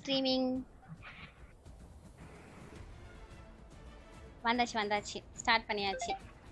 Streaming வந்தாச்சு வந்தாச்சு start பண்ணியாச்சு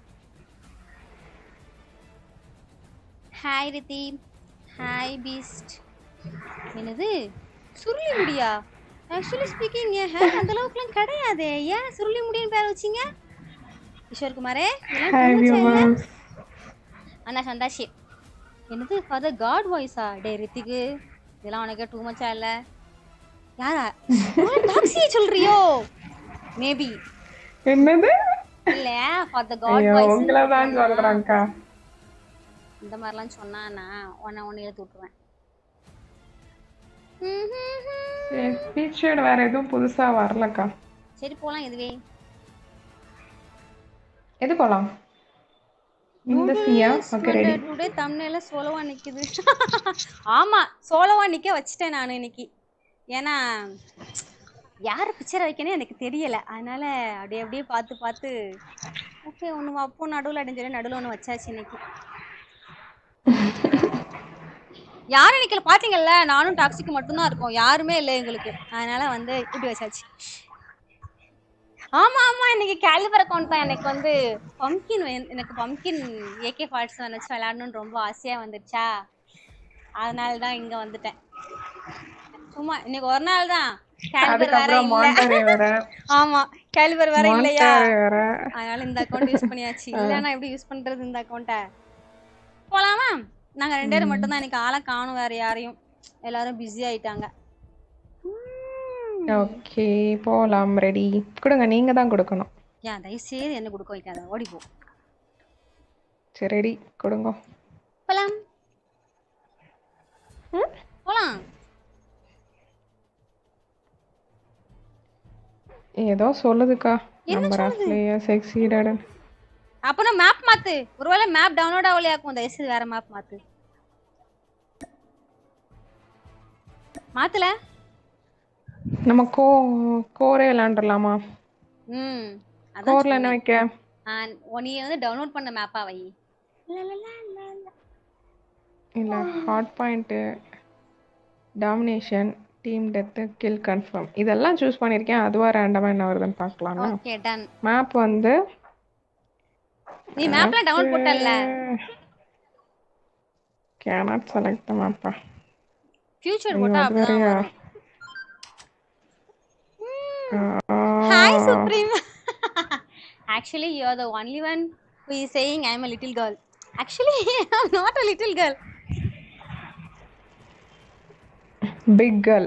ஹாய் ரித்தி ஹாய் பீஸ்ட் என்னது சுருளி முடியா ஆக்சுவலி ஸ்பீக்கிங் என் ஹேர் அந்த அளவுக்குலாம் கிடையாது ஏன் சுருளி முடின்னு பேர் வச்சீங்க கிஷோர் குமாரே இதெல்லாம் ஹாய் too much ஆ இல்ல? வியூவர்ஸ் அண்ணா சந்தாஷி என்னது ஃபாதர் காட் வாய்ஸா டே ரித்திக்கு இதெல்லாம் உனக்கு டூ மச்சா இல்ல யாரா டாக்ஸியை சொல்றியோ மேபி என்னது இல்ல ஃபாதர் காட் ஐயோ வாய்ஸ் உங்களை தான் சொல்றாங்கக்கா இந்த மாதிரிலாம் சொன்னா நான் உன்னை ஒன்று எழுத்து விட்டுருவேன் ஃபீச்சர்டு வேற எதுவும் புதுசா வரலக்கா சரி போலாம் இதுவே எது போலாம் இந்த சியா ஓகே ரெடி டுடே தமிழ்ல சோலவா நிக்குது ஆமா சோலவா நிக்க வச்சுட்டேன் நான் இன்னைக்கு ஏன்னா யார பிக்சரை வைக்கனே எனக்கு தெரியல அதனால அப்படியே அப்படியே பார்த்து பார்த்து ஓகே ஒன்று அப்போ நடுவில் அடைஞ்சு நடுவில் ஒன்று வச்சாச்சு இன்னைக்கு யாரும் நிக்கல பாத்தீங்கல்ல நானும் டாக்ஸிக்கு மட்டும்தான் இருக்கோம் யாருமே இல்லை எங்களுக்கு அதனால வந்து இப்படி வச்சாச்சு ஆமா ஆமா இன்னைக்கு கேலிபர் அக்கௌண்ட் தான் எனக்கு வந்து பம்கின் எனக்கு பம்கின் ஏகே ஃபார்ட்ஸ் வச்சு விளையாடணும்னு ரொம்ப ஆசையா வந்துருச்சா அதனால தான் இங்க வந்துட்டேன் சும்மா இன்னைக்கு ஒரு நாள் தான் கேலிபர் வேற அதுக்கப்புறம் இல்ல மாண்டரே வேற ஆமா கேலிபர் வேற இல்லையா மாண்டரே வேற அதனால இந்த அக்கௌண்ட் யூஸ் பண்ணியாச்சு இல்லைன்னா எப்படி யூஸ் பண்றது இந்த அக்கௌண்ட்டை போலாமா நாங்க ரெண்டு பேரும் மட்டும் தான் இன்னைக்கு ஆளை காணும் வேற யாரையும் எல்லாரும் பிஸி ஆயிட்டாங்க ஓகே போலாம் ரெடி கொடுங்க நீங்க தான் கொடுக்கணும் ஏன் தயவு செய்து என்ன கொடுக்க வைக்காத ஓடி போ சரி ரெடி கொடுங்க போலாம் ம்? போலாம் ஏதோ சொல்லுதுக்கா என்ன நம்பர் ஆஃப் பிளேயர்ஸ் எக்ஸீடட் அப்பனா மேப் மாத்து ஒருவேளை மேப் டவுன்லோட் ஆகலையாக்கும் தயவு செய்து வேற மேப் மாத்து மாத்தல நம்ம கோ கோரே விளையாண்டுலாமா ம் அதான் கோர்ல என்ன வைக்க ஆ, உன் நீ வந்து டவுன்லோட் பண்ண மேப்பா வை ல, ல, ல, ல, ல. இல்ல hard point domination team death kill confirm இதெல்லாம் சூஸ் பண்ணியிருக்கேன் அதுவா ரேண்டமா என்ன வருதுன்னு பார்க்கலாம்னா ஓகே டன் மேப் வந்து நீ மேப்ல டவுன்லோட் போட்டல்ல கேனாட் செலக்ட் மேப்பா ஃபியூச்சர் ஐயோ போட்டா அது அப்படிதான் வேறயா வரும் hi supreme actually you are the only one who is saying i am a little girl actually i'm not a little girl big girl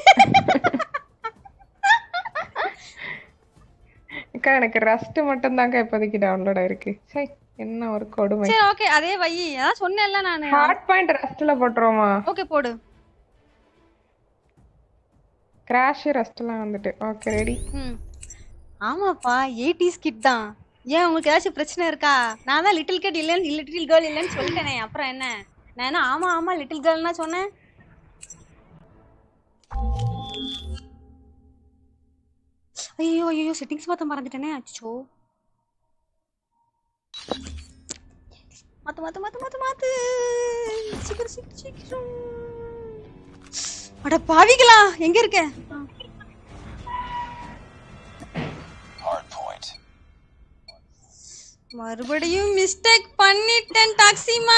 அக்கா எனக்கு ரஸ்ட் மட்டும் தாங்க இப்போதைக்கு டவுன்லோட் ஆயிருக்கு சரி என்ன ஒரு கொடுமை சரி ஓகே அதே வை அதான் சொன்னேன்ல நானு ஹாட் பாயிண்ட் ரஸ்ட்ல போட்டுருவோமா ஓகே போடு கிராஷ் ரஸ்ட்லாம் வந்துட்டு ஓகே ரெடி ம் ஆமாப்பா எயிட்டிஸ் கிட் தான் ஏன் உங்களுக்கு ஏதாச்சும் பிரச்சனை இருக்கா நான் தான் லிட்டில் கிட் இல்லைன்னு லிட்டில் கேர்ள் இல்லைன்னு சொல்லிட்டேனே அப்புறம் என்ன நான் என்ன ஆமா ஆமா லிட்டில் கேர்ள்னா சொன்னேன் ஐயோ ஐயோ செட்டிங்ஸ் பார்த்த மறந்துட்டேனே அச்சோ மாத்து மாத்து மாத்து மாத்து மாத்து சீக்கிரம் சீக்கிரம் சீக்கிரம் அட பாவிகளா எங்க இருக்க மறுபடியும் மிஸ்டேக் பண்ணிட்டேன் டாக்ஸிமா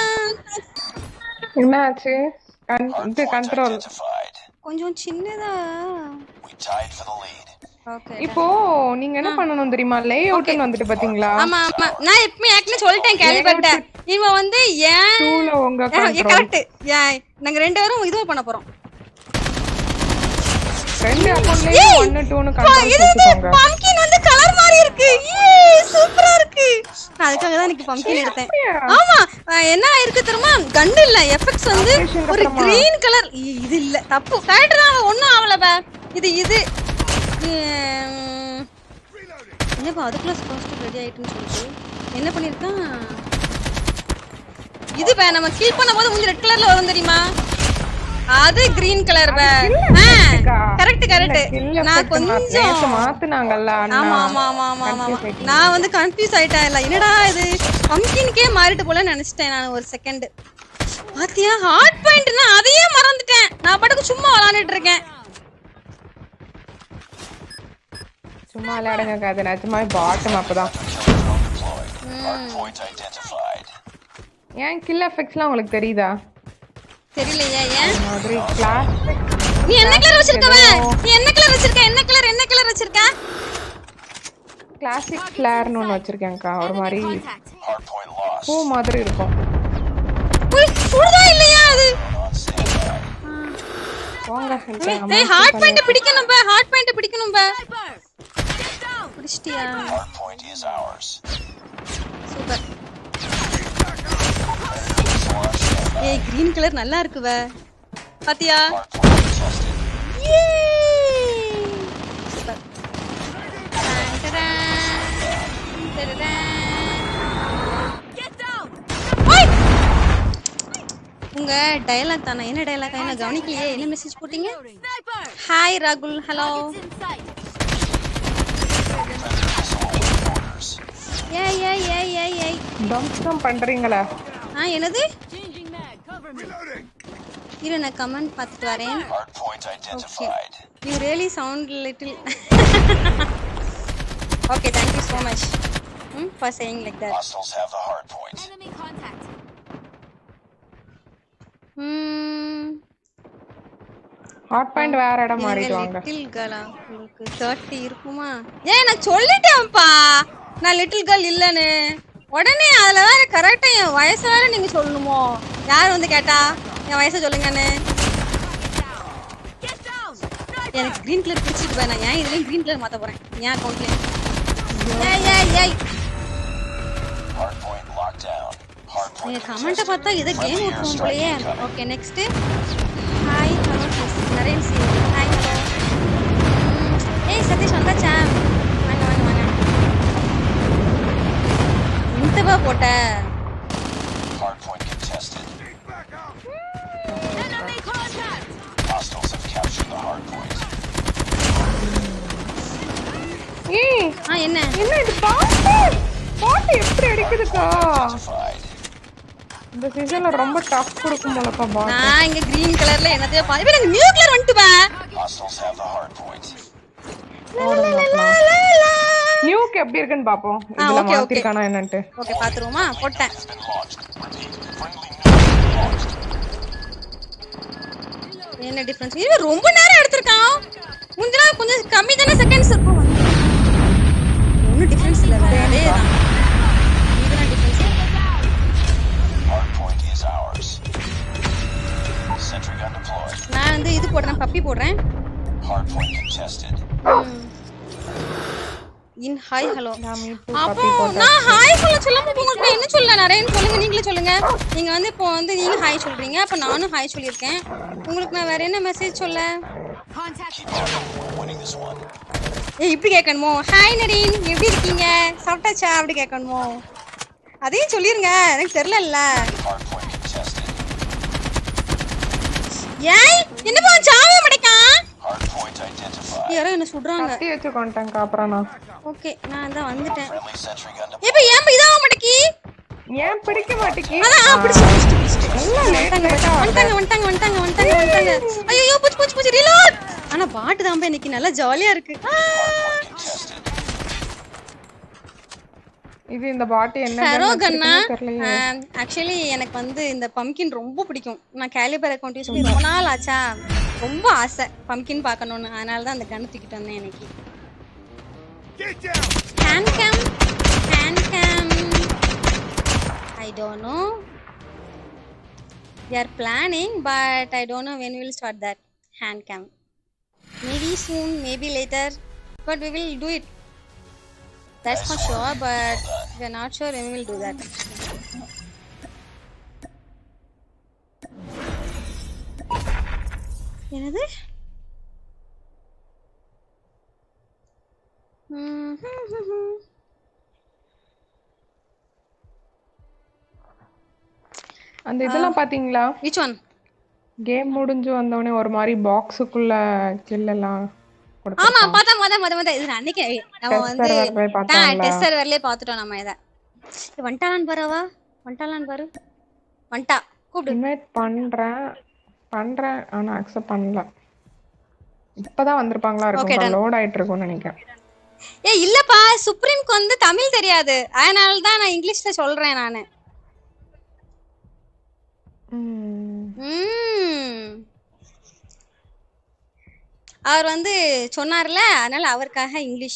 என்ன ஆச்சு கன் இது கண்ட்ரோல் கொஞ்சம் சின்னதா ஓகே இப்போ நீங்க என்ன பண்ணணும் தெரியுமா லே அவுட்னு வந்துட்டு பாத்தீங்களா ஆமா ஆமா நான் எப்பவுமே ஏற்கனவே சொல்லிட்டேன் கேள்விப்பட்டேன் இவன் வந்து ஏன் டூல உங்க கண்ட்ரோல் கரெக்ட் ஏன் நாங்க ரெண்டு பேரும் இதுவும் பண்ண போறோம் ரெண்டு அக்கவுண்ட்லயும் ஒன்னு டூனு கண்ட்ரோல் இது இது வச்சுக்கோங்க பம்கின் வந்து கலர் மாறி இருக்கு ஏ சூப்பரா இருக்கு நான் அதுக்காக தான் இன்னைக்கு பம்கின் எடுத்தேன் அப்படியா? ஆமா அஹ் என்ன இருக்கு தெரியுமா கண்டு இல்ல எஃபெக்ட்ஸ் வந்து Operation ஒரு அப்புறமா? கிரீன் கலர் இது இல்ல தப்பு கரெக்ட் தான் ஒண்ணும் ஆகல பா இது இது உம், என்னப்பா அதுக்குள்ள ஸ்போஸ்ட் ரெடி ஆயிட்டுன்னு சொல்லிட்டு என்ன பண்ணிருக்கான் இது பா நம்ம கீல் பண்ணும்போது கொஞ்சம் ரெட் கலர்ல வரும் தெரியுமா அது கிரீன் கலர் பா இருக்கா? கரெக்ட் கரெக்ட் kill நான் effect மா- கொஞ்சம் நேத்து மாத்துனாங்கல்ல அண்ணா ஆமா ஆமா ஆமா ஆமா ஆமா Confuse ஆயிட்டீங்க. நான் வந்து கன்ஃபியூஸ் ஆயிட்டேன் இல்ல என்னடா இது பம்கின்கே மாறிட்டு போல நினைச்சிட்டேன் நான் ஒரு செகண்ட் பாத்தியா ஹார்ட் பாயிண்ட்னா அதையே மறந்துட்டேன் நான் பாட்டுக்கு சும்மா விளாண்டுட்டு இருக்கேன் சும்மா விளையாடுங்க அது நிஜமாவே பாட்டம் அப்பதான் Point identified. ஏன் கில் எஃபெக்ட்ஸ்லாம் உங்களுக்கு தெரியுதா தெரியலையா ஏன் மாதிரி கிளாஸ் நீ என்ன கலர் வச்சிருக்கவ நீ என்ன கலர் வச்சிருக்க என்ன கலர் என்ன கலர் வச்சிருக்க கிளாசிக் ஃபிளேர்னு ஒன்று வச்சிருக்கேன்க்கா ஒரு மாதிரி Hardpoint lost. பூ மாதிரி இருக்கும் உய், சுடுதா இல்லையா அது On standby. போங்க ஏய் ஹார்ட் பாயிண்ட் பிடிக்கணும் பா ஹார்ட் பாயிண்ட் பிடிக்கணும் பா பிடிச்சிட்டியா Hardpoint is ours. சூப்பர் ஏய் கிரீன் கலர் நல்லா இருக்குவ பாத்தியா Hardpoint contested. சூப்பர் டடடா. டடடா. ஓய்! உங்க டயலாக் தானே என்ன டயலாக் என்ன கவனிக்கலையே என்ன மெசேஜ் போட்டீங்க ஹாய் ராகுல் ஹலோ ஏய் ஏய் ஏய் ஏய் ஏய் டம்ஸ்டம் பண்றீங்களா ஆ என்னது இரு நான் கமெண்ட் பார்த்துட்டு வரேன் Hardpoint identified. You really sound little okay thank you so much for saying like that Hostiles have the hardpoint. Hard point வேற இடம் மாறிட்டு வாங்க லிட்டில் கேர்ளா உங்களுக்கு தேர்ட்டி இருக்குமா ஏன் நான் சொல்லிட்டேன்ப்பா நான் லிட்டில் கேர்ள் இல்லைன்னு உடனே அதுல வேற கரெக்டா என் வயசை வேற நீங்க சொல்லணுமோ யார் வந்து கேட்டா என் வயசை சொல்லுங்கன்னு எனக்கு கிரீன் கலர் பிடிச்சிட்டு போய் நான் ஏன் இதுலயும் கிரீன் கலர் மாத்த போறேன் ஏன் அக்கௌண்ட்லயும் ஏய் ஏய் ஏய் Hardpoint locked down. Hardpoint நீங்க கமெண்ட்டை பார்த்தா இதை கேம் விட்டுருவோம் போலயே okay next hi hello Naren C hi hello ஏய் சதீஷ் வந்தாச்சா வாங்க வாங்க வாங்க இந்தவா போட்ட Hardpoint contested. Hostiles have captured the hardpoint. ஏய் ஆ என்ன என்ன இது பாட்டு பாட்டு எப்படி அடிக்குதுக்கா Identified. இந்த சீசன்ல ரொம்ப டஃப் கொடுக்கும் போலக்கா பாட்டு நான் இங்க கிரீன் கலர்ல என்னத்தையோ பா இப்போ எனக்கு நியூ கலர் வந்துட்டு பா Hostiles have the hardpoint. நியூக்கு எப்படி இருக்குன்னு பாப்போம் இதுல okay, okay. மாத்திருக்கானா என்னன்ட்டு ஓகே பாத்துருவோமா போட்டேன் Has been launched. Repeat. Friendly nuke launched. என்ன டிஃபரன்ஸ் இவன் ரொம்ப நேரம் எடுத்திருக்கான் முந்தினா கொஞ்சம் கம்மி தானே செகண்ட்ஸ் இருக்கும் ஒன்றும் டிஃபரன்ஸ் இல்லை வேற அதே தான் இதெல்லாம் difference Hardpoint is ours. Sentry gun deployed. நான் வந்து இது போடுறேன் பப்பி போடுறேன் Hardpoint contested. இன் ஹாய் ஹலோ நாம இப்போ அப்போ நான் ஹாய் சொல்ல சொல்லாம இப்போ உங்களுக்கு நான் என்ன சொல்ல நிறையன்னு சொல்லுங்க நீங்களே சொல்லுங்க நீங்க வந்து இப்போ வந்து நீங்க ஹாய் சொல்றீங்க அப்ப நானும் ஹாய் சொல்லியிருக்கேன் உங்களுக்கு நான் வேற என்ன மெசேஜ் சொல்ல Keep on. We're winning this one. ஏய் இப்படி கேட்கணுமோ ஹாய் நரீன் எப்படி இருக்கீங்க சாப்பிட்டாச்சா அப்படி கேட்கணுமோ அதையும் சொல்லிருங்க எனக்கு தெரியல Hardpoint contested. ஏய் என்னப்பா சாவே மடைக்கான் Hardpoint identified. யாரோ என்ன சுடுறாங்க கத்தி வச்சு கொண்டேன்க்கா அப்புறம் நான் ஓகே நான் தான் வந்துட்டேன் Friendly sentry gun deployed. இப்ப ஏன் இதாக மடக்கி ஏன் பிடிக்க மாட்டேங்கி அதான் ஆ, பிடிச்சு பிடிச்சு பிடிச்சு எல்லாம் late late ஆ வந்துட்டாங்க வந்துட்டாங்க வந்துட்டாங்க வந்துட்டாங்க வந்துட்டாங்க ஐயோ பூச்சி பூச்சி பூச்சி ரீலோட் ஆனா பாட்டு தான் இன்னைக்கு நல்லா ஜாலியா இருக்கு ஆ, Contested. இது இந்த பாட்டு என்ன ஹரோ கண்ணா தெரியலையே ஆக்சுவலி எனக்கு வந்து இந்த பம்கின் ரொம்ப பிடிக்கும் நான் கேலிபர் அக்கௌண்ட் யூஸ் பண்ணி ரொம்ப நாள் ஆச்சா ரொம்ப ஆசை பம்கின் பார்க்கணும்னு அதனால தான் அந்த கன் தூக்கிட்டு வந்தேன் இன்னைக்கு hand game hand game I don't know we are planning but i don't know when we will start that hand cam maybe soon maybe later but we will do it that's for sure but we are not sure when we will do that என்னது ம்ஹும்ஹும்ஹும். அந்த இதெல்லாம் பாத்தீங்களா which one game முடிஞ்சு வந்தவொடனே ஒரு மாதிரி பாக்ஸுக்குள்ள கில்லெல்லாம் கொடுத்து ஆமா பார்த்தா மொத மொத மொத இது அன்னைக்கு நம்ம வந்து server போய் பார்த்தாங்களா? டெஸ்ட் சர்வர்லயே பார்த்துட்டோம் நம்ம இதை வந்துட்டாளான்னு பாருவா வந்துட்டாளான்னு பாரு வந்துட்டா கூப்பிடு இன்வைட் பண்றேன் பண்றேன் ஆனா அக்செப்ட் பண்ணல இப்பதான் வந்திருப்பாங்களா இருக்கும் லோட் ஆயிட்டு இருக்கும்னு நினைக்கிறேன் ஏ இல்லப்பா சுப்ரீம்க்கு வந்து தமிழ் தெரியாது அதனால தான் நான் இங்கிலீஷ்ல சொல்றேன் நானு ம். ம். அவர் வந்து சொன்னார்ல அதனால அவருக்காக இங்கிலீஷ்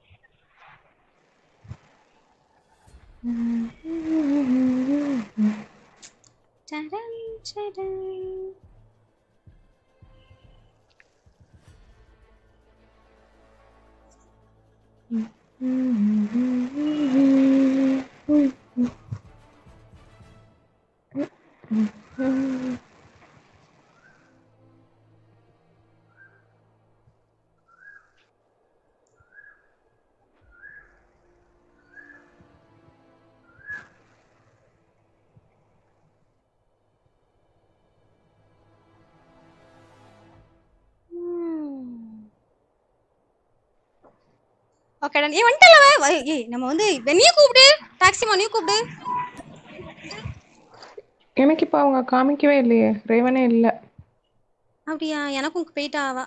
டடன், டடன். ஓகே டன் ஏய் வந்துட்டல அவ. ஏய், ஏய் நம்ம வந்து நீ கூப்பிடு டாக்ஸிமா நீ கூப்பிடு எனக்கு இப்போ அவங்க காமிக்கவே இல்லையே ரேவனே இல்லை அப்படியா எனக்கும் போயிட்டா அவ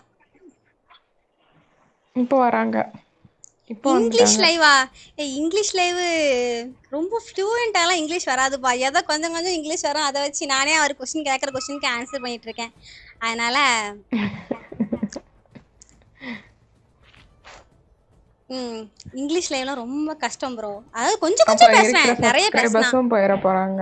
இப்போ வராங்க இப்போ இங்கிலீஷ் வந்துட்டாங்க லைவா ஏய் இங்கிலீஷ் லைவ் ரொம்ப ஃப்ளூயண்டாலாம் இங்கிலீஷ் வராதுப்பா ஏதோ கொஞ்சம் கொஞ்சம் இங்கிலீஷ் வரும் அதை வச்சு நானே அவர் கொஸ்டின் கேட்குற கொஸ்டினுக்கு ஆன்சர் பண்ணிட்டு இருக்கேன் அதனால ம் இங்கிலீஷ் லைவ்லாம் ரொம்ப கஷ்டம் ப்ரோ அதாவது கொஞ்சம் கொஞ்சம் அப்புறம் இருக்கிற பேசுறேன் நிறைய பேசுனா சப்ஸ்கிரைபர்ஸும் போயிட போறாங்க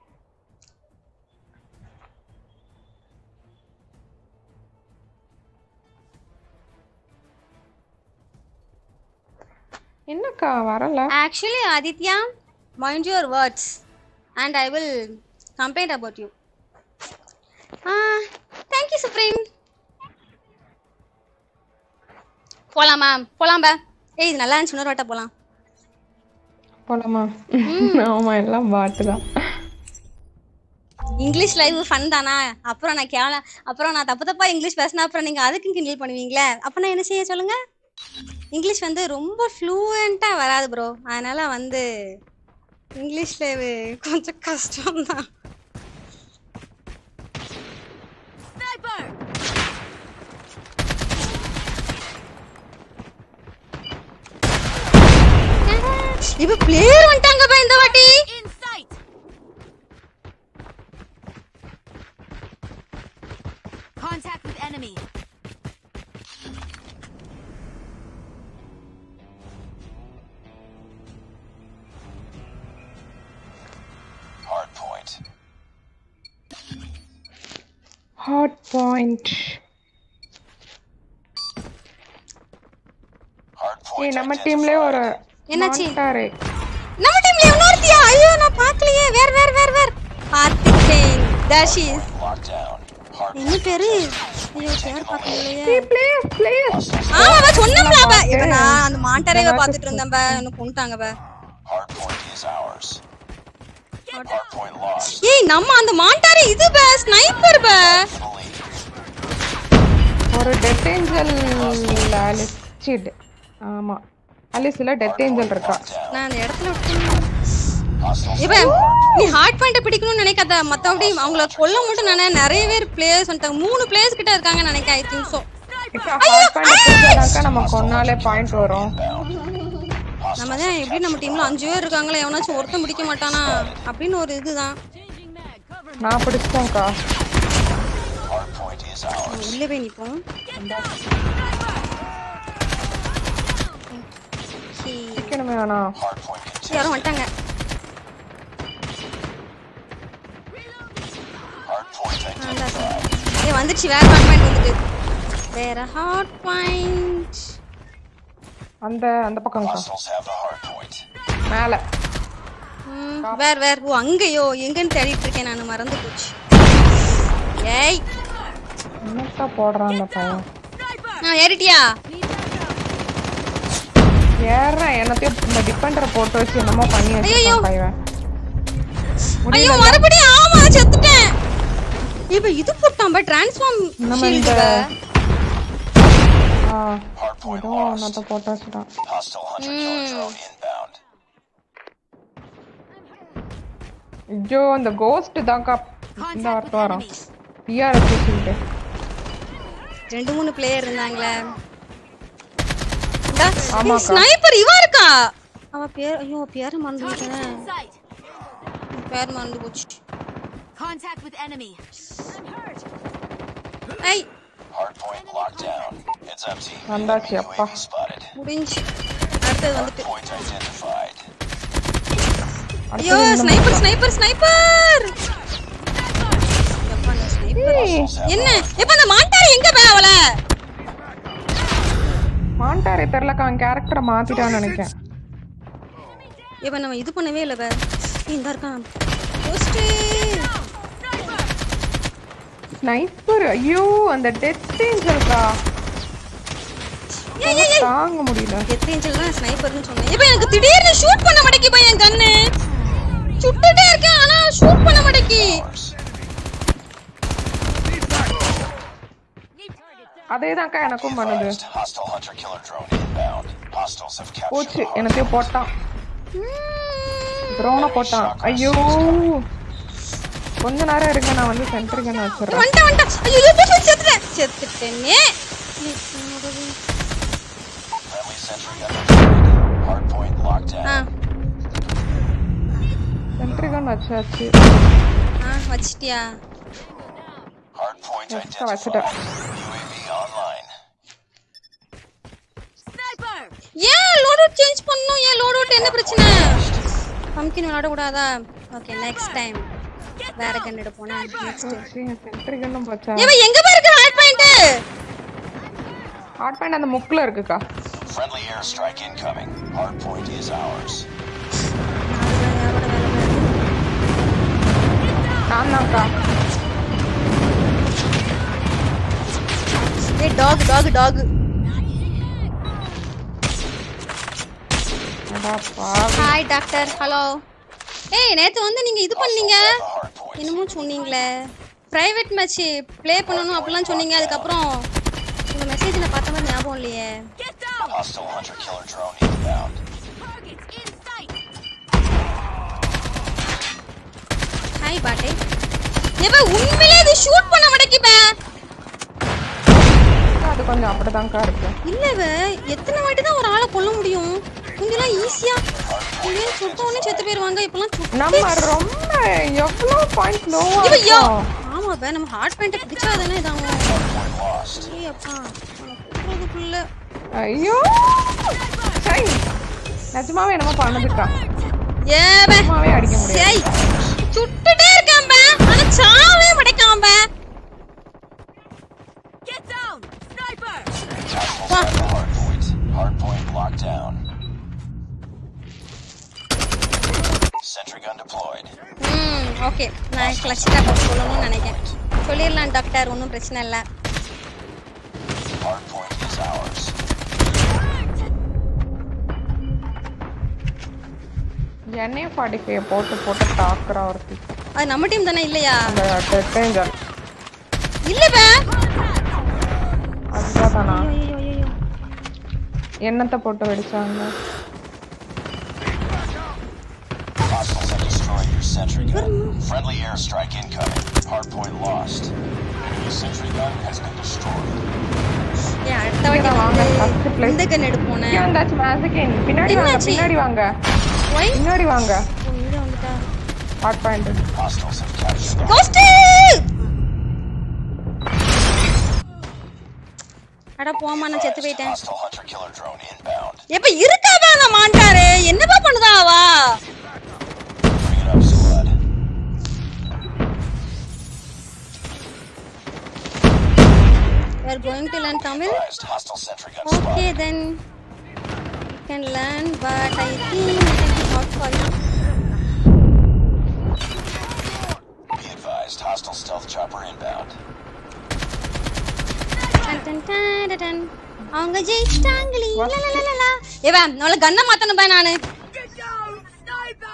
என்னக்கா வரல Actually, Aditya, mind your words, and I will complain about you. Ah, thank you, Supreme. போலாமா போலாம் பா ஏய் இது நல்லா இருந்துச்சு இன்னொரு வாட்ட போலாம் போலாமா ஆமா எல்லாம் பாட்டு தான் இங்கிலீஷ் லைவ் ஃபன் தானா அப்புறம் நான் கேவல அப்புறம் நான் தப்பு தப்பா இங்கிலீஷ் பேசினா அப்புறம் நீங்க அதுக்கும் கிண்டல் பண்ணுவீங்களே அப்ப நான் என்ன செய்ய சொல்லுங்க இங்கிலீஷ் வந்து ரொம்ப ஃப்ளூயண்டா வராது ப்ரோ அதனால வந்து இங்கிலீஷ் லைவ் கொஞ்சம் கஷ்டம் தான் இப்ப பிளேயர் வந்துட்டாங்கப்பா இந்த வாட்டி In sight! Contact with enemy. Hard point. Hard point Hard ஏய் point. நம்ம டீம்லயே ஒரு என்னாச்சு? மாட்டாரு நம்ம டீம்ல இன்னொருத்தியா ஐயோ நான் பார்க்கலையே வேற வேற வேற வேற பார்த்துட்டேன் தர்ஷிஸ் Locked down. Hard என்ன பேரு ஐயோ பேர் பார்க்கலையே ப்ளீஸ் ப்ளீஸ் ஆமா பா சொன்னோம்ல பா இப்ப நான் அந்த மாண்டரேவை பார்த்துட்டு இருந்தேன் பா என்ன கொண்டுட்டாங்க பா Hard point is ours. Hard point lost. ஏய் நம்ம அந்த மாண்டாரே இது பா ஸ்னைப்பர் பா The lead. ஒரு டெத் ஏஞ்சல் அலிஸ் சிட் ஆமா அலிஸ்ல டெத் ஏஞ்சல் இருக்கா நான் அந்த இடத்துல விட்டு Hostiles. இப்ப நீ ஹார்ட் பாயிண்ட் பிடிக்கணும்னு நினைக்காத மத்தபடி அவங்கள கொல்ல மட்டும் நானே நிறைய பேர் பிளேயர்ஸ் வந்துட்டாங்க மூணு பிளேயர்ஸ் கிட்ட இருக்காங்க நினைக்கிறேன் ஐ திங்க் சோ இப்போ ஹாட் பாயிண்ட் பிடிச்சாக்கா நம்ம கொன்னாலே பாயிண்ட் வரும் நம்ம தான் எப்படி நம்ம டீம்ல அஞ்சு பேர் இருக்காங்களே எவனாச்சும் ஒருத்தன் பிடிக்க மாட்டானா அப்படின்னு ஒரு இதுதான் நான் பிடிச்சிட்டேன்க்கா Hard point is ours. உள்ள போய் நிப்போம் Okay. சிக்கணுமே வேணா Hard point contested. யாரும் வந்துட்டாங்க Hard point identified. ஏ வந்துச்சு வேற ஹார்ட் பாயிண்ட் வந்துட்டு வேற ஹார்ட் பாயிண்ட் அந்த அந்த பக்கம்க்கா Hostiles have the hard point. மேல வேற வேற ஓ அங்கேயோ எங்கன்னு தேடிட்டு இருக்கேன் நான் மறந்து போச்சு ஏய் என்னக்கா போடுறான் அந்த பையன் ஆ ஏறிட்டியா ஏறேன் என்னத்தையும் இந்த டிபெண்டரை போட்டு வச்சு என்னமோ பண்ணி வச்சிருக்கான் பையன் ஐயோ மறுபடியும் ஆமா செத்துட்டேன் இப்ப இது போட்டான் பா டிரான்ஸ்ஃபார்ம் நம்ம ஷீல்ட் இந்த- பா ஆ Hard point ஏதோ lost. ஒன்றத்தை போட்டு வச்சுட்டான் Hostile hunter killer drone inbound. ஐயோ அந்த கோஸ்ட் தான்க்கா இந்த Contact with வார்த்தை வரோம் enemy. பிஆர்எஸ் சொல்லிட்டு ரெண்டு மூணு பிளேயர் இருந்தாங்களே ஆமாக்கா. ஸ்னைப்பர் இவா இருக்கா அவ பேர் ஐயோ பேர் மறந்து Target போச்சேன் in sight. பேர் மறந்து போச்சு Contact with enemy. I Hardpoint locked down. It's empty. வந்தாச்சு அப்பா UAV spotted. முடிஞ்சு அடுத்தது வந்துட்டு Point identified. ஐயோ ஸ்னைப்பர் ஸ்னைப்பர் ஸ்னைப்பர் எப்பா அந்த ஸ்னைப்பர் என்ன எப்ப அந்த மாட்டாரு எங்க பே அவள மாண்டாரே தெரிலக்கா அவன் கேரக்டரை மாத்திட்டான்னு நினைக்கிறேன் எப்ப நம்ம இது பண்ணவே இல்ல பே இந்த இருக்கான் போஸ்ட் ஸ்னைப்பர் ஐயோ அந்த டெத் ஏஞ்சல்க்கா ஏய் ஏய் ஏய் தாங்க முடியல எத்தனை இன்ச்சில் தான் ஸ்னைப்பர்னு சொன்னேன் இப்போ எனக்கு திடீர்னு ஷூட் பண்ண மாட்டேங்கி பா என் கண்ணு சுட்டுட்டே இருக்கேன் ஆனா ஷூட் பண்ண மாட்டேங்கி அதேதான்க்கா எனக்கும் பண்ணுது Advised, Hostile hunter killer drone inbound. Hostiles have captured போச்சு the hard எனத்தையும் போட்டான் ட்ரோனை போட்டான் ஐயோ கொஞ்ச நேரம் இருங்க நான் வந்து சென்டர் கண்ண வச்சிடுறேன் வந்துட்டேன் வந்துட்டேன் ஐயோ போய் போய் செத்துட்டேன் செத்துட்டேனே friendly sentry gun deployed. Hardpoint locked ஆ down. சென்டர் கண்ண வச்சாச்சு ஆ வச்சிட்டியா Hardpoint Yes, identified. வச்சுட்டேன். UAV online. Sniper. ஏன் லோட் அவுட் சேஞ்ச் பண்ணனும் ஏன் லோட் அவுட் என்ன பிரச்சனை பம்கின் விளையாட கூடாதா ஓகே நெக்ஸ்ட் டைம் வேற கன் எடுப்போம் நெக்ஸ்ட் சென்டர் கண்ணும் போச்சா இவன் எங்க போய் இருக்கு ஹார்ட் பாயிண்ட் ஹாட் பாயிண்ட் அந்த முக்குல இருக்குக்கா Friendly airstrike incoming. Hardpoint is ours. நான் தான்க்கா ஏய் டாக் டாக் டாக் அடா பா ஹாய் டாக்டர் ஹலோ ஏய் நேத்து வந்து நீங்க இது பண்ணீங்க The hardpoint. என்னமோ சொன்னீங்களே பிரைவேட் மேட்ச் ப்ளே பண்ணனும் அப்படிலாம் சொன்னீங்க அதுக்கப்புறம் உங்க மெசேஜ் நான் பார்த்த மாதிரி ஞாபகம் இல்லையே Get down. Hostile hunter killer drone inbound. Targets in sight. Hi பாட்டே ஏப்பா உண்மையிலே இது ஷூட் பண்ண மாட்டேங்கிப்பா அது கொஞ்சம் அப்படிதான்க்கா இருக்கு இல்லவ எத்தனை வாட்டி தான் ஒரு ஆளை கொல்ல முடியும் முந்திலாம் ஈஸியா இதே சுட்ட உடனே செத்து போயிருவாங்க இப்பெல்லாம் சுட்டு நம்ம ரொம்ப எவ்வளவு பாயிண்ட் லோவா இவ யோ இருக்கும் ஆமா பே நம்ம ஹார்ட் பாயிண்ட் பிடிச்சாதானே இதாகும் Hardpoint lost. ஏய் அப்பா குத்துறதுக்குள்ள ஐயோ சை நிஜமாவே என்னமோ பண்ணுதுக்கா ஏவே சும்மாவே அடிக்க முடியாது சை சுட்டுட்டே இருக்கான் பே ஆனா சாவே மடைக்கான் பே Get down. Sniper. Hostiles have the hardpoint. Hardpoint locked down. Sentry gun deployed. ம் ஓகே நான் கிளச் டாக்டர் சொல்லணும்னு நினைக்கிறேன் சொல்லிடலாம் டாக்டர் ஒன்றும் பிரச்சனை இல்லை Hardpoint is ours. எண்ணெய் ஃபார்ட்டி ஃபைவ் போட்டு போட்டு தாக்குறா ஒருத்தி அது நம்ம டீம் தானே இல்லையா அந்த டெட்டேஞ்சல் இல்ல பே அதுதான் தானா ஐயோ ஐயோ எண்ணத்தை போட்டு வெடிச்சாங்க Hostiles have destroyed your sentry gun. Friendly airstrike incoming. Hardpoint lost. Your sentry gun has been destroyed. ஏன் அடுத்த வாட்டி இங்க வாங்க, first வந்து place. இந்த கன் எடுப்போனே இங்க வந்தாச்சு மேஜிக்கின் பின்னாடி வாங்க என்னாச்சு? பின்னாடி வாங்க ஒய் பின்னாடி வாங்க இங்க வந்துட்டா hard point Hostiles have captured the ghost அட போமா நான் செத்து போயிட்டேன் hostile hunter killer drone inbound. எப்ப இருக்காவா அந்த மாண்டாரு என்னப்பா பண்ணுதா அவா Bring it up, squad. we are going to learn tamil Advised, hostile sentry gun spotted. okay then you can learn but i think it will be hard for you Be advised, hostile stealth chopper inbound. டன் done done done டன். அவங்க ஜெயிச்சிட்டாங்களே லலலலலா. ஏவா நம்மள கண்ணை மாத்தணும் பா நானு Get down. Sniper.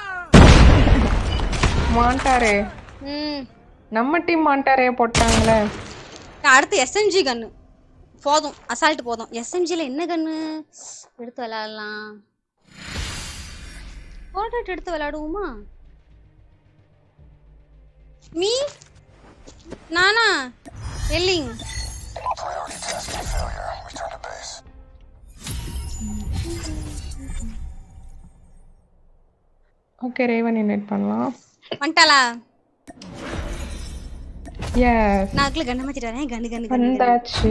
மாண்டாரே ம் நம்ம டீம் மாண்டாரே போட்டாங்களே அடுத்து எஸ்எம்ஜி கன்னு போதும் அசால்ட் போதும் எஸ்எம்ஜில என்ன கன்னு எடுத்து விளையாடலாம் போர்ட்ரேட் எடுத்து விளையாடுவோமா மீ நானா எல்லிங் Priority test failure. Return to base. Okay Raven invite பண்ணலாம் வந்துட்டாளா எஸ் நான் அதுக்குள்ள கண்ணை மாத்திட்டு வரேன் கண்ணு கண்ணு கண்ணு வந்தாச்சு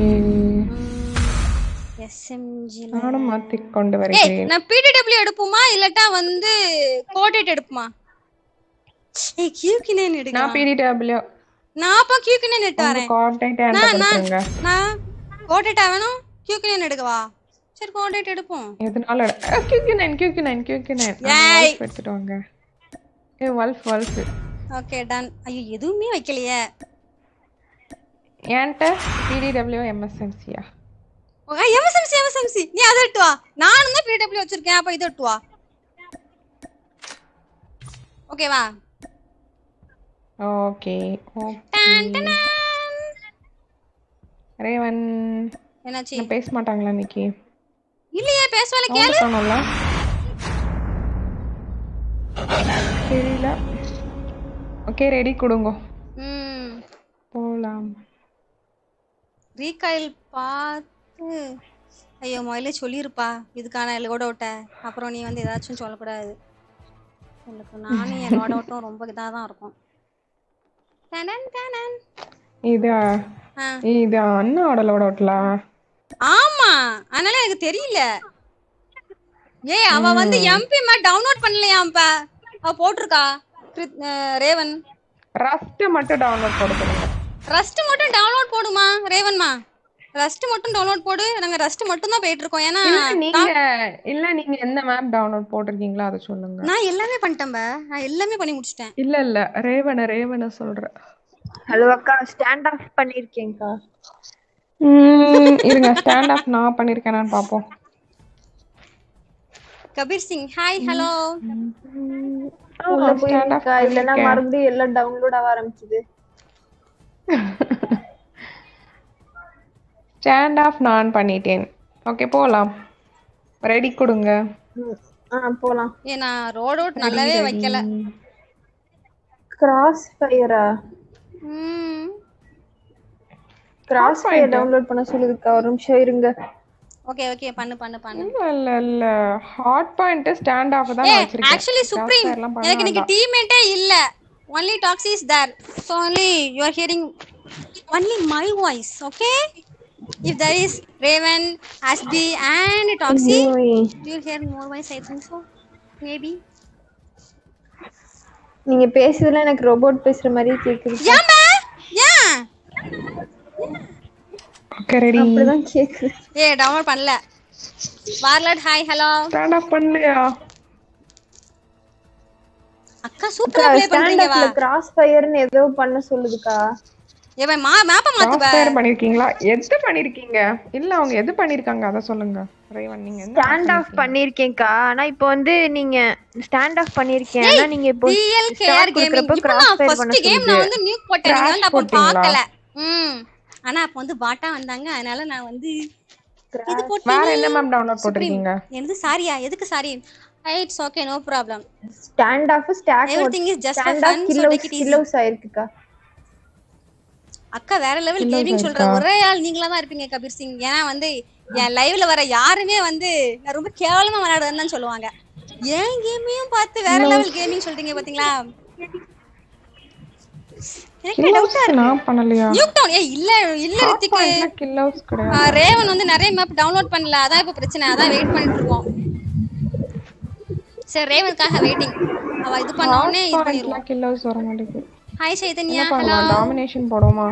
எஸ்எம்ஜி நானும் மாத்தி கொண்டு ஏய் வருகிறேன் நான் பிடிடபிள்யூ எடுப்போமா இல்லட்டா வந்து கோடேட் எடுப்புமா ஏய் கியூக்கினே நான் எடுக்கலாம் பிடிடபிள்யூ நான் அப்ப கியூக்கினே எடுத்து வரேன் கான்டாக்ட் நான் என்கிட்ட நான் கொடுத்துருங்க நான் கோடேட்டா வேணும் கியூக்கினே எடுக்கவா சரி கோடேட் எடுப்போம் எதனால கியூக்கு நைன் கியூக்கு நைன் கியூக்கு நைன் ஏய். எடுத்துட்டு வாங்க ஏ வல்ஃப் வல்ஃப் ஓகே டன் ஐயோ எதுவுமே வைக்கலையே என்கிட்ட பிடிடபிள்யூ எம்எஸ்எம்சியா எம்எஸ்எம்சி எம்எஸ்எம்சி நீ அதை எடுத்து வா நானும் தான் பிடபிள்யூ வச்சிருக்கேன் அப்ப இதை எடுத்து வா ஓகேவா okay okay done done Raven என்னாச்சு இன்னும் பேச மாட்டாங்களா இன்னைக்கு இல்லையே பேசுவால கேளு இருக்கணும்ல தெரியல ஓகே ரெடி கொடுங்க ம் போலாம் ரீகாயில் பார்த்து ஐயோ முதல்ல சொல்லியிருப்பா இதுக்கான லோட் அவுட்டை அப்புறம் நீ வந்து ஏதாச்சும் சொல்லக்கூடாது உங்களுக்கு நானும் என் லோட் அவுட்டும் ரொம்ப இதாக தான் இருக்கும் டனன் டனன். இது ஆ இது அண்ணாவோட லோட் அவுட்ல ஆமா அதனால எனக்கு தெரியல ஏய் அவ வந்து எம்பி மா டவுன்லோட் பண்ணலையாம்பா அவ போட்டிருக்கா கிருத்- அஹ் ரேவன் ரஸ்ட் மட்டும் டவுன்லோட் கொடுத்துருங்க ரஸ்ட் மட்டும் டவுன்லோட் போடுமா ரேவன்மா ரஸ்ட் மட்டும் டவுன்லோட் போடு நாங்க ரஸ்ட் மட்டும் தான் போயிட்டு இருக்கோம் ஏன்னா இல்ல நீங்க இல்ல நீங்க எந்த மேப் டவுன்லோட் போட்டிருக்கீங்களோ அதை சொல்லுங்க நான் எல்லாமே பண்ணிட்டேன்பா நான் எல்லாமே பண்ணி முடிச்சிட்டேன் இல்ல இல்ல ரேவன ரேவன சொல்றேன் ஹலோ அக்கா ஸ்டாண்ட் ஆஃப் பண்ணிருக்கேன்க்கா உம், இருங்க ஸ்டாண்ட் ஆஃப் நான் பண்ணிருக்கேனான்னு பாப்போம் கபீர் சிங் ஹாய் ஹலோ உள்ள stand off போயிருக்கா இல்லன்னா பண்ணிருக்கேன். மறுபடியும் எல்லாம் டவுன்லோட் ஆக ஆரம்பிச்சது ஸ்டாண்ட் ஆஃப் நான் பண்ணிட்டேன் ஓகே போலாம் ரெடி கொடுங்க ம். ஆ போலாம் ஏ நான் ரோட் அவுட் நல்லாவே வைக்கல கிராஸ் ஃபயரா ம் கிராஸ் ஃபயர் டவுன்லோட் பண்ண சொல்லுதுக்கா ஒரு நிமிஷம் இருங்க ஓகே ஓகே பண்ணு பண்ணு பண்ணு இல்ல இல்ல இல்ல ஹாட் பாயிண்ட் ஸ்டாண்ட் ஆஃப் தான் ஏ நான் வச்சிருக்கேன் ஆக்சுவலி சுப்ரீம் Crossfire எல்லாம் பண்ண எனக்கு இன்னைக்கு வேண்டாம். டீம்மேட்டே இல்ல only taxi is there so only you are hearing only my voice okay if there is Raven அஸ்பி and taxi you hear more voice I think so maybe நீங்க பேசுறதுல எனக்கு ரோபோட் பேசுற மாதிரி கேக்குது ஏமா ஏன் ஓகே ரெடி அப்படிதான் கேக்குது ஏ டவுன்லோட் பண்ணல வார்லட் ஹாய் ஹலோ ஸ்டாண்ட் ஆஃப் பண்ணலையா அக்கா சூப்பரா ப்ளே ஸ்டாண்ட் பண்றீங்க வா ஆஃப்ல கிராஸ் ஃபயர்னு ஏதோ பண்ண சொல்லுதுக்கா ஏ மா மேப்ப மாத்து பா கிராஸ் பண்ணிருக்கீங்களா எது பண்ணிருக்கீங்க இல்ல அவங்க எது பண்ணிருக்காங்க அத சொல்லுங்க ரேவன் நீங்க என்ன ஸ்டாண்ட் ஆஃப் பண்ணிருக்கேன்க்கா ஆனா இப்போ வந்து நீங்க ஸ்டாண்ட் ஆஃப் பண்ணிருக்கேன் ஆனா நீங்க இப்போ டிஎல் start கேஆர் கேமிங் கொடுக்கறப்ப இப்போ கிராஸ் நான் ஃபயர் ஃபர்ஸ்ட் பண்ண கேம் நான் வந்து நியூ போட்டேன் நீங்க வந்து அப்ப போட்டீங்களா? பார்க்கல ம் ஆனா அப்ப வந்து பாட்டா வந்தாங்க அதனால நான் வந்து இது போட்டு வேற என்ன மேம் டவுன்லோட் போட்டிருக்கீங்க எனக்கு சாரியா எதுக்கு sorry it's okay no problem stand off stack everything is just for stand off fun so கில்லோஸ் டேக் இட் ஈஸி கில்லோஸ் ஆயிருக்குக்கா அக்கா வேற லெவல் கேமிங் சொல்ற ஒரே ஆள் நீங்களா தான் இருப்பீங்க கபீர் சிங் ஏன்னா வந்து என் லைவ்ல வர யாருமே வந்து நான் ரொம்ப கேவலமா விளையாடுவேன்னு தான் சொல்லுவாங்க ஏன் கேமையும் பார்த்து வேற லெவல் கேமிங் சொல்றீங்க பாத்தீங்களா எனக்கு கில்லோஸ் நான் பண்ணலையா நியூ டவுன் ஏ இல்ல இல்ல ரித்திக்கு கில்லோஸ் கிடையாது ஆ, ரேவன் வந்து நிறைய மேப் டவுன்லோட் பண்ணல அதான் இப்ப பிரச்சனை அதான் வெயிட் பண்ணிட்டு இருக்கோம் சரி ரேவனுக்காக வெயிட்டிங் அவ இது பண்ண உடனே இது பண்ணிடுவோம் கில்லோஸ் வர மாட்டேங்குது ஹாய் சைதன்யா என்ன ஹலோ பண்ணலாம் டாமினேஷன் போடுவோமா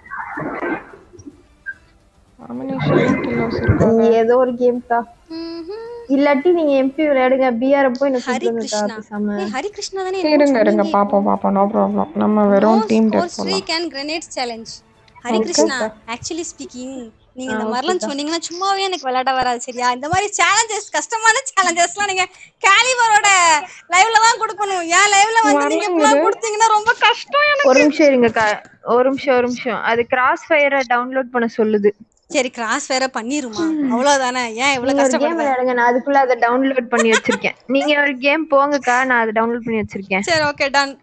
டாமினேஷன் கில்லோஸ் இருக்காது ஏதோ ஒரு கேம்க்கா இல்லாட்டி நீங்க எம்பி விளையாடுங்க பிஆர் அப்போ என்ன ஹரி சொல்லுங்கக்கா கிருஷ்ணா பேசாம ஏய், ஹரி கிருஷ்ணா தானே இருங்க இருங்க பாப்போம் பாப்போம் நோ ப்ராப்ளம் நம்ம வெறும் team test free can grenades challenge Hari Krishna actually speaking நீங்க இந்த மாதிரிலாம் சொன்னீங்கன்னா சும்மாவே எனக்கு விளையாட வராது சரியா இந்த மாதிரி சேலஞ்சஸ் கஷ்டமான சேலஞ்சஸ்லாம் நீங்க கேலிபரோட லைவ்ல தான் கொடுக்கணும் ஏன் லைவ்ல வந்து நீங்க இப்படிலாம் கொடுத்தீங்கன்னா ரொம்ப கஷ்டம் எனக்கு ஒரு நிமிஷம் இருங்கக்கா ஒரு நிமிஷம் ஒரு நிமிஷம் அது கிராஸ் ஃபயரை டவுன்லோட் பண்ண சொல்லுது சரி கிராஸ் வேற பண்ணிருமா அவ்வளவுதானே ஏன் இவ்வளவு நீங்க ஒரு கேம் கஷ்டப்படுற விளையாடுங்க நான் அதுக்குள்ள அதை டவுன்லோட் பண்ணி வச்சிருக்கேன் நீங்க ஒரு கேம் போங்கக்கா நான் அதை டவுன்லோட் பண்ணி வச்சிருக்கேன் சரி ஓகே டன்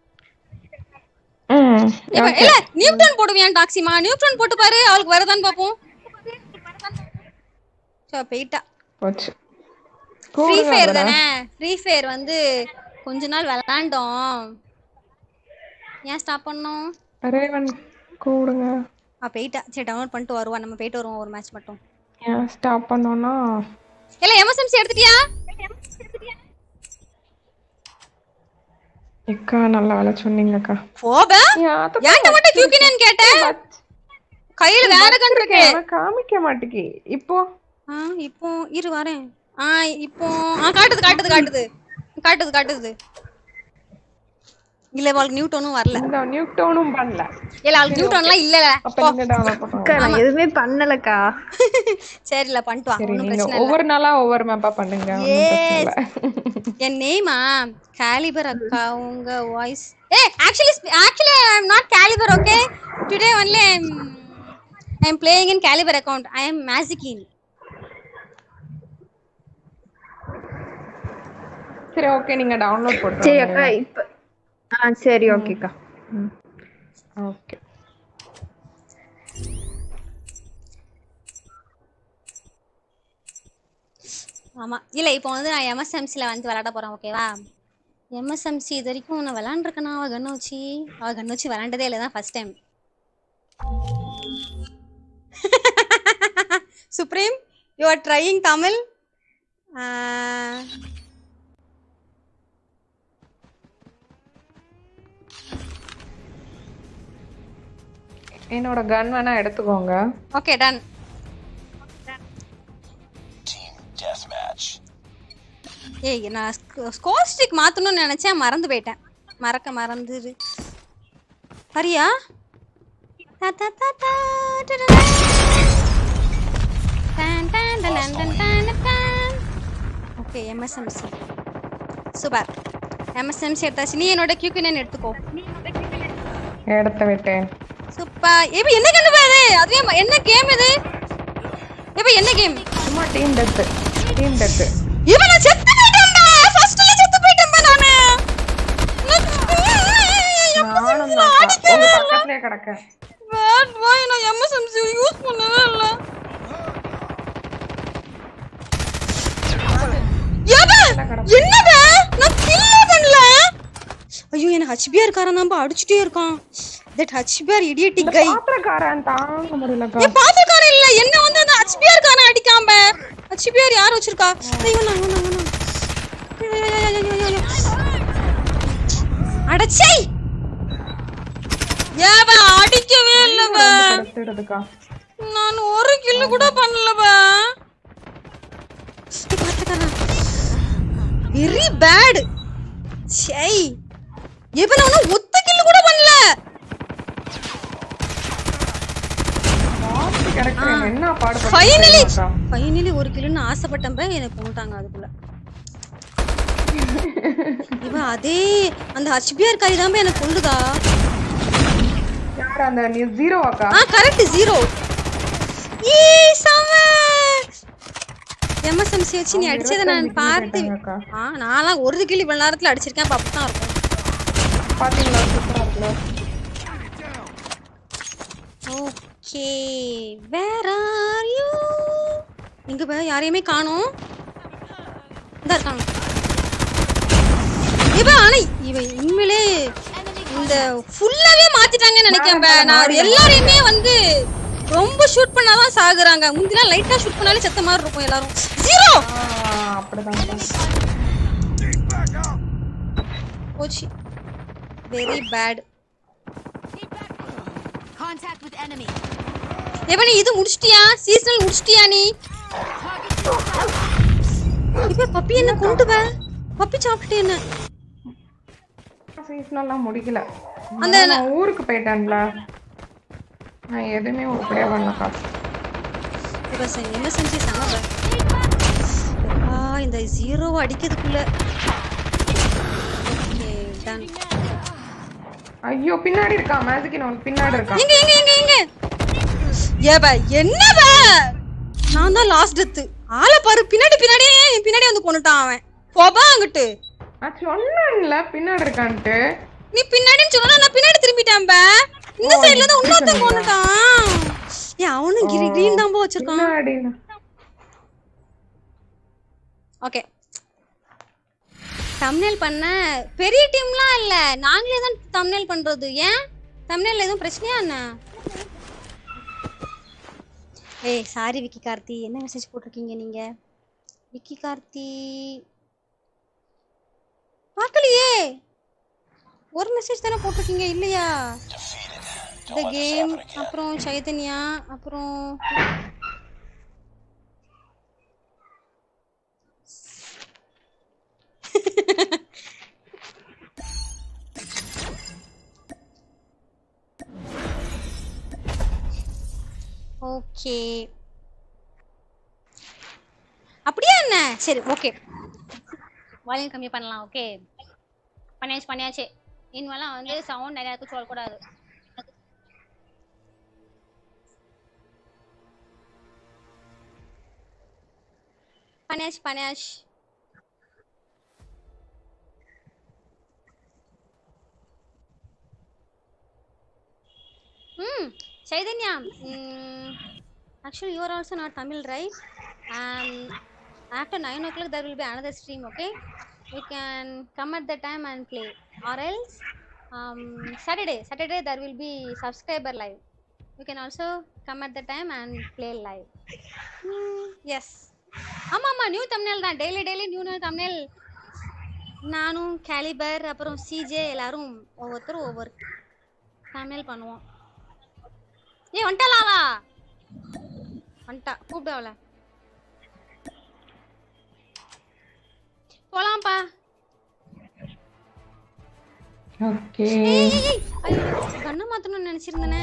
ம் இல்ல நியூட்டன் போடுவியான் டாக்ஸிமா நியூட்டன் போட்டு பாரு அவளுக்கு வரதான்னு பாப்போம் சோ போயிட்டா போச்சு ஃப்ரீ கூடுங்க ஃபயர் அதுல. தானே ஃப்ரீ ஃபயர் வந்து கொஞ்ச நாள் விளாண்டோம் ஏன் ஸ்டாப் பண்ணோம் ரேவன் கூடுங்க ஆ போயிட்டா சரி டவுன்லோட் பண்ணிட்டு வருவா நம்ம போயிட்டு வருவோம் ஒரு மேட்ச் மட்டும் ஏன் ஸ்டாப் பண்ணோம்னா இல்ல எம்எஸ்எம்சி எடுத்துட்டியா அக்கா நல்ல வேலை சொன்னீங்கக்கா போப ஏன்ட்ட மட்டும் கியூக்கினேன்னு கேட்டேன் கையில வேற கன் இருக்கு ஆனா காமிக்க மாட்டேங்கி இப்போ ஆ இப்போ இரு வரேன் ஆ இப்போ ஆ காட்டுது காட்டுது காட்டுது காட்டுது காட்டுது இல்ல அவளுக்கு நியூட்டனும் வரல இந்த நியூ டவுனும் பண்ணல இல்ல அவளுக்கு நியூட்டன்லாம் இல்ல அப்ப நீங்க டவுன்லோட் பண்ணுங்க அக்கா நான் எதுவுமே பண்ணலக்கா சரில பண்ணிட்டு வா சரி ஒன்றும் நீங்க பிரச்சனை இல்ல ஒவ்வொரு நாளா ஒவ்வொரு மேப்பா பண்ணுங்க ஒண்ணும் பிரச்சனை இல்ல. என் நேமா கேலிபர் அக்கா உங்க வாய்ஸ் ஏ actually actually I am not Caliber okay today only I am I am playing in Caliber account I am மேஜிகின் சரி ஓகே நீங்க டவுன்லோட் சரி போடுங்க அக்கா இப்ப ஆ சரி ஓகேக்கா ஓகே ஆமா இல்ல இப்போ வந்து நான் எம்எஸ்எம்சில வந்து விளையாட போறேன் ஓகேவா எம்எஸ்எம்சி இது வரைக்கும் நான் விளாண்டுருக்கேனா அவ கண்ணு வச்சு அவ கண்ணு வச்சு விளாண்டதே இல்லை தான் first time supreme you are trying Tamil என்னோட கன் வேணா எடுத்துக்கோங்க ஓகே டன் Team deathmatch. ஏய் நான் ஸ்கோர் ஸ்டிக் மாத்தணும்னு நினைச்சேன் மறந்து போயிட்டேன் மறக்க மறந்துரு ஹரியா தா தா தா தா டடடா. டான் டான் டடன் டன் டான் டான். ஓகே எம்எஸ்எம்சி சூப்பர் எம்எஸ்எம்சி எடுத்தாச்சு நீ என்னோட கியூக்கு நேன் எடுத்துக்கோ எடுத்து விட்டேன் சூப்பர் ஏப்ப என்ன கண்டு பாரு அதுவே ம- என்ன கேம் இது ஏப்ப என்ன கேம் சும்மா டீம் டெத்து டீம் டெத்து இவன் நான் செத்து போயிட்டேன்டா ஃபர்ஸ்ட்ல செத்து போயிட்டேன்பா நானு நானும் தான் அக்கா. உங்க பக்கத்துலயே கிடக்கேன் பேட் பாய் நான் எம்எஸ்எம்சி யூஸ் பண்ணவே இல்ல ஏபா என்னடா நான் கில்லே பண்ணல ஐயோ எனக்கு ஹச்பிஆர் காரன் தான் அடிச்சிட்டே இருக்கான் தட் ஹச்பிஆர் இடியட்டிக் கை பாத்திரக்காரன் தாங்க முடியலக்கா ஏன் பாத்திரக்காரன் இல்ல என்ன வந்து அந்த ஹச்பிஆர் காரன் அடிக்காம ஹச்பிஆர் யார் வச்சிருக்கா ஐயோ நான் இவனா இவனா ஐயோ, ஐயோ, ஐயோ, ஐயோ, ஐயோ. அடச்சை ஏவ அடிக்கவே இல்லவ எடுத்துடுதுக்கா நான் ஒரு கில்லு கூட பண்ணலவ வெரி பேட் சை இப்ப நான் ஒண்ணும் ஒத்த கில்லு கூட பண்ணல கிடக்குறேன் என்ன பாடுபட்டு ஃபைனலி அக்கா. ஃபைனலி ஒரு கிலோன்னு ஆசைப்பட்டேன் பா, எனக்கு கொண்டுட்டாங்க அதுக்குள்ள இவன் அதே அந்த ஹச்பிஆர் காரி தான் எனக்கு கொண்டுதா யார் அந்த நீ ஜீரோ அக்கா ஆ கரெக்ட் ஜீரோ ஈ செம எம்எஸ்எம்சி வச்சு நீ அடிச்சதை நான் இருபத்தஞ்சு பார்த்து கிலோ அக்கா ஆ நான்லாம் ஒரு கிலோ இவ்வளவு நேரத்துல அடிச்சிருக்கேன் அப்ப அப்படித்தான் இருக்கும் பாத்தீங்களா சூப்பரா இருக்குல்ல ஓகே வேர் ஆர் யூ இங்க பா யாரையுமே காணோம் இந்த இருக்காங்க இவ ஆனா இவ உண்மையிலே இந்த ஃபுல்லாவே மாத்திட்டாங்கன்னு நினைக்கிறேன் பா. நான் எல்லாரையுமே வந்து ரொம்ப ஷூட் பண்ணாதான் சாகுறாங்க முந்திலாம் லைட்டா ஷூட் பண்ணாலே செத்த மாதிரி இருக்கும் எல்லாரும் ஜீரோ ஆ, அப்படிதான் போச்சு very bad Contact with enemy. எப்ப நீ இது முடிச்சிட்டியா சீசனல் முடிச்சிட்டியா நீ இப்ப பப்பி என்ன கொண்டு வா பப்பி சாப்பிட்டு என்ன சீசனெல்லாம் முடிக்கல அந்த- நான் ஊருக்கு போயிட்டேன்ல நான் எதுவுமே உருப்படியா பண்ணலக்கா இப்ப செ- என்ன செஞ்சு சம ஆ இந்த ஜீரோ அடிக்கிறதுக்குள்ள ஓகே டன் ஐயோ பின்னாடி இருக்கா மேஜிக் உனக்கு பின்னாடி இருக்கா எங்க எங்க எங்க எங்க ஏப என்னவ நான் தான் லாஸ்ட் டெத் ஆளை பாரு பின்னாடி பின்னாடியே என் பின்னாடி வந்து கொண்டுட்டான் அவன் போபா அங்கிட்டு நான் சொன்னேன்ல பின்னாடி இருக்கான்ட்டு நீ பின்னாடின்னு சொன்னா நான் பின்னாடி திரும்பிட்டேன் பா இந்த சைடுல தான் இன்னொருத்தன் கொண்டுட்டான் ஏ அவனும் கிரீன் தான் போ வச்சிருக்கான் பின்னாடி ஓகே தம்னேல் பண்ண பெரிய டீம்லாம் இல்ல நாங்களே தான் தம்னேல் பண்றது ஏன் தம்னேல் எதுவும் பிரச்சனையா என்ன ஏய் சாரி விக்கி கார்த்தி என்ன மெசேஜ் போட்டிருக்கீங்க நீங்க விக்கி கார்த்தி பார்க்கலையே ஒரு மெசேஜ் தானே போட்டிருக்கீங்க இல்லையா Defeated. The Don't let this game happen again. அப்புறம் சைதன்யா அப்புறம் ஓகே அப்படியா என்ன சரி ஓகே வால்யூம் கம்மி பண்ணலாம் ஓகே பண்ணியாச்சு பண்ணியாச்சு இனிமேலாம் வந்து சவுண்ட் நிறையா இருக்கு சொல்லக்கூடாது பண்ணியாச்சு பண்ணியாச்சு ம் Chaitanya actually you are also not Tamil right after nine o'clock there will be another stream okay you can come at the time and play or else um, saturday saturday there will be subscriber live you can also come at the time and play live mm, yes ஆமா ஆமா new thumbnail தான் daily daily new new thumbnail நானும் Caliber அப்புறம் CJ எல்லாரும் ஒவ்வொருத்தரும் ஒவ்வொரு thumbnail பண்ணுவோம் ஏய் வந்துட்டாளாவா வந்துட்டா கூப்பிடு அவளை போலாம்ப்பா ஓகே ஏய் ஏய் ஏய் ஐயோ கண்ணை மாத்தணும்னு நினைச்சிருந்தேனே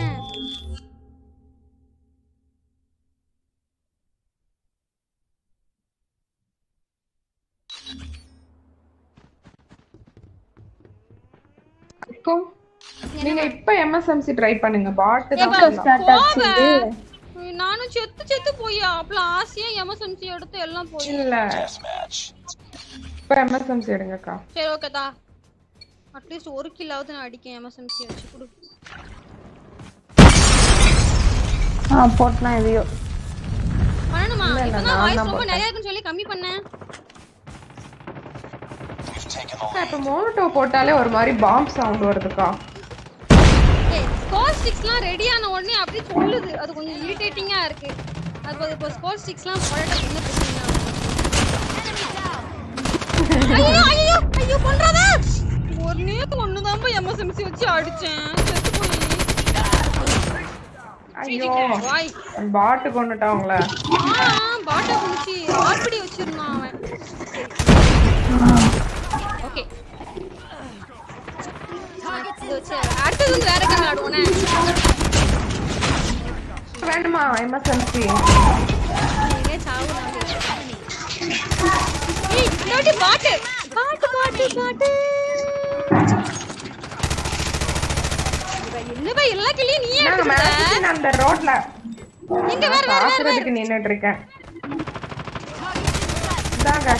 இப்போ நீங்க இப்ப எம்எஸ்எம்சி ட்ரை பண்ணுங்க பாட் தான் ஏப்பா, பண்ணலாம். போவ. ஐயோ, நானும் செத்து செத்து போயா அவ்வளோ ஆசையா எமர்ஜென்சி எடுத்து எல்லாம் போய் இல்ல Deathmatch. இப்ப எம்எஸ்எம்சி எடுங்கக்கா சரி ஓகேதா அட்லீஸ்ட் ஒரு கில்லாவது நான் அடிக்கேன் எமர்ஜென்சி வச்சு கொடு ஆ போட்டலாம் எதையோ பண்ணணுமா இல்ல, இப்பதான் நான் வாய்ஸ் தான் ரொம்ப போட்டேன். நிறைய இருக்குன்னு சொல்லி கம்மி பண்ணேன் We've taken the அக்கா, lead. இப்ப மோனோட்டோ போட்டாலே ஒரு மாதிரி பாம்ப் சவுண்ட் வருதுக்கா ஏய் ஸ்கோர் ஸ்டிக்ஸ்லாம் ரெடி ஆன உடனே அப்படியே சொல்லுது அது கொஞ்சம் இரிட்டேட்டிங்கா இருக்கு அது கொஞ்சம் இப்போ ஸ்கோர் ஸ்டிக்ஸ்லாம் போடட்ட என்ன பிரச்சனை ஐயோ ஐயோ ஐயோ பண்றாத ஒரு நேத்து ஒண்ணுதான் போய் எம்எஸ்எம்சி வச்சு அடிச்சேன் செத்து போய் ஐயோ வாய் பாட்டு கொண்டுட்டாங்கள ஆ பாட்டா குடிச்சு ஆர்பிடி வச்சிருந்தான் அவன் ஓகே இது வச்சு அடுத்தது வந்து வேற கேம் ஆடுவோனே வேணுமா எம்எஸ்எம்சி நீங்களே சாவு நான் பேசுறேன். ஏய் இந்த வாட்டி பாட்டு பாட்டு பாட்டு பாட்டு இவ என்னப்பா எல்லா கிளியும் நீயே நாங்க எடுத்துக்கிட்ட மேக்ஸின் அந்த ரோட்ல இங்க வேற வேற வேற பாக்குறதுக்கு நின்னுட்டு இருக்கேன் இதாங்க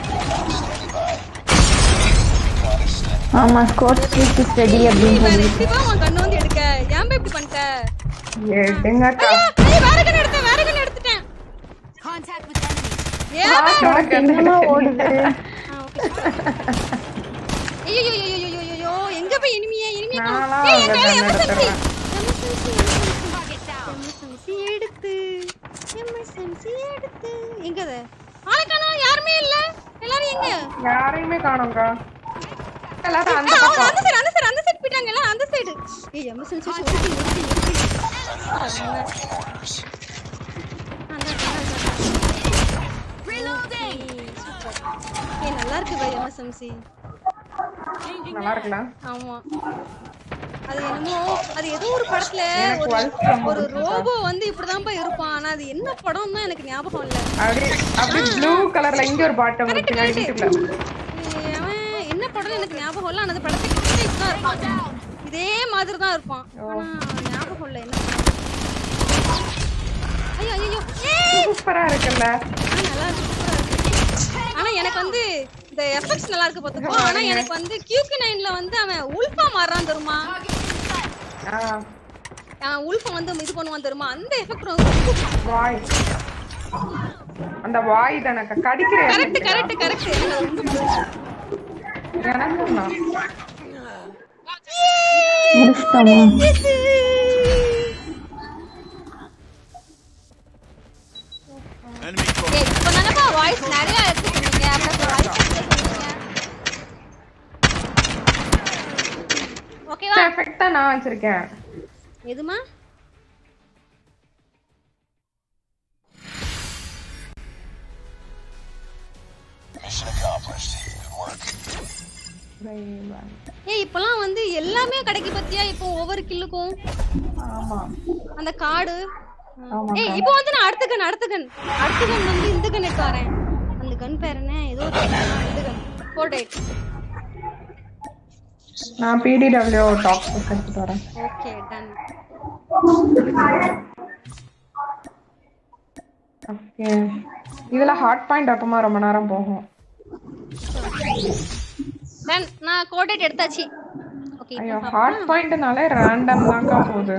ஆமா ஸ்கோர் ஸ்ட்ரீட் ஸ்டடி அப்படின்னு வேற சொல்லி எப்படிப்பா உன் கண்ணு வந்து எடுக்க ஏன் இப்படி பண்ணிட்ட எடுங்கக்கா ஐயா, ஐயா, வேற கண்ணு எடுத்தேன் வேற கண்ணு எடுத்துட்டேன் Contact with enemy. ஏன் என்னமா ஓடுது ஆ, okay. ஐயோ ஐயோ ஐயோ ஐயோ ஐயோ, ஐயோ எங்க போய் இனிமையா இனிமையா நானா ஏய் என் கையில அங்க எமர்ஜென்சி எடுத்துறேன். எமர்ஜென்சி எடுத்து எமர்ஜென்சி எடுத்து எங்க அது ஆளக்கானோ யாருமே இல்ல எல்லாரும் எங்க யாரையுமே காணோம்க்கா எல்லாரும் அந்த ஆ, அவங்க பக்கம் அந்த சைடு அந்த சைடு அந்த சைடு போயிட்டாங்க எல்லாம் அந்த சைடு ஏய் எமர்ஜென்சி வச்சு ஓடி ஓடி ஓடி Awaiting orders. Reloading. ஏய் நல்லா இருக்கு பை எமர்ஜென்சி நல்லா இருக்கலாம் ஆமா அது என்னமோ அது ஏதோ ஒரு படத்துல எனக்கு ஒரு வலிச்சு ரொம்ப ஒரு ரோபோ வந்து இப்படிதான்ப்பா இருப்பான் ஆனா அது என்ன படம் தான் எனக்கு ஞாபகம் இல்ல அப்படி அப்படி ப்ளூ கலர்ல இங்க ஒரு பாட்டு உங்களுக்கு பின்னாடி வீட்டுக்குள்ள ஏய், அவன் என்ன படம்னு எனக்கு ஞாபகம் இல்ல ஆனா அந்த படத்துக்கு கிட்ட இப்படிதான் இருப்பான் இதே மாதிரி தான் இருப்பான் ஆனா ஞாபகம் இல்ல என்ன படம் ஐயோ ஐயோ ஏய் சூப்பரா இருக்குல்ல ஆ, நல்லா இருக்கு சூப்பரா இருக்கு ஆனா எனக்கு வந்து இந்த எஃபெக்ட்ஸ் நல்லா இருக்கு பாத்துக்கோ ஆனா எனக்கு வந்து கியூக்கு நைன்ல வந்து அவன் உல்ஃபா மாறான் தெரியுமா ஆ அவன் உல்ஃபா வந்து இது பண்ணுவான் தெரியுமா அந்த எஃபெக்ட் ரொம்ப வாய் அந்த வாய் தானக்கா கடிக்கிற கரெக்ட் கரெக்ட் கரெக்ட் ரொம்ப பிடிச்சிருக்கு எனக்கு தான். முடிச்சிட்டோமா Enemy ஏய் இப்போ தானப்பா வாய்ஸ் நிறைய எடுத்துக்கிட்டீங்க அப்புறம் வாய்ஸ் ஓகேவா எஃபெக்ட் தான் நான் வச்சிருக்கேன் எதுமா Mission accomplished. Good work. ஏய் இப்பலாம் வந்து எல்லாமே கிடைக்கு பத்தியா இப்போ ஒவ்வொரு கில்லுக்கும் ஆமா அந்த கார்டு ஆமா ஏய் இப்போ வந்து நான் அடுத்த கன் அடுத்த கன் அடுத்த கன் வந்து இந்த கன் எடுத்து வரேன் அந்த கன் பேர் என்ன ஏதோ ஒரு gun. ஆ, இந்த கன் ஃபோர் எயிட் நான் பிடிடபிள்யூ டாப் எடுத்துட்டு வரேன் ஓகே டன் ஓகே இதுல ஹாட் பாயிண்ட் அப்பமா ரொம்ப நேரம் போகும் டன் நான் கோட் எயிட் எடுத்தாச்சு ஓகே ஐயோ ஹாட் பாயிண்ட்னாலே ரேண்டம் தான்க்கா போகுது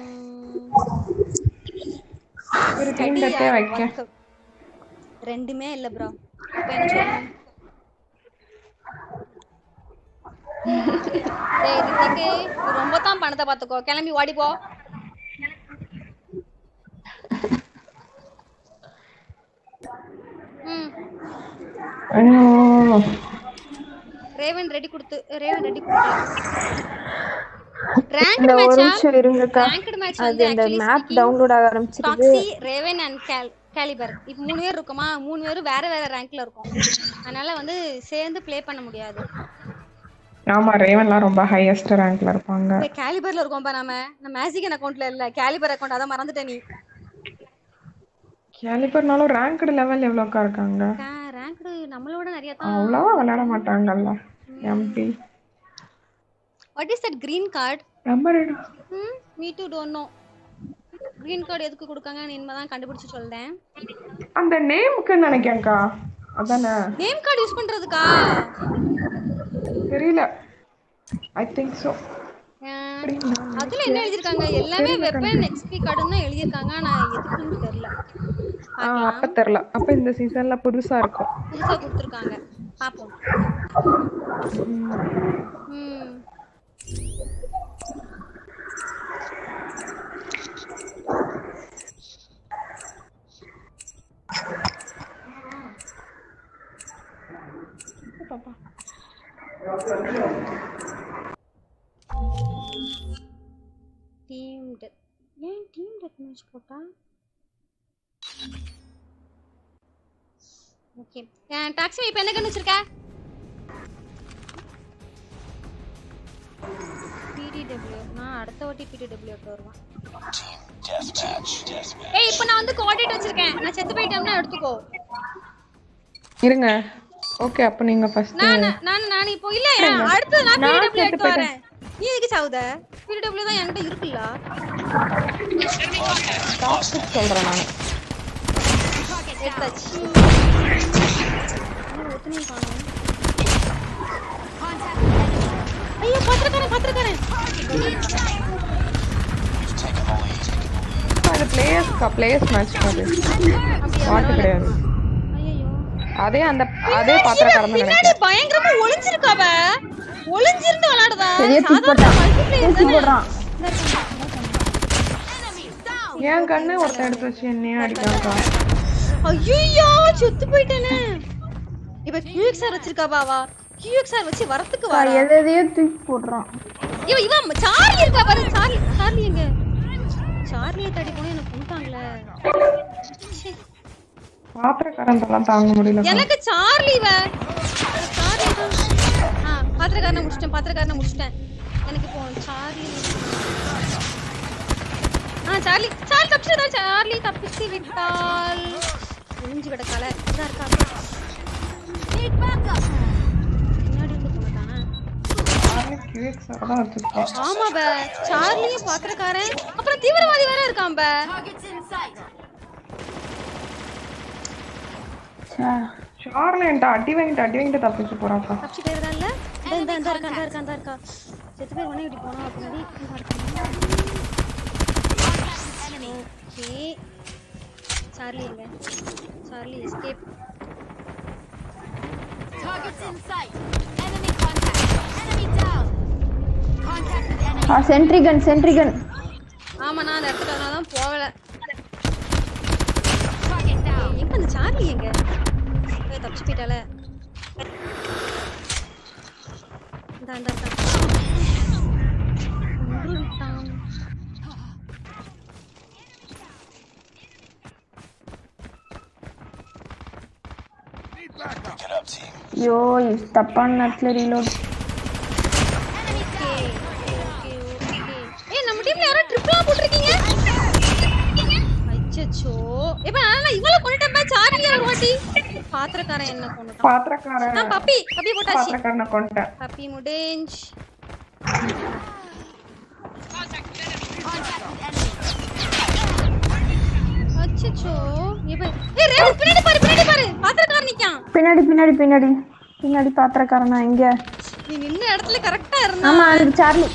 ஒரு டீம் டெத்தே வைக்க ரெண்டுமே இல்ல ப்ரோ இப்போ என்ன சொல்லணும் டேய் ரித்திக்கு நீ ரொம்ப தான் பணத்தை பாத்துக்கோ கிளம்பி ஓடி போ ம் ஐயோ ரேவன் ரெடி கொடுத்து ரேவன் ரெடி கொடுத்து ரேங்க் இந்த ஒரு மேட்சா நிமிஷம் இருங்கக்கா ரேங்க்டு மேட்ச் அது வந்து அந்த ஆக்சுவலி மேப் டவுன்லோட் ஆக ஆரம்பிச்சிருக்கு taxi Raven and cal calibre இப்போ மூணு பேர் இருக்கோமா மூணு பேரும் வேற வேற ரேங்க்ல இருக்கும் அதனால வந்து சேர்ந்து ப்ளே பண்ண முடியாது ஆமா ரேவன்லாம் ரொம்ப ஹையஸ்ட் ரேங்க்ல இருப்பாங்க இந்த கேலிபர்ல இருக்கோம்பா நாம நம்ம மேஜிகன் அக்கவுண்ட்ல இல்ல கேலிபர் அக்கவுண்ட் அத மறந்துட்ட நீ கேலிபர்னாலும் ரேங்க்டு லெவல் எவ்வளோக்கா இருக்காங்க ரேங்க்டு நம்மளோட நிறைய தான் அவ்வளவா விளையாட மாட்டாங்கல்ல எம்பி what is that green card number ம் me too don't know green card எதுக்கு கொடுக்காங்கன்னு இனிமே தான் கண்டுபிடிச்சு சொல்றேன் அந்த நேமுக்குன்னு நினைக்கேன்க்கா அதானே நேம் கார்டு யூஸ் பண்றதுக்கா தெரியல ஐ திங்க் ஸோ அஹ், அதுல என்ன எழுதிருக்காங்க எல்லாமே வெப்பன் எக்ஸ்பி கார்டுன்னு தான் எழுதிருக்காங்க ஆனா எதுக்குன்னு தெரியல ஆ அப்ப தெரியல அப்ப இந்த சீசன்ல புதுசா இருக்கும் புதுசா கொடுத்துருக்காங்க பாப்போம் ம் டீம் டெத் ஏன் டீம் டெத் மேட்ச் போட்டா ஓகே டாக்ஸி இப்போ என்ன கண்ணு வச்சிருக்க பிடிடபிள்யூ நான் அடுத்த வாட்டி பிடிடபிள்யூ எடுத்து வருவேன் Team deathmatch. Deathmatch. ஏய் இப்போ நான் வந்து கோஆர்டினேட் வச்சிருக்கேன் நான் செத்து போயிட்டேன்னா எடுத்துக்கோ இருங்க ஓகே அப்ப நீங்க ஃபர்ஸ்ட் நான் நான் நான் இப்போ இல்ல அடுத்து நான் பிடிடபிள்யூ எடுத்து வரேன் நீ எதுக்கு சாவுத பிடிடபிள்யூ தான் என்கிட்ட இருக்குல்ல சொல்றேன் நான் எடுத்தாச்சு இன்னும் ஒருத்தனையும் காணோம். ஐயோ பாத்திரக்காரன் பாத்திரக்காரன் You've taken the lead. அது பிளேயர்ஸ்க்கா பிளேயர்ஸ் மேட்ச் அது பாட்டு கிடையாது ஐயோ அதே அந்த அதே பாத்திரக்காரன் தான் பின்னாடி நினைக்கிறேன் பயங்கரமா ஒளிஞ்சிருக்காவ ஒளிஞ்சிருந்து விளையாடுதா பெரிய தூக்கி சாதாரண போட்டான். multiplayer தூக்கி தானே? போடுறான். என் கண்ணு ஒருத்தன் எடுத்து வச்சு என்னையே அடிக்காங்கக்கா ஐயோ செத்து போயிட்டேனே இப்ப கியூஎக்ஸ்ஆர் வச்சிருக்காவா அவ கியூஎக்ஸ்ஆர் வச்சு வரத்துக்கு வர எதை எதையோ தூக்கி போடுறான் ஐயோ இவன் சார்லி இருக்கா பாரு சார்லி சார்லி எங்க சார்லியை தேடி போனா எனக்கு கொண்டாங்களே பாத்திரக்காரன் எல்லாம் தாங்க முடியல எனக்கு சார்லி இவ சார்லி தான். ஆ பாத்திரக்காரனை முடிச்சிட்டேன் பாத்திரக்காரனை முடிச்சிட்டேன் எனக்கு இப்போ சார்லி ஆ சார்லி சார்லி தப்பிச்சுதான் சார்லி தப்பிச்சு விட்டால் ஒளிஞ்சு கிடக்கால இதா இருக்கா பின்னாடி இருந்து போனதானே கியூஎக்ஸாக தான் வச்சிருக்கோம் ஆமா பே சார்லியும் பாத்திரக்காரன் அப்புறம் தீவிரவாதி வேற இருக்கான் பே ச்சே. ஷார்ல என்கிட்ட அடி வாங்கிட்டு அடி வாங்கிட்டு தப்பிச்சு போறாக்கா தப்பிச்சு போயிருதா இல்ல இந்த இந்த இந்த இருக்கா இந்த இருக்கா இந்த இருக்கா செத்து பேர் உடனே இப்படி போனோம் அப்படின்னாடி இந்த இருக்கா ஓகே சார்லி எங்க Charlie escape Targets in sight. Enemy contact. ஆ சென்ட்ரிகன் சென்ட்ரிகன் ஆமா நான் அந்த இடத்துல தான் போகல ஏய், எங்க அந்த சார்லி எங்க ஏய், தப்பிச்சு போயிட்டால இந்தா, இந்தா, இந்தா. கொன்றுட்டான். Pick it up, team. ஐயோ தப்பான நேரத்தில் ரீலோட் Okay, okay, okay. ஏய் நம்ம டீம்ல யாரோ ட்ரிப்ளா போட்டிருக்கீங்க அச்சச்சோ இப்ப நான் இவ்வளவு கொண்டுட்டேன் சார்லி ஒரு வாட்டி பாத்திரக்காரன் என்ன கொண்டுட்டான் பாத்திரக்காரன் நான் பப்பி பப்பி போட்டாச்சு பாத்திரக்காரனை கொண்டுட்டேன் பப்பி முடிஞ்ச் அச்சச்சோ இப்ப ஏய் ரேவ் பின்னாடி பாரு பின்னாடி பாரு பாத்திரக்காரன் நிக்கான் பின்னாடி பின்னாடி பின்னாடி பின்னாடி பாத்திரக்காரனா இங்க நீ நின்ன இடத்துல கரெக்டா இருந்தா ஆமா அது சார்லி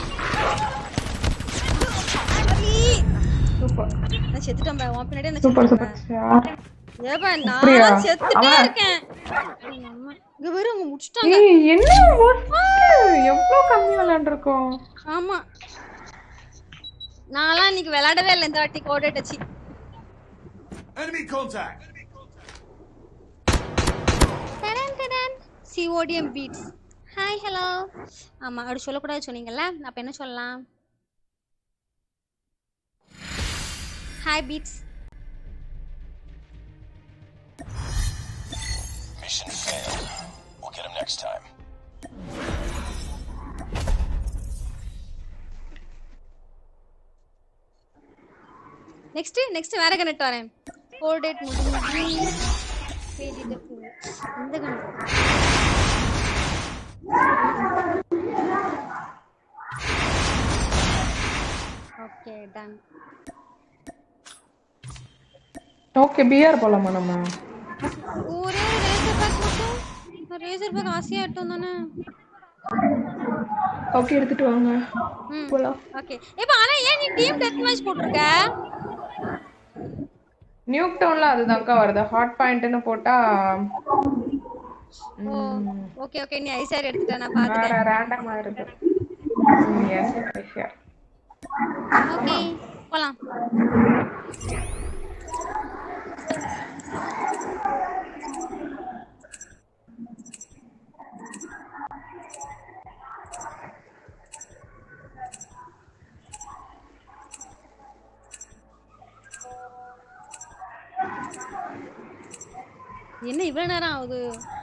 சூப்பர் நான் செத்துட்டேன் பா உன் பின்னாடி நான் சூப்பர் செத்துட்டேன் சூப்பர் ஏப்பா அப்படியா? நான் செத்துட்டே அவன். இருக்கேன் எங்க அம்மா. இங்க வேற அவங்க முடிச்சிட்டாங்க ஏய் என்ன worst? எவ்வளவு கம்மி விளையாண்டுருக்கோம் ஆமா நான்லாம் இன்னைக்கு விளையாடவே இல்லை இந்த வாட்டி கோடை டச்சு Enemy contact. தடன் தடன் சிஓடிஎம் பீட்ஸ் ஹாய் ஹலோ ஆமா அப்படி சொல்லக்கூடாது சொன்னீங்கல்ல நான் அப்ப என்ன சொல்லலாம் hi Beats Mission failed. We'll get him next time. Next next வேற கனெக்ட் வரேன் ஃபோர் டேட் முடிஞ்சு தேடிட்டு போ. இந்த connect okay done okay BR போலாமா நம்ம ஒரே ரேசர் பேக் மட்டும் ரேசர் பேக் ஆசையா எடுத்தோம் தானே ஓகே எடுத்துட்டு வாங்க ம் போலாம் ஓகே இப்போ ஆனா ஏன் நீ டீம் டெத் மேட்ச் போட்டிருக்க நியூக் டவுன்ல அதுதான்க்கா வருது ஹாட் பாயிண்ட்னு போட்டா ஓ ஓகே ஓகே நீ ஐசார் எடுத்துட்ட நான் வேற பாத்துட்டேன் ரேண்டமா இருக்கு எஸ் ஷியர் ஓகே போலாம் என்ன இவ்வளவு நேரம் ஆகுது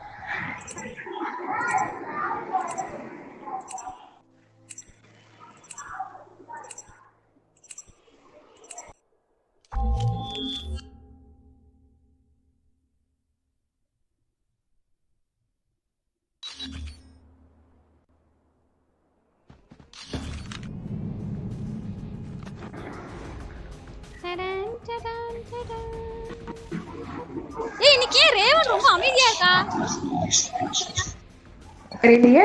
டடன், டடன், டடன். ஏய் இன்னைக்கு ஏன் ரேவன் ரொம்ப அமைதியா இருக்கா தெரியலையே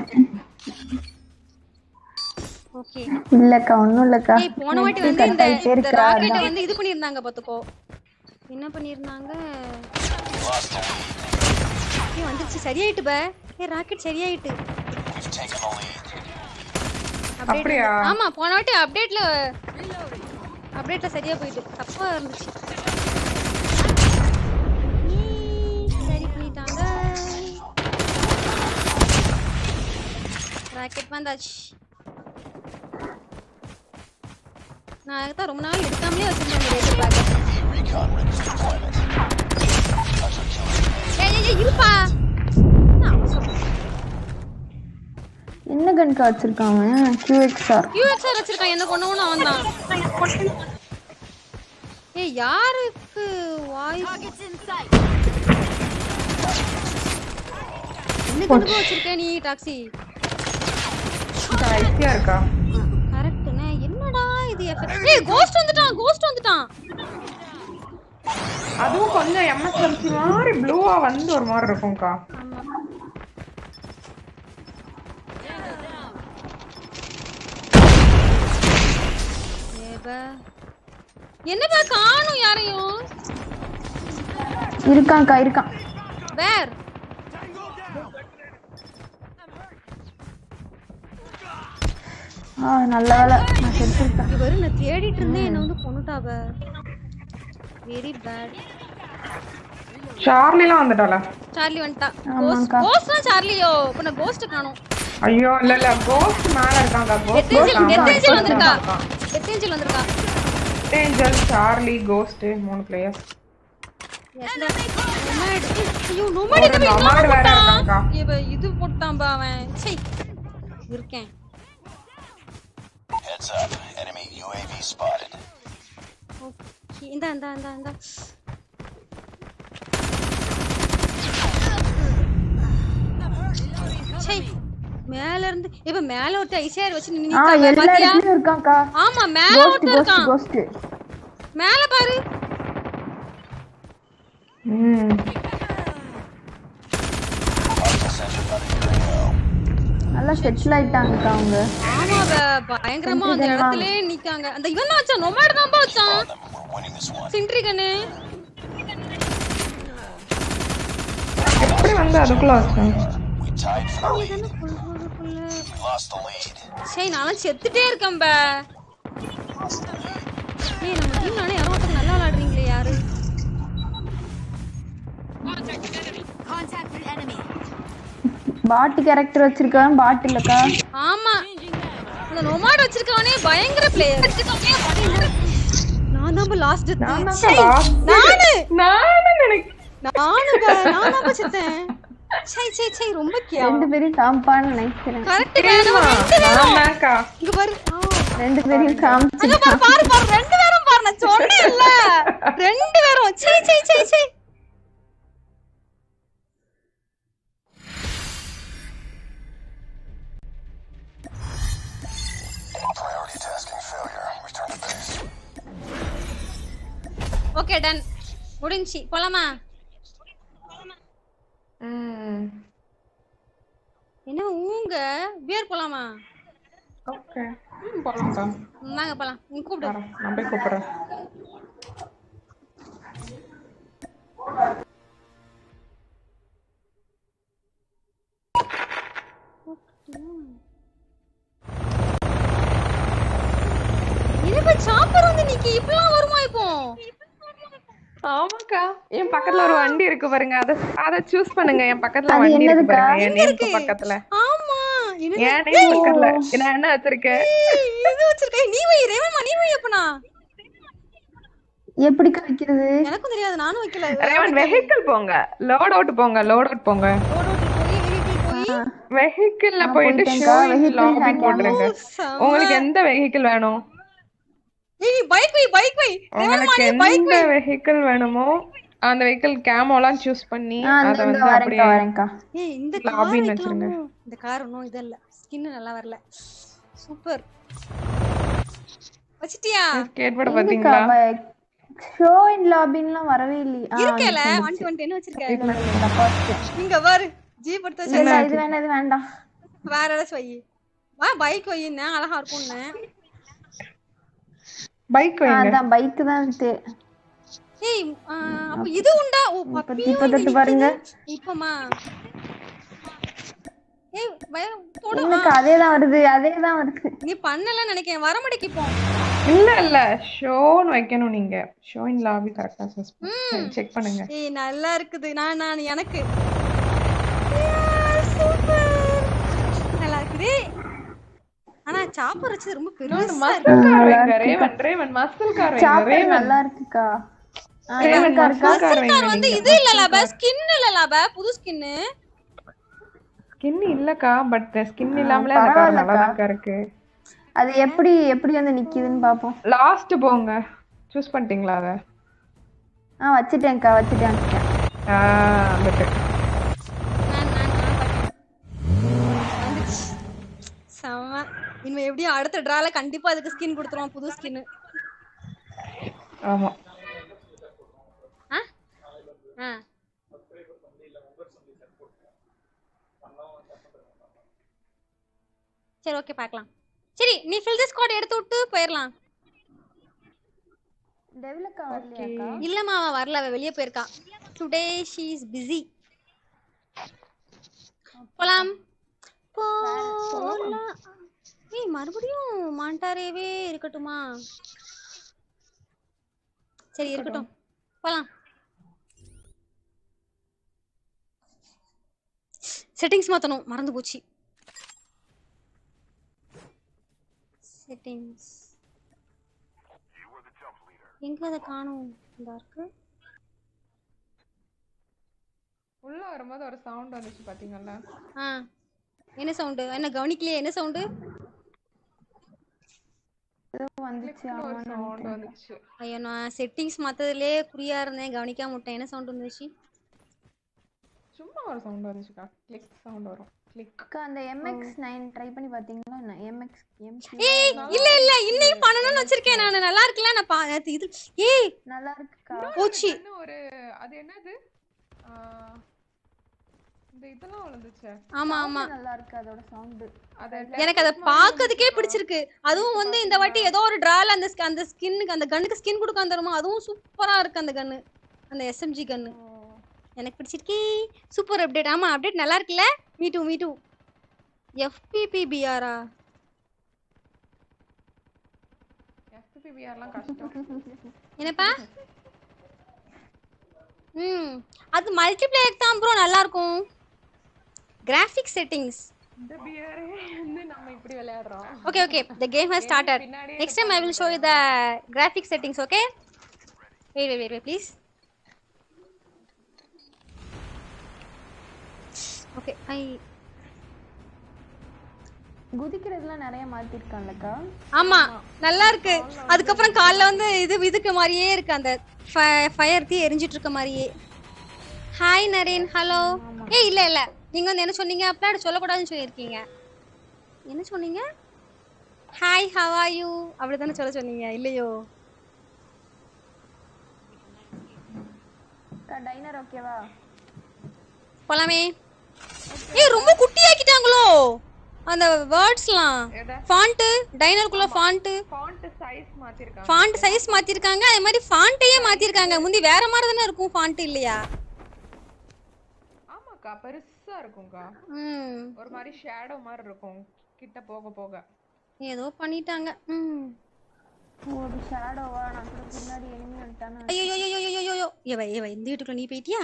ஓகே இல்லக்கா ஒண்ணும் இல்லக்கா ஏய் போன வாட்டி வந்து cut இந்த ஆயிட்டே இந்த இருக்கா, ராக்கெட்டை அதான். வந்து இது பண்ணிருந்தாங்க பாத்துக்கோ என்ன பண்ணிருந்தாங்க Lost the lead. ஏய் வந்துருச்சு சரியாயிட்டு பே ஏய் ராக்கெட் சரியாயிட்டு We've taken the lead. update அப்படியா? வந்து- ஆமா போன வாட்டி அப்டேட்ல அப்டேட்ல சரியா போயிட்டு தப்பா இருந்துச்சு ஈ, சரி பண்ணிட்டாங்க ராக்கெட் வந்தாச்சு நான் அதுதான் ரொம்ப நாள் எடுக்காமலே வச்சிருந்தேன் razor pack Recon ready for deployment. Hunter killer. ஏய் ஏய், ஏய் இருப்பா என்ன அவசரம் என்ன கன் கார்டு வச்சிருக்கான் அவன் QXR யூஎக்ஸ்ஆர் வச்சிருக்கான் என்ன கொண்டவனும் அவன் தான் ஏய் யாருக்கு வாய்ஸ் Targets in sight. என்ன கொண்டு வச்சிருக்க நீ டாக்ஸி ஐசியா இருக்கா கரெக்ட்னே என்னடா இது எஃபெக்ட் ஏய் கோஸ்ட் வந்துட்டான் கோஸ்ட் வந்துட்டான் அதுவும் கொஞ்சம் எம்எஸ்எல்சி மாதிரி ப்ளூவா வந்து ஒரு மாதிரி இருக்கும்க்கா ஆமா ஏபா என்னப்பா காணும் யாரையும் இருக்கான்க்கா இருக்கான் வேர் ஆ நல்ல வேலை நான் செத்துருக்கேன் இங்க வரும் நான் தேடிட்டு இருந்தேன் என்ன வந்து கொண்டுட்டாவ வெரி பேட் சார்லிலாம் வந்துட்டாளா சார்லி வந்துட்டா ஆமாங்கக்கா. கோஸ்ட் தான் சார்லியோ இப்ப நான் கோஸ்ட் காணோம் ஐயோ இல்ல இல்ல கோஸ்ட் மேல இருக்காங்க கோஸ்ட் டெத்தேஞ்சல் டெத்தேஞ்சல் வந்திருக்கா டெத்தேஞ்சல் வந்திருக்கா ஏஞ்சல் சார்லி கோஸ்ட் மூணு பிளேயர்ஸ் ஐயோ நோமாடி ஒரு nomad வேற இருக்காங்கக்கா. இவ இது போட்டான்பா அவன் சை இருக்கேன் Heads up. Enemy UAV spotted. Okay இந்தா இந்தா இந்தா இந்தா சை மேல இருந்து இப்ப மேல ஒருத்த ஐசிஆர் வச்சு ஆ நின்னு எல்லா பாத்தியா இடத்துலயும் இருக்கான்க்கா ஆமா மேல கோஸ்ட் ஒருத்தன் கோஸ்ட் இருக்கான் கோஸ்ட் மேல பாரு ம் Hostile sentry gun in your AO. நல்லா செட்டில் ஆயிட்டாங்கக்கா அவங்க ஆமா அவ பயங்கரமா அந்த இடத்துல நிக்காங்க அந்த இவன் தான் வச்சான் நொமாடு தான் வச்சான் Them. We're winning this one. சின்ட்ரி கண்ணு எப்படி வந்து அதுக்குள்ள வச்சேன் We tied for the lead. We lost the lead. சரி நானும் செத்துட்டே இருக்கேன் பே ஏய் நம்ம டீம் நானே யாரோ ஒருத்தர் நல்லா விளையாடுறீங்களே யாரு Contact with enemy. பாட்டு கேரக்டர் வச்சிருக்கவன் பாட்டு இல்லக்கா ஆமா அந்த நொமாடு வச்சிருக்கவனே பயங்கர பிளேயர் நான் தான் லாஸ்ட் நான் தான் டெத் last. நானு நானும் நினைக்கிறேன் நானு பே, நான் தான் செத்தேன் சை சை சை ரொம்ப கேவலம் ரெண்டு பேரையும் காமிப்பான்னு நினைக்கிறேன் கரெக்ட் வேணும் ரெண்டு வேணும் ஆமாக்கா இங்க பாரு ஆ. ரெண்டு பேரையும் காமிச்சு அங்க பாரு பாரு பாரு ரெண்டு பேரும் பாரு நான் சொன்னேன்ல ரெண்டு பேரும் சை சை சை சை Priority tasking failure. Return to base. Okay done முடிஞ்சி போலாமா ம் என்ன ஊங்க பியர் போலாமா ஓகே ம் போலாம்க்கா வாங்க போலாம் நீ கூப்பிடு வரேன் நான் போய் கூப்பிடுறேன் இது சாப்பர் வந்து நிக்கி இப்பலாம் வருமா இப்போ ஆமாக்கா என் பக்கத்துல ஒரு வண்டி இருக்கு பாருங்க அத அத சூஸ் பண்ணுங்க என் பக்கத்துல அது வண்டி இருக்கு என்னதுக்கா? பாருங்க என் நேம்க்கு பக்கத்துல ஆமா என்ன என் நேம் பக்கத்துல நான் என்ன வச்சிருக்கேன் இது வச்சிருக்கேன் நீ வை ரேவன்மா நீ வை அப்பனா எப்படிக்கா வைக்கிறது எனக்கும் தெரியாது நானும் வைக்கல ரேவன் வெஹிக்கிள் போங்க லோட் அவுட் போங்க லோட் அவுட் போங்க ஓட ஓடி போய் vehicle போய் வெஹிக்கிள்ல நான் போயிட்டு போயிட்டேன்க்கா, ஷோ vehicle லாபி hack போட்டுருங்க ஓ, செம. உங்களுக்கு எந்த வெஹிக்கிள் வேணும் ஏய் பைக் வை பைக் வை ரேவன்மா உங்களுக்கு நீ பைக் எந்த வெஹிக்கிள் வேணுமோ அந்த வெஹிக்கிள் கேமோலாம் சூஸ் பண்ணி ஆ அத இந்த வந்து அப்படியே வரேன்க்கா வரேன்க்கா ஏய் இந்த Lobby கார் ன்னு வைக்கலாமோ வச்சிருங்க. இந்த கார் ஒன்றும் இது இல்ல ஸ்கின் நல்லா வரல சூப்பர் வச்சிட்டியா கேட்பட எங்கக்கா பாத்தீங்களா ஷோ இன் லாபின்லாம் வரவே இல்லையே ஆ, இருக்கல வந்துச்சு, ஒன் டுவெண்ட்டி என்ன வச்சிருக்க இல்ல, இல்ல, இல்ல, தப்பா வச்சுட்டேன். இங்க பாரு ஜீப் எடுத்து இல்ல, வச்சு இல்ல, இது வேண்டாம் இது வேண்டாம் வேற ஏதாச்சும் வை வா பைக் வையின்னு அழகா இருக்கும்னு பைக் ஆ, வைங்க அதான் பைக் தான் இது ஏய் ஆ, அப்ப இது உண்டா ஓ இப்ப பப்பியும் இப்ப இங்க தொட்டு பாருங்க. நிக்குது. இப்பமா ஏய் வய- போடு என்னக்கா அதே தான் வருது அதே தான் வருது நீ பண்ணல நினைக்கிறேன் வர மாட்டேக்கு இப்போ இல்ல இல்ல ஷோன்னு வைக்கணும் நீங்க ஷோ இன் லாபி கரெக்டா சூஸ் செக் பண்ணுங்க ஏய் நல்லா இருக்குது நான் நான் எனக்கு சூப்பர் நல்லா இருக்குது ஆனா சாப்பர் வச்சது ரொம்ப பெருசா மசில் கார் வைங்க ரேவன் ரேவன் மசில் கார் வைங்க சாப்பிட ரேவன் நல்லா இருக்குக்கா ஆ, ரேவன் எனக்கா இருக்கா மசில் கார் வைங்க வந்து நீங்க இது இல்ல லாப ஸ்கின் இல்ல லாப புது ஸ்கின் ஸ்கின் இல்லக்கா பட் ஸ்கின் இல்லாமலே அந்த கார் நல்லா தான் இருக்கு அது எப்படி எப்படி வந்து நிக்குதுன்னு பாப்போம் லாஸ்ட் போங்க சூஸ் பண்ணிட்டீங்களா அத ஆ வச்சுட்டேன்க்கா வச்சுட்டேன் வச்சுட்டேன் ஆ வந்துட்டு நான் நான் நான் பாத்தேன். வந்துச்சு. செம இனிமே எப்படியும் அடுத்த டிரால கண்டிப்பா அதுக்கு ஸ்கின் கொடுத்துருவோம் புது ஸ்கின் ஆமா ஆ ஆ சரி ஓகே பார்க்கலாம் சரி நீ ஃபில் தி ஸ்குவாட் எடுத்து விட்டு போயிடலாம் டெவலக்கா வரலையாக்கா இல்லம்மா அவன் வரல அவ வெளியே போயிருக்கா டுடே ஷீ இஸ் பிஸி போலாம் போலாம் ஏய் ஏய் மறுபடியும் மாண்டாரேவே இருக்கட்டுமா சரி இருக்கட்டும் போலாம் செட்டிங்ஸ் மாத்தணும் மறந்து போச்சு செட்டிங்ஸ் எங்க அதை காணும் இந்த இருக்கு உள்ள வரும்போது ஒரு சவுண்ட் வந்துச்சு பாத்தீங்கல்ல ஆ என்ன சவுண்டு என்ன கவனிக்கலையே என்ன சவுண்டு ஏதோ வந்துச்சு ஒரு ஆமான்னு சவுண்ட் நினைக்கிறேன். வந்துச்சு ஐயோ நான் செட்டிங்ஸ் மாத்ததுலே குறியா இருந்தேன் கவனிக்காம விட்டேன் என்ன சவுண்ட் வந்துச்சு சும்மா ஒரு சவுண்ட் வந்துச்சுக்கா கிளிக் சவுண்ட் வரும் கிளிக் அக்கா அந்த எம்எக்ஸ் நைன் ட்ரை பண்ணி பாத்தீங்களா என்ன எம்எக்ஸ் எம் ஏய் இல்ல இல்ல இன்னைக்கு பண்ணணும்னு வச்சிருக்கேன் நான் நல்லா இருக்குல்ல நான் பா- நேத்து இது ஏய் நல்லா இருக்குக்கா போச்சு இன்னும் ஒரு அது என்னது ஆ, இந்த இதெல்லாம் விழுந்துச்சே ஆமா ஆமா நல்லா இருக்கு அதோட சவுண்டு அத எனக்கு அதை பார்க்கறதுக்கே பிடிச்சிருக்கு அதுவும் வந்து இந்த வாட்டி ஏதோ ஒரு டிரால அந்த skin- அந்த ஸ்கின்னுக்கு அந்த கன்னுக்கு ஸ்கின் கொடுக்க தருமா அதுவும் சூப்பரா இருக்கு அந்த கன்னு அந்த எஸ்எம்ஜி கன்னு எனக்கு பிடிச்சிருக்கே சூப்பர் அப்டேட் ஆமா அப்டேட் நல்லா இருக்குல்ல மீ டூ மீ டூ எஃபிபி பிஆரா எஃபிபிஆர்லாம் கஷ்டம் என்னப்பா ம் அது மல்டிப்ளேயர் தான் ப்ரோ நல்லா இருக்கும் கிராஃபிக் செட்டிங்ஸ் இந்த பிஆரே வந்து நம்ம இப்படி விளையாடுறோம் okay okay the game has started பின்னாடியே next time I will show you the graphic settings okay wait wait wait please okay I குதிக்கிறதுலாம் நிறைய மாத்திருக்கான்லக்கா ஆமா நல்லா இருக்கு அதுக்கப்புறம் கால்ல வந்து இது இதுக்கு மாதிரியே இருக்கு அந்த ஃபயர் தீ எரிஞ்சிட்டு இருக்க மாதிரியே ஹாய் நரேன் ஹலோ ஏய் இல்ல இல்ல நீங்க வந்து என்ன சொன்னீங்க அப்ளாட் சொல்லக்கூடாதுன்னு சொல்லியிருக்கீங்க என்ன சொன்னீங்க ஹாய் ஹவ் ஆர் யூ அப்படிதானே சொல்ல சொன்னீங்க இல்லையோ அக்கா டைனர் ஓகேவா போலாமே ஏய் ரொம்ப குட்டியாக்கிட்டாங்களோ அந்த வேர்ட்ஸ்லாம் எதை? ஃபாண்ட்டு டைனருக்குள்ள ஃபாண்ட்டு ஃபாண்ட் சைஸ் மாத்திருக்காங்க ஃபாண்ட் சைஸ் மாத்திருக்காங்க அதே மாதிரி ஃபாண்ட்டையே மாத்திருக்காங்க முந்தி வேற மாதிரி தானே இருக்கும் ஃபாண்ட் இல்லையா ஆமாக்கா பெருசா இருக்கும்க்கா ம் ஒரு மாதிரி ஷேடோ மாதிரி இருக்கும் கிட்ட போக போக ஏதோ பண்ணிட்டாங்க ம் ஒரு ஷேடோவா நான் கூட பின்னாடி எனிமி வந்துட்டான்னு ஐயோ ஐயோ ஐயோ ஐயோ ஏவா ஏவா இந்த வீட்டுக்குள்ள நீ போயிட்டியா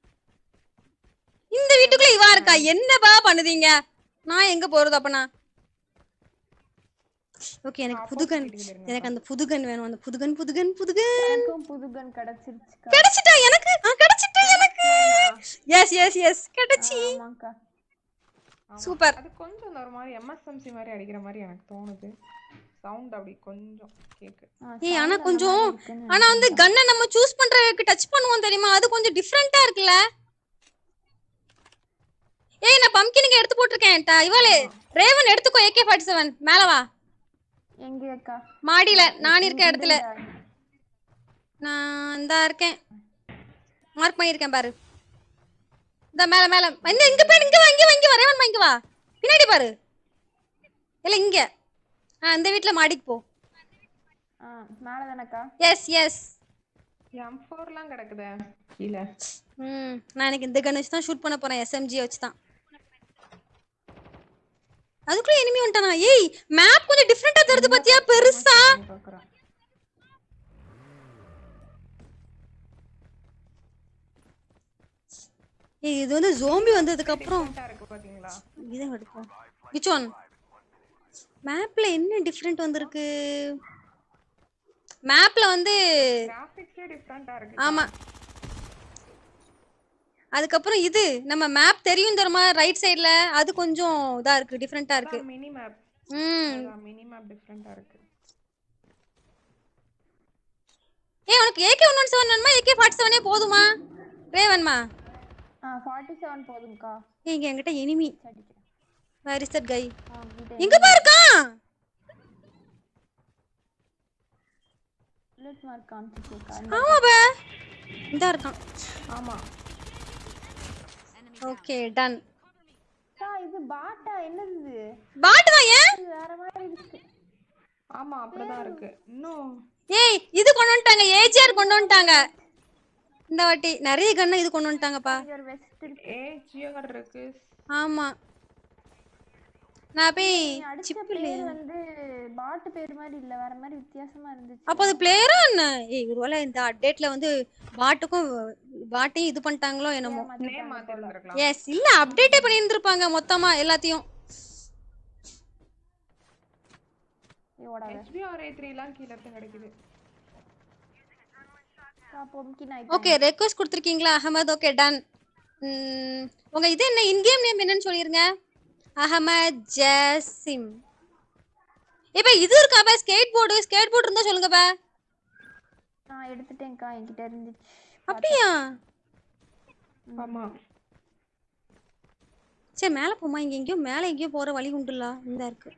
இந்த வீட்டுக்குள்ள இவா இருக்கா என்னப்பா பண்ணுதீங்க நான் எங்க போறது அப்பனா ஓகே எனக்கு புதுகன் எனக்கு அந்த புதுகன் வேணும் அந்த புதுகன் புதுகன் புதுகன் எனக்கும் புது கன் கிடைச்சிருச்சுக்கா கிடைச்சிட்டா எனக்கு ஆ, கிடைச்சிட்டா எனக்கு எஸ் எஸ் எஸ் கிடைச்சி ஆமாக்கா சூப்பர் அது கொஞ்சம் ஒரு மாதிரி எம்எஸ்எம்சி மாதிரி அடிக்கிற மாதிரி எனக்கு தோணுது சவுண்ட் அப்படி கொஞ்சம் கேக்கு ஏய் ஆனா கொஞ்சம் ஆனா வந்து கன்னை நம்ம சூஸ் பண்றதுக்கு டச் பண்ணுவோம் தெரியுமா அது கொஞ்சம் டிஃப்ரெண்டா இருக்குல்ல ஏய் நான் பம்கினுக்கு எடுத்து போட்டிருக்கேன் டா- இவளே ரேவன் எடுத்துக்கோ ஏகே ஃபார்ட்டி செவன் மேல வா எங்க அக்கா மாடியில நான் இருக்க இடத்துல நான் இந்தா இருக்கேன் மார்க் பண்ணியிருக்கேன் பாரு இந்த மேல மேல இந்த இங்க போய் இங்க வா இங்க வா இங்க வா ரேவன் இங்க வா பின்னாடி பாரு இல்ல இங்க ஆ இந்த வீட்ல மாடிக்கு போ ஆ மேலே தானக்கா எஸ் எஸ் எம் ஃபோர்லாம் கிடக்குதே கீழே ம் நான் எனக்கு இந்த கன் வச்சு தான் ஷூட் பண்ண போறேன் எஸ்எம்ஜி வச்சு தான் அதுக்குள்ள எனிமி வந்துட்டானா ஏய் மேப் கொஞ்சம் டிஃப்ரெண்டா தருது பாத்தியா பெருசா பார்க்குறேன் ஏய் இது வந்து ஜோம்பி வந்ததுக்கு அப்புறம் இருக்கு பாத்தீங்களா இதை எடுப்போம் விச் ஒன் மேப்ல என்ன டிஃப்ரெண்ட் வந்திருக்கு மேப்ல வந்து கிராஃபிக்ஸே டிஃப்ரெண்டா இருக்கு ஆமா அதுக்கப்புறம் இது நம்ம மேப் தெரியும் தருமா ரைட் சைடுல அது கொஞ்சம் இதா இருக்கு டிஃப்ரெண்டா இருக்கு மினி மேப் ம் மினி மேப் டிஃப்ரெண்டா இருக்கு ஏய் உனக்கு ஏகே ஒன் ஒன் செவன் வேணுமா ஏகே ஃபார்ட்டி செவனே போதுமா ரேவன்மா ஆ ஃபார்ட்டி செவன் போதும்க்கா ஏய் இங்க என்கிட்ட எனிமி அடிக்கிறேன் வேர் இஸ் தட் கை ஆ கிட்ட எங்க பா இருக்கான் புல்லட் மார்க் காமிச்சிருக்கா ஆமா பா இந்த இருக்கான் ஆமா ஓகே டன் அக்கா இது பாட்டா என்னது இது பாட்டு தான் ஏன் இது வேற மாதிரி இருக்கு ஆமா அப்படிதான் இருக்கு இன்னும் ஏய் இது கொண்டு வந்துட்டாங்க ஏஜிஆர் கொண்டு வந்துட்டாங்க இந்த வாட்டி நிறைய கண்ணு இது கொண்டு வந்துட்டாங்கப்பா இங்க ஒரு வெஸ்ட் இருக்கு ஏஜிஆர் இருக்கு ஆமா நான் போய் நீ அடிச்ச சிப்பில் பேர் வந்து பாட்டு பேர் மாதிரி இல்ல வேற மாதிரி வித்தியாசமா இருந்துச்சு அப்போ அது பிளேயரா என்ன ஏய் ஒருவேளை இந்த அப்டேட்ல வந்து பாட்டுக்கும் பாட்டையும் இது பண்ணிட்டாங்களோ என்னமோ நேம் மாத்தி இருந்திருக்கலாம் எஸ் இல்ல அப்டேட்டே பண்ணி இருந்திருப்பாங்க மொத்தமா எல்லாத்தையும் ஏய், ஓடாத HBR A3 எல்லாம் கீழ இருந்து கிடைக்குது பொம்கி நான் ஓகே ரெக்வஸ்ட் கொடுத்துருக்கீங்களா அகமது ஓகே டன் உங்க இது என்ன இன்கேம் நேம் என்னன்னு சொல்லிருங்க அகமத் ஜாசிம் இப்ப இது இருக்காப்பா ஸ்கேட் போர்டு ஸ்கேட் போர்டு இருந்தா சொல்லுங்கப்பா நான் எடுத்துட்டேன்க்கா என்கிட்ட இருந்துச்சு அப்படியா ஆமா சரி மேல போமா இங்க எங்கேயோ மேல எங்கேயோ போற வழி உண்டுல இந்த இருக்கு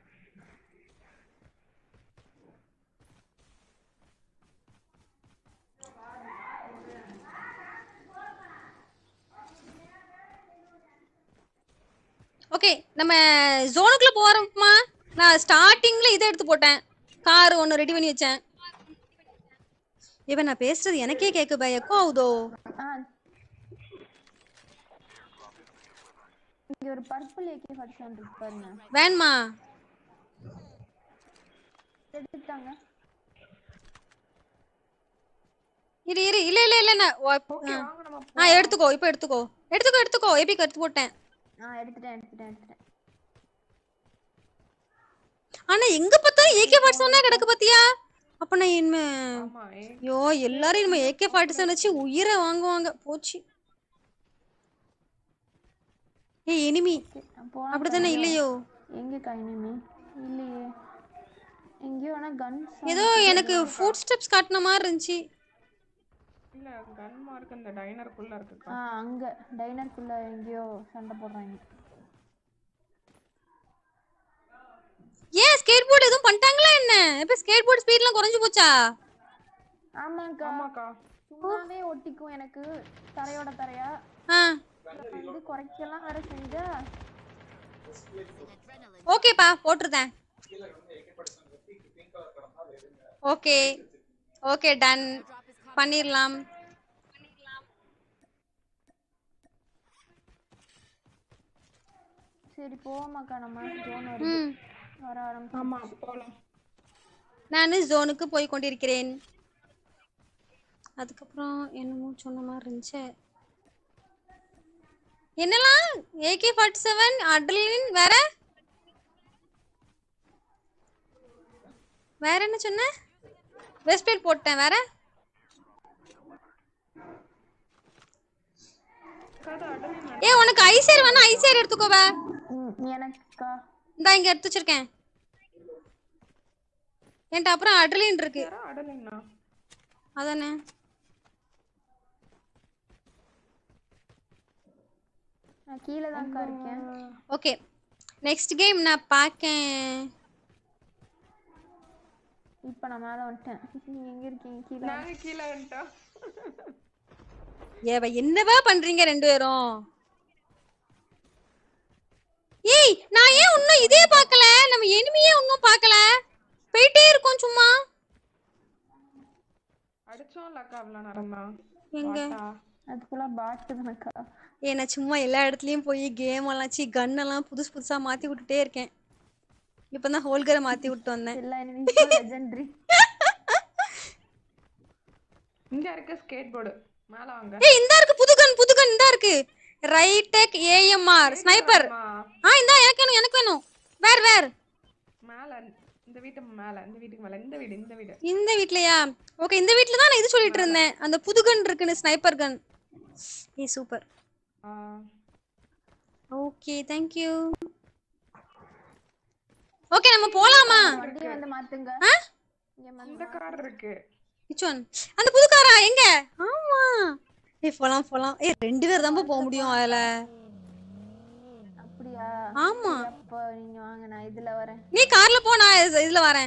ஓகே நம்ம ஜோனுக்குள்ள போறோமா நான் ஸ்டார்டிங்ல இதை எடுத்து போட்டேன் கார் ஒன்று ரெடி பண்ணி வச்சேன் இப்ப நான் பேசுறது எனக்கே கேக்குப்பா எக்கோ ஆகுதோ ஆ இங்க ஒரு பர்பிள் ஏகே ஃபார்ட்டி செவன் இருக்கு பாருங்க வேணுமா எடுத்துட்டாங்க இரு இரு இல்ல இல்ல இல்ல நான் வா- ஆ. வாங்க நம்ம ஆ எடுத்துக்கோ இப்போ எடுத்துக்கோ எடுத்துக்கோ எடுத்துக்கோ எபிக்கு எடுத்து போட்டேன் ஆ எடுத்துட்டேன் எடுத்துட்டேன் எடுத்துட்டேன் ஆனா எங்க பார்த்தாலும் ஏகே ஃபார்ட்டி செவனா கிடக்கு பாத்தியா அப்ப நான் இனிமே ஆமா ஏ ஐயோ எல்லாரும் இனிமே ஏகே ஃபார்ட்டி செவன் வச்சு உயிரை வாங்குவாங்க போச்சு ஏய் எனிமி போனா அப்படித்தானே இல்லையோ எங்க இனிமே இல்லையே எங்கேயோ ஆனா கன்ஸ் ஏதோ எனக்கு ஃபுட் ஸ்டெப்ஸ் காட்டின மாதிரி இருந்துச்சு இல்ல கன் மார்க் இந்த டைனருக்குள்ள இருக்குக்கா ஆ அங்க டைனருக்குள்ள எங்கேயோ சண்டை போடுறாங்க ஏன் ஸ்கேட் போர்டு எதுவும் பண்ணிட்டாங்களா என்ன இப்ப ஸ்கேட் போர்டு ஸ்பீட்லாம் குறைஞ்சு போச்சா ஆமாக்கா ஆமாக்கா சும்மாவே ஒட்டிக்கும் எனக்கு தரையோட தரையா ஆ வந்து குறைக்கலாம் வேற செஞ்சா ஓகேப்பா போட்டுருந்தேன் ஓகே ஓகே டன் பண்ணிடலாம் சரி போவோமாக்கா நம்ம ஜோன் வருது ம் வர ஆரம்பிச்சு ஆமா போலாம் நான் ஜோனுக்கு போய் கொண்டிருக்கிறேன் அதுக்கப்புறம் என்னமோ சொன்ன மாதிரி இருந்துச்சு என்னலாம் ஏகே ஃபார்ட்டி செவன் அட்ரலின் வேற வேற என்ன சொன்ன வெஸ்ட்பேல் போட்டேன் வேற ஏ உனக்கு ஐசேர் வேணா ஐசேர் எடுத்துக்கோவ ம், எனக்கா இந்தா இங்க எடுத்து வச்சிருக்கேன் என்கிட்ட அப்புறம் அட்ரலின் இருக்கு யாரா அடலைங்கண்ணா அதானே நான் கீழே தான்க்கா இருக்கேன் ஓகே நெக்ஸ்ட் கேம் நான் பார்க்கேன் இப்போ நான் மேலே வந்துட்டேன் நீங்க எங்க இருக்கீங்க கீழே நாங்க கீழே வந்துட்டோம் ஏவ என்னவா பண்றீங்க ரெண்டு பேரும் ஏய் நான் ஏன் இன்னும் இதே பார்க்கல நம்ம எனிமியே இன்னும் பார்க்கல போயிட்டே இருக்கோம் சும்மா அடிச்சோம்ல அக்கா அவ்வளவு நேரம் தான் எங்க அதுக்குள்ள பாட்டு தானக்கா ஏ நான் சும்மா எல்லா இடத்துலயும் போய் கேம் எல்லாம் சி கன் எல்லாம் புதுசு புதுசா மாத்தி விட்டுட்டே இருக்கேன் இப்பதான் ஹோல்கரை மாத்தி விட்டு வந்தேன் எல்லா எனிமீஸும் லெஜெண்டரி இங்க இருக்கு ஸ்கேட் போர்டு மேல வாங்க ஏய் இந்தா இருக்கு புது கன் புது கன் இந்தா இருக்கு ரைடெக் ஏஎம்ஆர் ஸ்னைப்பர் அம்மா, ஆ இந்தா எனக்கு வேணும் எனக்கு வேணும் வேற வேற மேல இந்த வீட்டு மேல இந்த வீட்டுக்கு மேல இந்த வீடு இந்த வீடு இந்த வீட்லயா ஓகே இந்த வீட்ல தான் நான் இது சொல்லிட்டு இருந்தேன் அந்த புது கன் இருக்குன்னு ஸ்னைப்பர் கன் ஏய் சூப்பர் ஆ, ஓகே தேங்க் யூ ஓகே நம்ம போலாமா வண்டியை வந்து மாத்துங்க ஆ இங்க வந்து இந்த கார் இருக்கு விச் ஒன் அந்த புது காரா எங்க ஆமா ஏய் போலாம் போலாம் ஏய் ரெண்டு பேர் தான் போக முடியும் அதுல அப்படியா ஆமா அப்போ நீங்க வாங்க நான் இதுல வரேன் நீ கார்ல போ நான் இது- இதுல வரேன்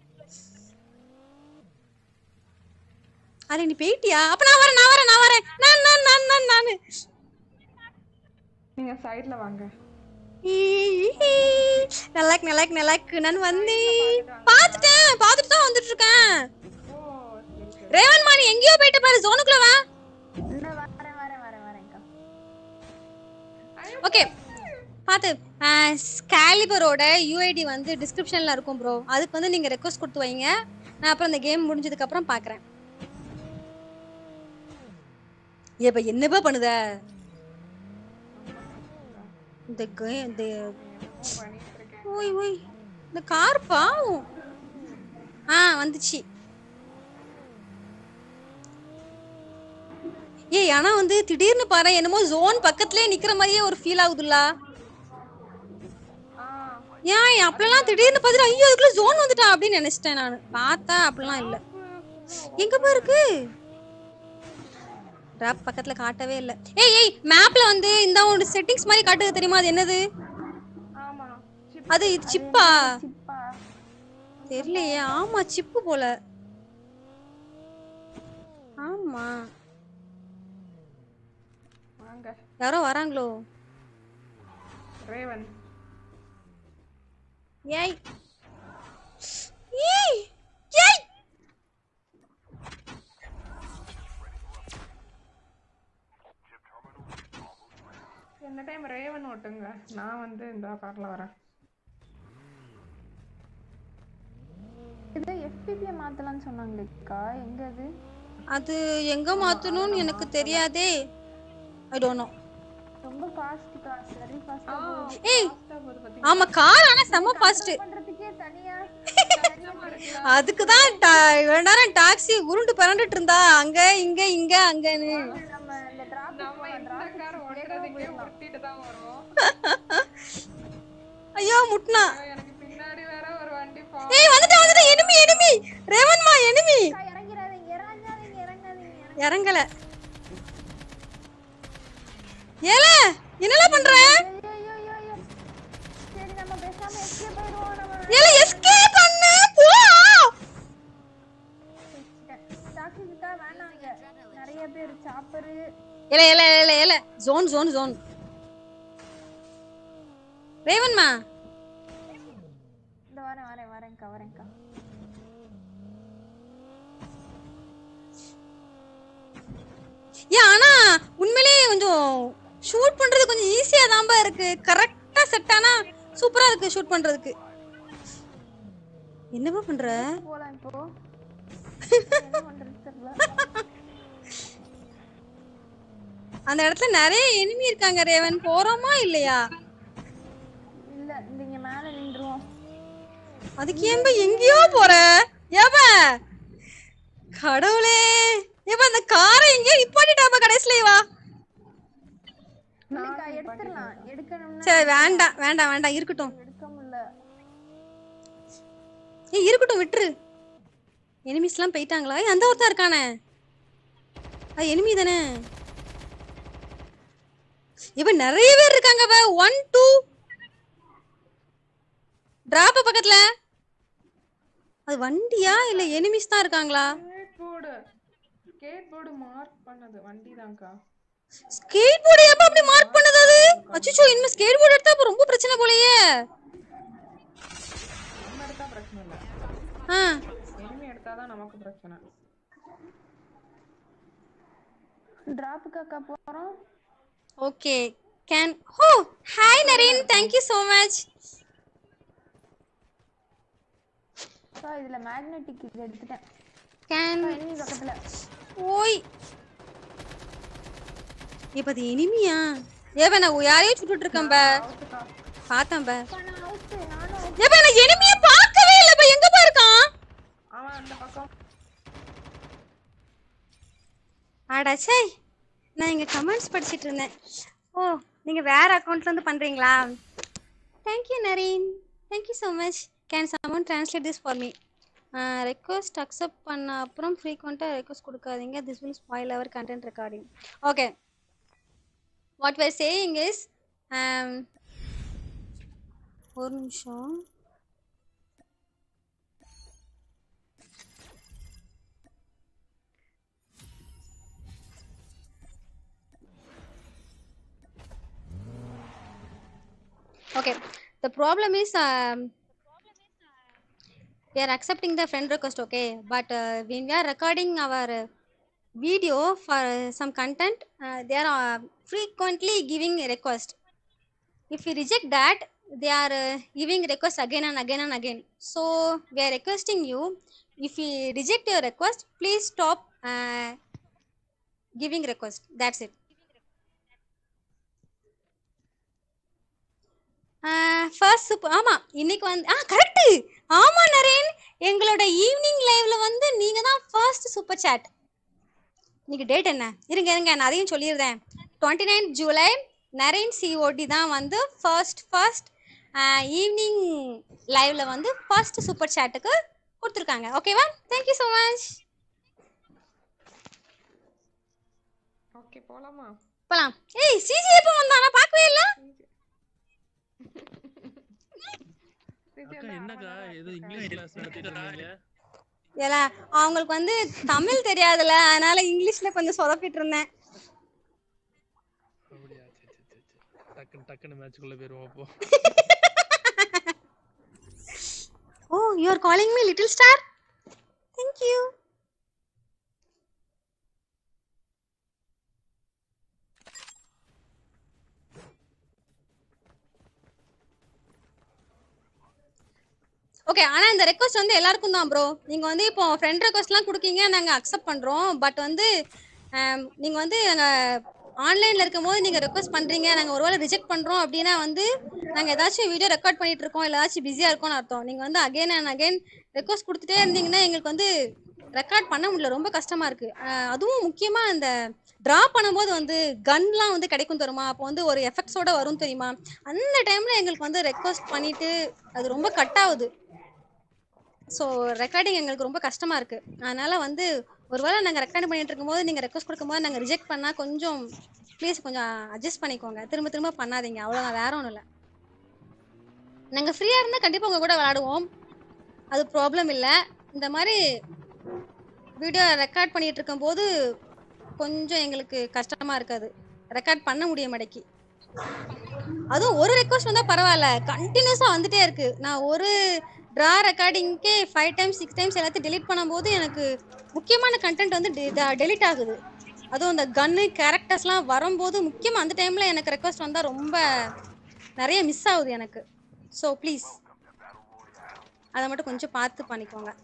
அரே நீ போயிட்டியா அப்ப நான் வரேன் நான் வரேன் நான் வரேன் நான் நான் நான் நான் நானு நீங்க சைடுல வாங்க நல்லாக்கு நல்லாக்கு நல்லாக்கு நான் வந்தேன் பாத்துட்டேன் பாத்துட்டு தான் வந்துட்டு இருக்கேன் ஓ சரி சரி ரேவன் மாணி எங்கேயோ போயிட்டு பாரு ஜோனுக்குள்ள வா இந்த வரேன் வரேன் வரேன் வரேன்க்கா ஓகே பாத்து ஸ்கேலிபரோட யூஐடி வந்து டிஸ்கிரிப்ஷனில் இருக்கும் ப்ரோ அதுக்கு வந்து நீங்கள் ரெக்வஸ்ட் கொடுத்து வைங்க நான் அப்புறம் இந்த கேம் முடிஞ்சதுக்கப்புறம் பார்க்குறேன் ஏப்பா என்னப்பா பண்ணுத இந்த கே இந்த ஓய் ஓய் இந்த கார் பாவம் ஆ வந்துச்சு ஏய் ஆனா வந்து திடீர்னு பாரு என்னமோ ஜோன் பக்கத்துலயே நிக்கிற மாதிரியே ஒரு ஃபீல் ஆகுதுல்ல ஏன் அப்பெல்லாம் திடீர்னு பார்த்துட்டு ஐயோ அதுக்குள்ள ஜோன் வந்துட்டா அப்படின்னு நினைச்சிட்டேன் நான் பார்த்தா அப்படிலாம் இல்ல எங்க பா இருக்கு டிராப் பக்கத்துல காட்டவே இல்ல ஏய் ஏய் மேப்ல வந்து இந்த ஒரு செட்டிங்ஸ் மாதிரி காட்டுது தெரியுமா அது என்னது ஆமா அது இது சிப்பா சிப்பா தெரியலையே ஆமா சிப்பு போல ஆமா வாங்க யாரோ வராங்களோ ரேவன் ஏய் ஏய் ஏய் இந்த டைம் ரேவன் ஓட்டுங்க நான் வந்து இந்த கார்ல வரேன் ஏதோ எஃபிபியை மாத்தலாம்னு சொன்னாங்களேக்கா எங்க அது அது எங்க மாத்தணும்னு எனக்கு தெரியாதே ஐ டோன்ட் நோ ரொம்ப ஃபாஸ்ட்க்கா சரி ஃபாஸ்டா ஏய் ஆமா கார் ஆனா செம்ம ஃபாஸ்ட் பண்றதுக்கே தனியா அதுக்கு தான் வேண்டாம் டாக்ஸி உருண்டு பறந்துட்டு இருந்தா அங்க இங்க இங்க அங்கன்னு நம்ம இந்த டிராப் நம்ம இந்த கார் ஓட்டுறதுக்கே முட்டிட்டு தான் வரும் ஐயோ முட்னா எனக்கு பின்னாடி வேற ஒரு வண்டி பா ஏய் வந்துட்டா வந்துட்டா எனிமி எனிமி ரேவன்மா எனிமி இறங்கிறாதீங்க இறங்காதீங்க இறங்காதீங்க இறங்கல ஏல என்னல பண்ற ஐயோ ஐயோ ஐயோ ஐயோ சரி நம்ம பேசாம எஸ்கேப் ஆயிடுவோம் நம்ம ஏல எஸ்கேப் பண்ணு போ டாக்ஸி கிட்ட வேணாங்க நிறைய பேர் சாப்பரு ஏல ஏல ஏல ஏல ஜோன் ஜோன் ஜோன் ரேவன்மா இந்த வரேன் வரேன் வரேன்க்கா வரேன்க்கா ஏன் ஆனா உண்மையிலேயே கொஞ்சம் ஷூட் பண்றது கொஞ்சம் ஈஸியா தான்பா இருக்கு கரெக்டா செட் ஆனா சூப்பரா இருக்கு ஷூட் பண்றதுக்கு என்னப்பா பண்ற போலாம் இப்போ என்ன பண்றது தெரியல அந்த இடத்துல நிறைய எனிமி இருக்காங்க ரேவன் போறோமா இல்லையா இல்ல இந்த இங்க மேல நின்றுவோம் அதுக்கு ஏன்பா எங்கேயோ போற ஏப்பா கடவுளே ஏப்பா அந்த காரை எங்கேயோ நிப்பாட்டிட்டாப்பா கடைசிலே வா இல்லக்கா எடுத்துடலாம் எடுக்கணும்னா சரி வேண்டாம் வேண்டாம் வேண்டாம் இருக்கட்டும் எடுக்க முடியல ஏய் இருக்கட்டும் விட்டுரு எனிமிஸ்லாம் போயிட்டாங்களா ஏய், அந்த ஒருத்தன் இருக்கானே அது எனிமி தானே இப்ப நிறைய பேர் இருக்காங்க பா ஒன் டூ டிராப் பக்கத்துல அது வண்டியா இல்ல எனிமிஸ் தான் இருக்காங்களா skateboard skateboard mark பண்ணது வண்டி தான்க்கா ஸ்கேட் போர்டு எப்ப அப்படி மார்க் பண்ணது அது அச்சோ இனிமே ஸ்கேட் போர்டு எடுத்தா அப்ப ரொம்ப பிரச்சனை போலயே நம்ம எடுத்தா பிரச்சனை இல்லை ஆ எனிமி எடுத்தாதான் நமக்கு பிரச்சனை டிராப்புக்காக்கா போறோம் ஓகே கேன் ஹோ hi Naren thank you so much அக்கா இதுல மேக்னெட்டிக் இது எடுத்துட்டேன் கேன் enemy பக்கத்துல ஓய் இப்ப அது இனிமியா ஏப்பா நான் யாரையும் சுட்டுட்டு இருக்கேன் பா பார்த்தேன் பா அக்கா, நான் out, நானும் out. ஏப்பா நான் எனிமிய பார்க்கவே இல்ல பா எங்க பா இருக்கான் அவன் அந்த பக்கம் அடச்சே நான் இங்க கமெண்ட்ஸ் படிச்சிட்டு இருந்தேன் ஓ நீங்க வேற அக்கவுண்ட்ல இருந்து பண்றீங்களா thank you Nareen thank you so much can someone translate this for me request accept பண்ண அப்புறம் ஃப்ரீக்வெண்ட்டாக ரெக்வஸ்ட் கொடுக்காதீங்க this will spoil our content recording okay what were saying is ஒரு நிமிஷம் okay the problem is um, we are accepting the friend request okay but uh, when we are recording our uh, video for uh, some content uh, they are uh, frequently giving a request if we reject that they are uh, giving request again and again and again so we are requesting you if we reject your request please stop uh, giving request that's it first super ஆமா இன்னைக்கு வந்து ஆ correct ஆமா நரேன் எங்களோட evening லைவ்ல வந்து நீங்க தான் first super chat இன்னைக்கு டேட் என்ன இருங்க இருங்க நான் அதையும் சொல்லிடுறேன் twenty nine July Naren COD தான் வந்து ஃபர்ஸ்ட் ஃபர்ஸ்ட் ஈவினிங் லைவ்ல வந்து ஃபர்ஸ்ட் சூப்பர் சாட்டுக்கு கொடுத்துருக்காங்க ஓகேவா தேங்க்யூ ஸோ மச் ஓகே போலாமா போலாம் ஏய் சிஜி எப்போ வந்தானா பார்க்கவே இல்லை அக்கா என்னக்கா ஏதோ இங்கிலீஷ் கிளாஸ் நடத்திட்டு இருந்தீங்க ஏலா அவங்களுக்கு வந்து தமிழ் தெரியாதுல்ல அதனால இங்கிலீஷ்ல கொஞ்சம் சொதப்பிட்டு இருந்தேன் அப்படியா சரி சரி சரி சரி டக்குன்னு டக்குன்னு மேட்ச்க்குள்ள போயிருவோம் அப்போ oh you are calling me little star thank you okay ஆனா இந்த ரெக்வஸ்ட் வந்து எல்லாருக்கும் தான் ப்ரோ நீங்க வந்து இப்போ ஃப்ரெண்ட் ரெக்வஸ்ட்லாம் கொடுக்கீங்க நாங்க அக்செப்ட் பண்றோம் பட் வந்து ஆம், நீங்க வந்து நாங்க ஆன்லைன்ல இருக்கும்போது நீங்க ரெக்வஸ்ட் பண்றீங்க நாங்க ஒருவேளை ரிஜெக்ட் பண்றோம் அப்படின்னா வந்து நாங்க ஏதாச்சும் வீடியோ ரெக்கார்ட் பண்ணிட்டு இருக்கோம் இல்ல ஏதாச்சும் பிஸியா இருக்கோம்னு அர்த்தம் நீங்க வந்து அகைன் அண்ட் அகைன் ரெக்வஸ்ட் கொடுத்துட்டே இருந்தீங்கன்னா எங்களுக்கு வந்து ரெக்கார்ட் பண்ண முடியல ரொம்ப கஷ்டமா இருக்கு அஹ் அதுவும் முக்கியமா இந்த டிரா பண்ணும்போது வந்து கன்லாம் வந்து கிடைக்கும் தெரியுமா அப்போ வந்து ஒரு எஃபெக்ட்ஸோட வரும் தெரியுமா அந்த டைம்ல எங்களுக்கு வந்து ரெக்வஸ்ட் பண்ணிட்டு அது ரொம்ப கட் ஆகுது ஸோ ரெக்கார்டிங் எங்களுக்கு ரொம்ப கஷ்டமா இருக்கு அதனால வந்து ஒருவேளை நாங்கள் ரெக்கார்டிங் பண்ணிட்டு இருக்கும்போது நீங்கள் ரெக்வஸ்ட் கொடுக்கும்போது நாங்கள் ரிஜெக்ட் பண்ணால் கொஞ்சம் ப்ளீஸ் கொஞ்சம் அட்ஜஸ்ட் பண்ணிக்கோங்க திரும்ப திரும்ப பண்ணாதீங்க அவ்வளோதான் வேற ஒன்றும் இல்லை நாங்கள் ஃப்ரீயாக இருந்தால் கண்டிப்பாக உங்கள் கூட விளாடுவோம் அது ப்ராப்ளம் இல்லை இந்த மாதிரி வீடியோ ரெக்கார்ட் பண்ணிட்டு இருக்கும்போது கொஞ்சம் எங்களுக்கு கஷ்டமா இருக்காது ரெக்கார்ட் பண்ண முடிய மாட்டேக்கி அதுவும் ஒரு ரெக்வஸ்ட் வந்தா பரவாயில்ல கண்டினியூஸா வந்துட்டே இருக்கு நான் ஒரு ட்ரா ரெக்கார்டிங்க்கே ஃபைவ் டைம்ஸ் சிக்ஸ் டைம்ஸ் எல்லாத்தையும் delete பண்ணும்போது எனக்கு முக்கியமான கண்டென்ட் வந்து டெலிட் ஆகுது அதுவும் அந்த கன்னு கேரக்டர்ஸ்லாம் வரும்போது முக்கியமாக அந்த டைமில் எனக்கு ரெக்வஸ்ட் வந்தால் ரொம்ப நிறைய மிஸ் ஆகுது எனக்கு ஸோ ப்ளீஸ் அதை மட்டும் கொஞ்சம் பார்த்து பண்ணிக்கோங்க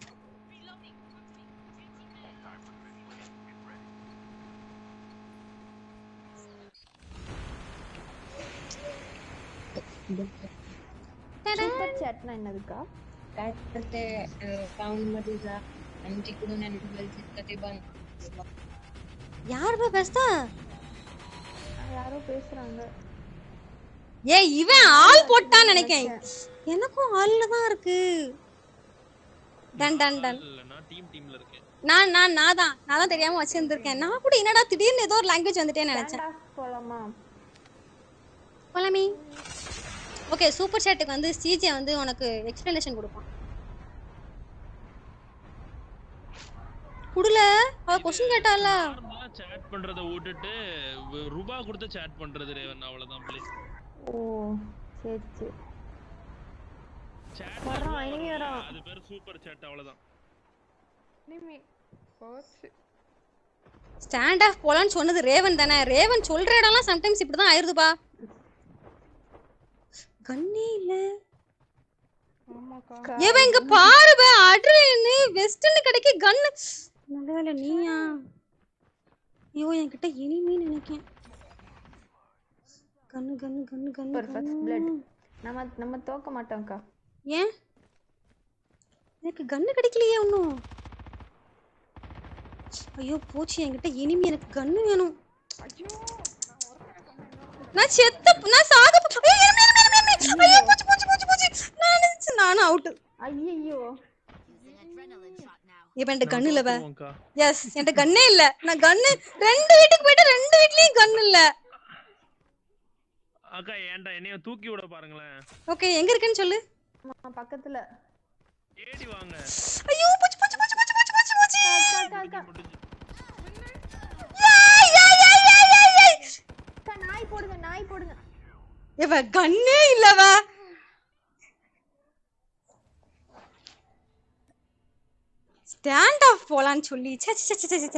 சூப்பர் சாட்னா என்னதுக்கா काय करते अकाउंट मध्ये जा आणि तिकडून अँटीबॉलचे ते बंद யார் போய் பேசுதா யாரோ பேசுறாங்க ஏய் இவன் ஆள் போட்டான்னு நினைக்கேன் எனக்கும் ஆள்ல தான் இருக்கு டன் டன் டன் இல்ல நான் டீம் டீம்ல இருக்கேன் நான் நான் நான் தான் நான் தான் தெரியாம வச்சிருந்திருக்கேன் நான் கூட என்னடா திடீர்னு ஏதோ ஒரு லாங்குவேஜ் வந்துட்டேன்னு நினைச்சேன் Stand off போலாமா போலாமே ஓகே சூப்பர் சேட்டுக்கு வந்து சிஜே வந்து உனக்கு எக்ஸ்பிளனேஷன் கொடுப்பான் குடுல அவ கொஸ்டின் கேட்டால நார்மலா சேட் பண்றத விட்டுட்டு வ- ரூபா கொடுத்து சேட் பண்றது ரேவன் அவ்வளவுதான் ப்ளீஸ் ஓ சரி சரி சேட் வரோம் இனிமே வரோம் அது பேர் சூப்பர் சேட் அவ்வளவுதான் இனிமே போச்சு ஸ்டாண்ட் ஆஃப் போலான்னு சொன்னது ரேவன் தானே ரேவன் சொல்ற இடம்லாம் சம்டைம்ஸ் இப்படிதான் ஆயிருதுப்பா கண்ணே இல்ல ஆமாக்கா ஏவன் இங்க பாருவ அட்ரேனு வெஸ்டர்ன் கடைக்கு கன்னு நல்ல வேலை நீயா ஐயோ என்கிட்ட இனிமே நினைக்கேன் கண்ணு கண்ணு கண்ணு கண்ணு Super first blood. கண்ணு நம்ம நம்ம தோக்க மாட்டோம்க்கா ஏன் எனக்கு கன்னு கிடைக்கலையே ஒன்றும் ஐயோ போச்சு என்கிட்ட இனிமே எனக்கு கன்னு வேணும் நான் செத்த நான் சாக போ- ஐயோ, enemy, enemy, enemy, enemy. ஐயோ, போச்சு போச்சு போச்சு போச்சு நான் நினைச்சேன் நானும் அவுட் ஐயோ இப்ப என்கிட்ட கன்னு இல்ல அக்கா எஸ் என்கிட்ட கன்னே இல்ல நான் கன்னு ரெண்டு வீட்டுக்கு போயிட்டு ரெண்டு வீட்லயும் கன்னு இல்ல அக்கா ஏன்டா என்னைய தூக்கி விட பாருங்களேன் ஓகே எங்க இருக்குன்னு சொல்லு ஆமா, பக்கத்துல ஏடி வாங்க ஐயோ போச்சு போச்சு போச்சு போச்சு போச்சு போச்சு போச்சு அக்கா அக்கா முடிஞ்சு ஏய், ஏய், ஏய், ஏய், ஏய், ஏய். அக்கா நாய் போடுங்க நாய் போடுங்க இவ கண்ணே இல்லவ ஸ்டாண்ட் ஆஃப் போலான்னு சொல்லி ச்சே ச்சே ச்சே ச்சே, ச்சே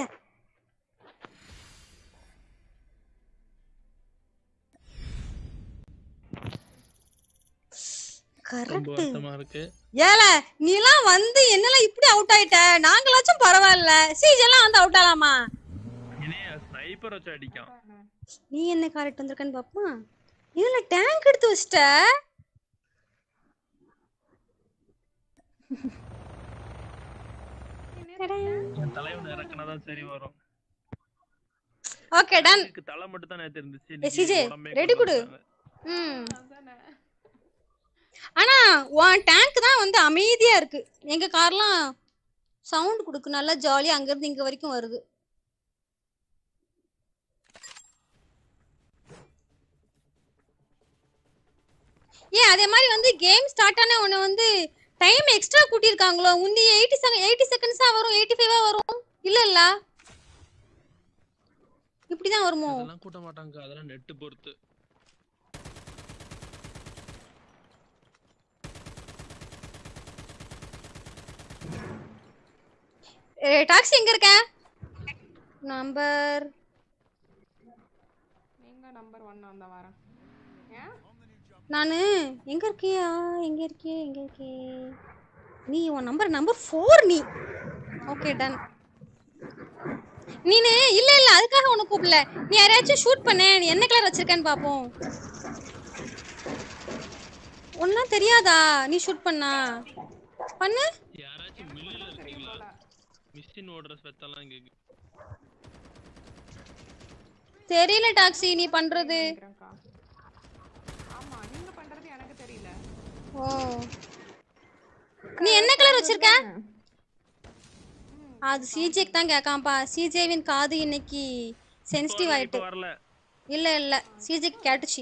கரெக்ட் வருத்தமா இருக்கு ஏல நீலாம் வந்து என்னலாம் இப்படி அவுட் ஆயிட்ட நாங்களாச்சும் பரவாயில்ல சீஜ் எல்லாம் வந்து அவுட் ஆலாமா இனியா ஸ்னைப்பர் வச்சு அடிக்கான் நீ என்ன காரெக்ட் வந்திருக்கன்னு பாப்பா இதுல டேங்க் எடுத்து வச்சிட்ட என் தலைவன் இறக்குனாதான் சரி வரும் ஓகே டன் இதுக்கு தலை மட்டும் தான் நேத்து இருந்துச்சு ஏ, இன்னைக்கு சிஜே, உடம்பே ready கொண்டு கொடு. வந்துட்டாங்க. ம் ஆனா உன் டேங்க் தான் வந்து அமைதியா இருக்கு எங்க கார்லாம் சவுண்ட் கொடுக்கு நல்லா ஜாலியா அங்க இருந்து இங்க வரைக்கும் வருது ஏன் அதே மாதிரி வந்து கேம் ஸ்டார்ட் ஆன உன்னை வந்து டைம் எக்ஸ்ட்ரா கூட்டியிருக்காங்களோ முந்தி எயிட்டி செகண்ட் எயிட்டி செகண்ட்ஸா வரும் எயிட்டி ஃபைவா வரும் இல்ல இல்ல இப்படிதான் வருமோ அதெல்லாம் கூட்ட மாட்டாங்க அதெல்லாம் நெட் பொறுத்து டாக்ஸி எங்க இருக்க நம்பர் நீங்க நம்பர் ஒன் அந்த வாரம் ஏன் நானு எங்க இருக்கியா எங்க இருக்கியே எங்க இருக்கே நீ உன் நம்பர் நம்பர் ஃபோர் நீ ஓகே டன் நீனு இல்ல இல்ல அதுக்காக உனக்கு கூப்பிடல நீ யாரையாச்சும் ஷூட் பண்ண நீ என்ன கலர் வச்சிருக்கேன்னு பாப்போம் ஒன்னும் தெரியாதா நீ ஷூட் பண்ணா பண்ணு யாராச்சும் மில்லுல இருக்கீங்களா மிஷின் ஓடுற ஸ்வெத்தெல்லாம் கேக்கு தெரியல டாக்ஸி நீ பண்றது நினைக்கிறேன்க்கா ஆமா நீங்க பண்றது எனக்கு தெரியல ஓ நீ என்ன கலர் வச்சிருக்க அது சிஜேக்கு தான் கேட்காம்பா சிஜேவின் காது இன்னைக்கு சென்சிட்டிவ் ஆயிட்டு இப்ப வரல இல்ல இல்ல சிஜேக்கு கேட்டுச்சு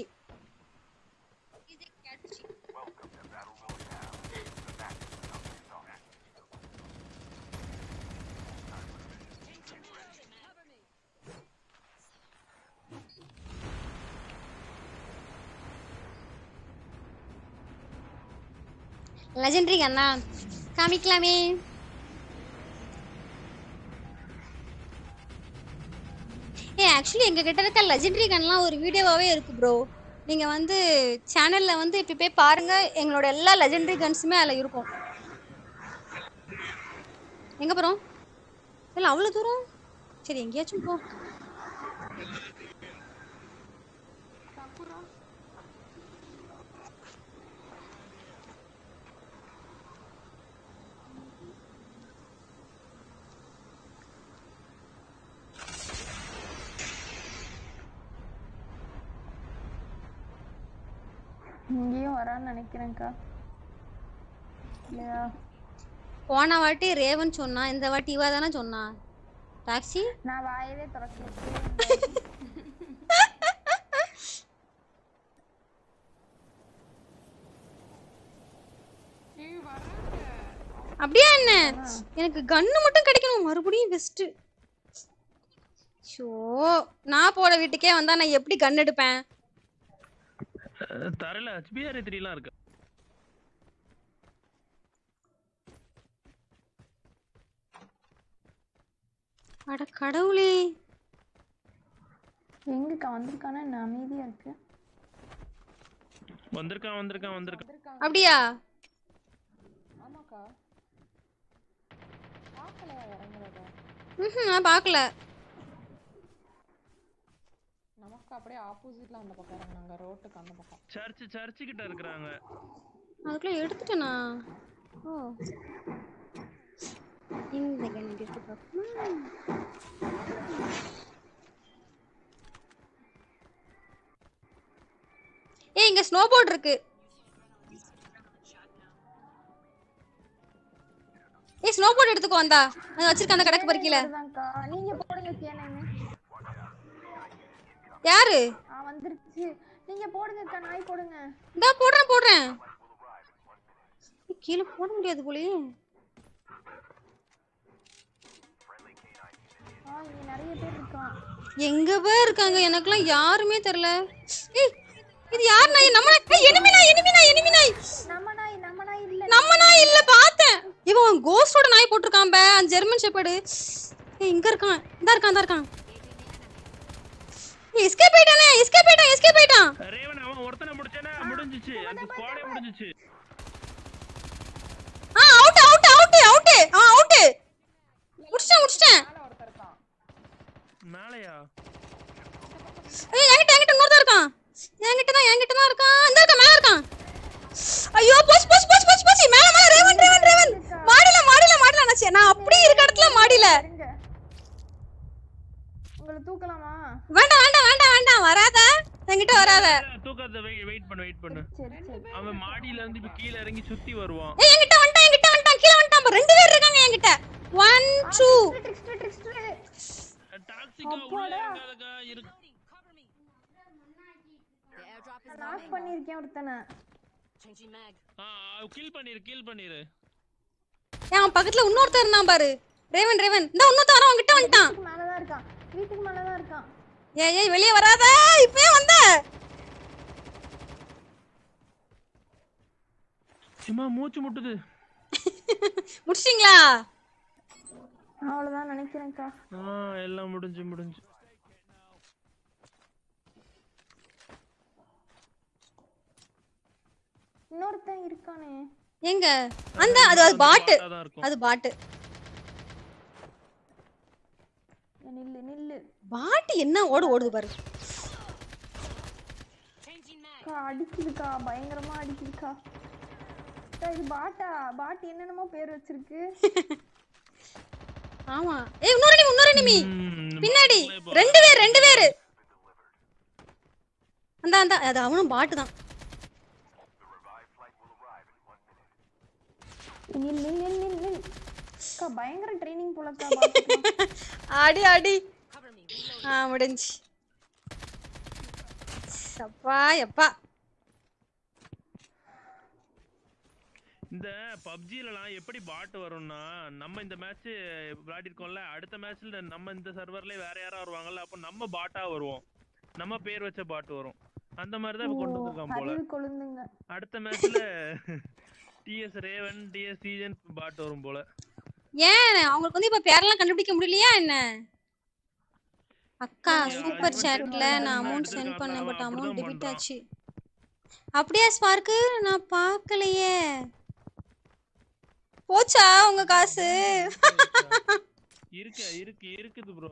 லெஜெண்டரி அண்ணா காமிக்கலாமே ஏ ஆக்சுவலி எங்க கிட்ட இருக்க லெஜெண்டரி கன்லாம் ஒரு வீடியோவாவே இருக்கு ப்ரோ நீங்க வந்து சேனல்ல வந்து இப்ப போய் பாருங்க எங்களோட எல்லா லெஜெண்டரி கன்ஸுமே அதுல இருக்கும் எங்க போறோம் இல்ல அவ்வளவு தூரம் சரி எங்கேயாச்சும் போ இங்கேயும் வரான்னு நினைக்கிறேன்க்கா இல்லையா போன வாட்டி ரேவன் சொன்னா இந்த வாட்டி இவா தானே சொன்னா டாக்ஸி நான் வாயவே திறக்க ஏய் வராங்க அப்படியா என்ன எனக்கு கன்னு மட்டும் கிடைக்கணும் மறுபடியும் பெஸ்ட் ஷோ நான் போற வீட்டுக்கே வந்தா நான் எப்படி கன் எடுப்பேன் அஹ் தரல ஹெச்பிஆர் த்ரீலாம் இருக்கு அட கடவுளே எங்கக்கா வந்திருக்கானா என்ன அமைதியா இருக்கு வந்திருக்கான் வந்திருக்கான் வந்திருக்கான் அப்படியா ஆமாக்கா பார்க்கலையா இறங்குறத ம் நான் பார்க்கல நமக்கு அப்படியே ஆப்போசிட்ல அந்த பக்கம் இறங்குனாங்க ரோட்டுக்கு அந்த பக்கம் சர்ச் சர்ச்சு கிட்ட இருக்கிறாங்க அதுக்குள்ள எடுத்துட்டேனா ஓ இந்த கன் எடுத்து பார்ப்போமா ஏய் இங்க ஸ்னோ போர்ட் இருக்கு ஏய் ஸ்னோ போர்ட் எடுத்துக்கோ வந்தா நான் வச்சிருக்க அந்த கடைக்கு பறிக்கல வருதாங்க்கா நீங்க போடுங்க கேனேன்னு யாரு ஆ வந்துருச்சு நீங்க போடுங்கக்கா நாய் போடுங்க இந்தா போடுறேன் போடுறேன் ஏய், கீழே போட முடியாது போலயே ஆ இங்க நிறைய பேர் இருக்கான் எங்க போய் இருக்காங்க எனக்குலாம் யாருமே தெரியல ஏய் இது யார் நாய் நம்ம நாய் ஏய், enemy நாய் enemy நாய் enemy நாய் நம்ம நாய் நம்ம நாய் இல்ல நம்ம நாய் இல்ல பார்த்தேன் இவன் கோஸ்டோட நாய் போட்டிருக்கான் பே அந்த ஜெர்மன் ஷெப்பர்டு ஏய் இங்க இருக்கான் இந்த இருக்கான் இந்த இருக்கான் எஸ்கேப் ஆயிட்டானே எஸ்கேப் ஆயிட்டான் எஸ்கேப் ஆயிட்டான் ரேவன் அவன் ஒருத்தனை முடிச்சானா முடிஞ்சிச்சு அந்த ஸ்குவாடே முடிஞ்சிச்சு மேலையா ஏய் என்கிட்ட என்கிட்ட இன்னொருத்தன் இருக்கான் என்கிட்ட தான் என்கிட்ட தான் இருக்கான் இந்த இருக்கான் மேல இருக்கான் ஐயோ போச்சு போச்சு போச்சு போச்சு போச்சு மேல மேல ரேவன் ரேவன் ரேவன் மாடில மாடில மாடில நான் சே- நான் அப்படியே இருக்க இடத்துல மாடில இருங்க உங்களை தூக்கலாமா வேண்டாம் வேண்டாம் வேண்டாம் வேண்டாம் வராத என்கிட்ட வராத தூக்காத வெயிட் பண்ணு வெயிட் பண்ணு சரி சரி அவன் மாடியில இருந்து இப்ப கீழ இறங்கி சுத்தி வருவான் ஏய் என்கிட்ட வந்துட்டான் என்கிட்ட வந்துட்டான் கீழ வந்துட்டான் பாரு. ரெண்டு பேர் இருக்காங்க என்கிட்ட ஒன் டூ ட்ரிக்ஸ்டர் ட்ரிக்ஸ்டர் டாக்ஸிக்கா உள்ள இறங்காதக்கா இருக்கு The airdrop is லாக் பண்ணிருக்கேன் ஒருத்தனை changing mag. ஆ கில் பண்ணிரு கில் பண்ணிரு ஏன் அவன் பக்கத்துல இன்னொருத்தன் இருந்தான் பாரு ரேவன் ரேவன் இந்த இன்னொருத்தன் வரான் அவன்கிட்ட வந்துட்டான் வீட்டுக்கு மேலதான் இருக்கான் வீட்டுக்கு மேலதான் இருக்கான் ஏய் ஏய் வெளிய வராத இப்பவே வந்த சும்மா மூச்சு முட்டுது முடிச்சிட்டீங்களா அவ்வளவுதான் நினைக்கிறேன்க்கா ஆ எல்லாம் முடிஞ்சு முடிஞ்சு இன்னொருத்தன் இருக்கானே எங்க அந்த அது அது பாட்டு தான் இருக்கும் அது பாட்டு ஏ, நில்லு நில்லு பாட்டு என்ன ஓடு ஓடுது பாரு Changing mag. அக்கா அடிக்குதுக்கா பயங்கரமா அடிக்குதுக்கா அக்கா, இது பாட்டா பாட்டு என்னென்னமோ பேர் வச்சிருக்கு ஆமா ஏய் இன்னொரு நிமி இன்னொரு நிமி ம், பின்னாடி பாட்டுல இப்போ ரெண்டு பேர் ரெண்டு பேர் அந்த அந்த அது அவனும் பாட்டு தான் நில் நில் நில் நில் நில் அக்கா பயங்கர ட்ரைனிங் போலக்கா பாட்டுக்கு அடி அடி Cover me. Reload. ஆ முடிஞ்சு அப்பா எப்பா இந்த பப்ஜிலலாம் எப்படி பாட்டு வரும்னா நம்ம இந்த மேட்ச் விளையாடிருக்கோம்ல அடுத்த மேட்ச்ல நம்ம இந்த சர்வர்ல வேற யாரா வருவாங்கல்ல அப்போ நம்ம பாட்டா வருவோம் நம்ம பேர் வச்ச பாட்டு வரும் அந்த மாதிரி தான் இப்ப கொண்டு வந்திருக்கான் போல அறிவு கொழுந்துங்க அடுத்த மேட்ச்ல டிஎஸ் ரேவன் டிஎஸ் சீஜன் பாட்டு வரும் போல ஏன் அவங்களுக்கு வந்து இப்ப பேரெல்லாம் கண்டுபிடிக்க முடியலையா என்ன அக்கா இது சூப்பர் வந்து சாட்ல நான் எடுத்துருக்கான், அமௌண்ட் சென்ட் பண்ணேன் பட் அப்படிதான் அமௌண்ட் டெபிட் பண்றான். ஆச்சு அப்படியா ஸ்பார்க்கு நான் பார்க்கலையே போச்சா உங்க காசு இருக்கு இருக்கு இருக்குது ப்ரோ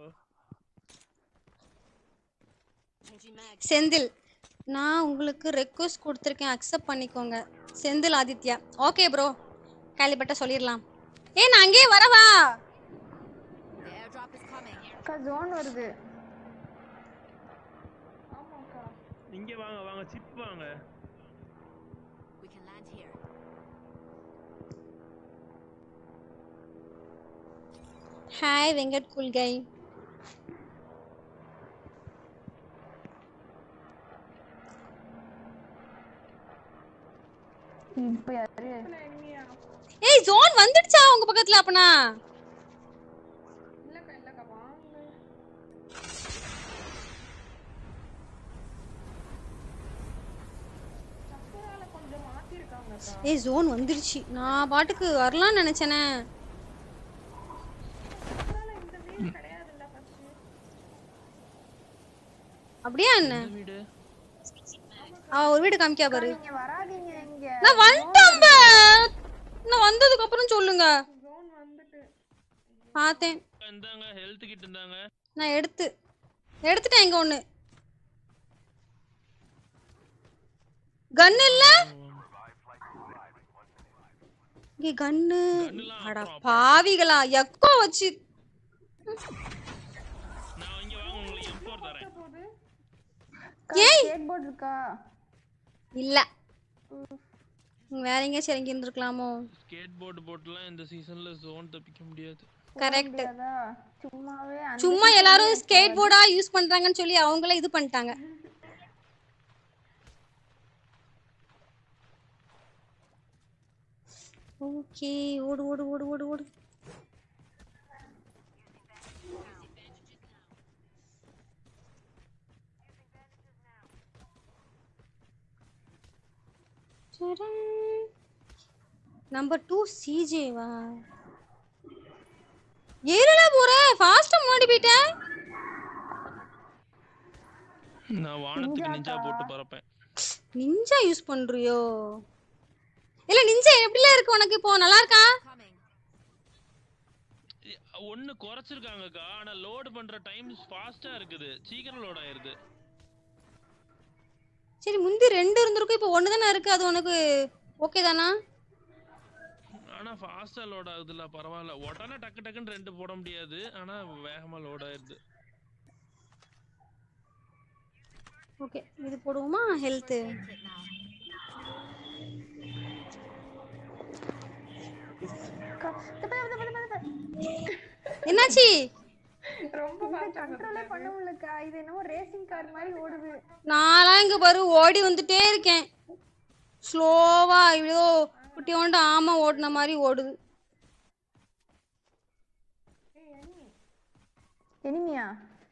Changing mag. செந்தில் நான் உங்களுக்கு ரெக்வஸ்ட் கொடுத்துருக்கேன் அக்செப்ட் பண்ணிக்கோங்க செந்தில் ஆதித்யா ஓகே ப்ரோ கேள்விப்பட்ட சொல்லிடலாம் ஏய் நான் அங்கேயே வரவா The airdrop is coming. அக்கா ஜோன் வருது இங்க வாங்க வாங்க சிப் வாங்க We can land here. Hi Venkat குல்கை இப்ப யாரு ஏய் ஜோன் வந்துடுச்சா உங்க பக்கத்துல அப்பனா இல்லக்கா இல்லக்கா வாங்க சக்கரால கொஞ்சம் மாத்திருக்காங்கக்கா ஏய் ஜோன் வந்துடுச்சு நான் பாட்டுக்கு வரலாம்னு நினைச்சேனே சக்கரால இந்த வீடு கிடையாதுல்ல ஃபர்ஸ்ட் அப்படியா என்ன இந்த வீடு அவ ஒரு வீடு காமிக்கா பாரு நீங்க வராதீங்க இங்க நான் வந்துட்டேன் பே. நான் வந்ததுக்கு அப்புறம் சொல்லுங்க ஜோன் வந்துட்டு பார்த்தேன் இந்தாங்க ஹெல்த் கிட் இருந்தாங்க நான் எடுத்து எடுத்துட்டேன் இங்க ஒண்ணு கன் இல்ல இங்க கன்னு கன்னுலாம் அட அப்புறம் பாவிகளா எக்கோ வச்சு நான் இங்க வாங்க உங்களுக்கு M4 தரேன் ஏய் ஸ்கேட் போர்டு இருக்கா இல்ல நீங்க வேற எங்கேயாச்சும் இறங்கி இருந்திருக்கலாமோ ஸ்கேட் போர்டு போட்டுலாம் இந்த சீசன்ல ஜோன் தப்பிக்க முடியாது கரெக்ட் முடியாதா சும்மாவே அந்த சும்மா எல்லாரும் ஸ்கேட் போர்டா யூஸ் பண்றாங்கன்னு சொல்லி அவங்களே இது பண்ணிட்டாங்க ஓகே ஓடு ஓடு ஓடு ஓடு ஓடு நம்பர் டூ சிஜேவா ஏறல போற ஃபாஸ்டா முன்னாடி போயிட்டேன் நான் வானத்துக்கு நிஞ்சா போட்டு பறப்பேன் நிஞ்சா யூஸ் பண்றியோ இல்ல நிஞ்சா எப்படில இருக்கு உனக்கு இப்போ நல்லா இருக்கா Coming. ஒன்னு குறைச்சிருக்காங்கக்கா ஆனா லோட் பண்ற டைம் ஃபாஸ்டா இருக்குது சீக்கிரம் லோட் ஆயிருது சரி முந்தி ரெண்டு இருந்திருக்கும் இப்போ ஒன்று தானே இருக்கு அது உனக்கு ஓகே தானா ஆனா ஃபாஸ்டா லோட் ஆகுதுல்ல பரவாயில்ல உடனே டக்கு டக்குன்னு ரெண்டு போட முடியாது ஆனா வேகமா லோட் ஆயிருது ஓகே இது போடுவோமா ஹெல்த்து Kit now. அக்கா தப்பா, தப்பா, தப்பா, தப்பா. என்னாச்சு ரொம்ப fast ஆ கண்ட்ரோலே பண்ண முடியலக்கா இது என்னமோ ரேசிங் கார் மாதிரி ஓடுது நான்லாம் இங்க பாரு ஓடி வந்துட்டே இருக்கேன் ஸ்லோவா இவ்வளோ குட்டியோண்டு ஆமா ஓடின மாதிரி ஓடுது எனிமியா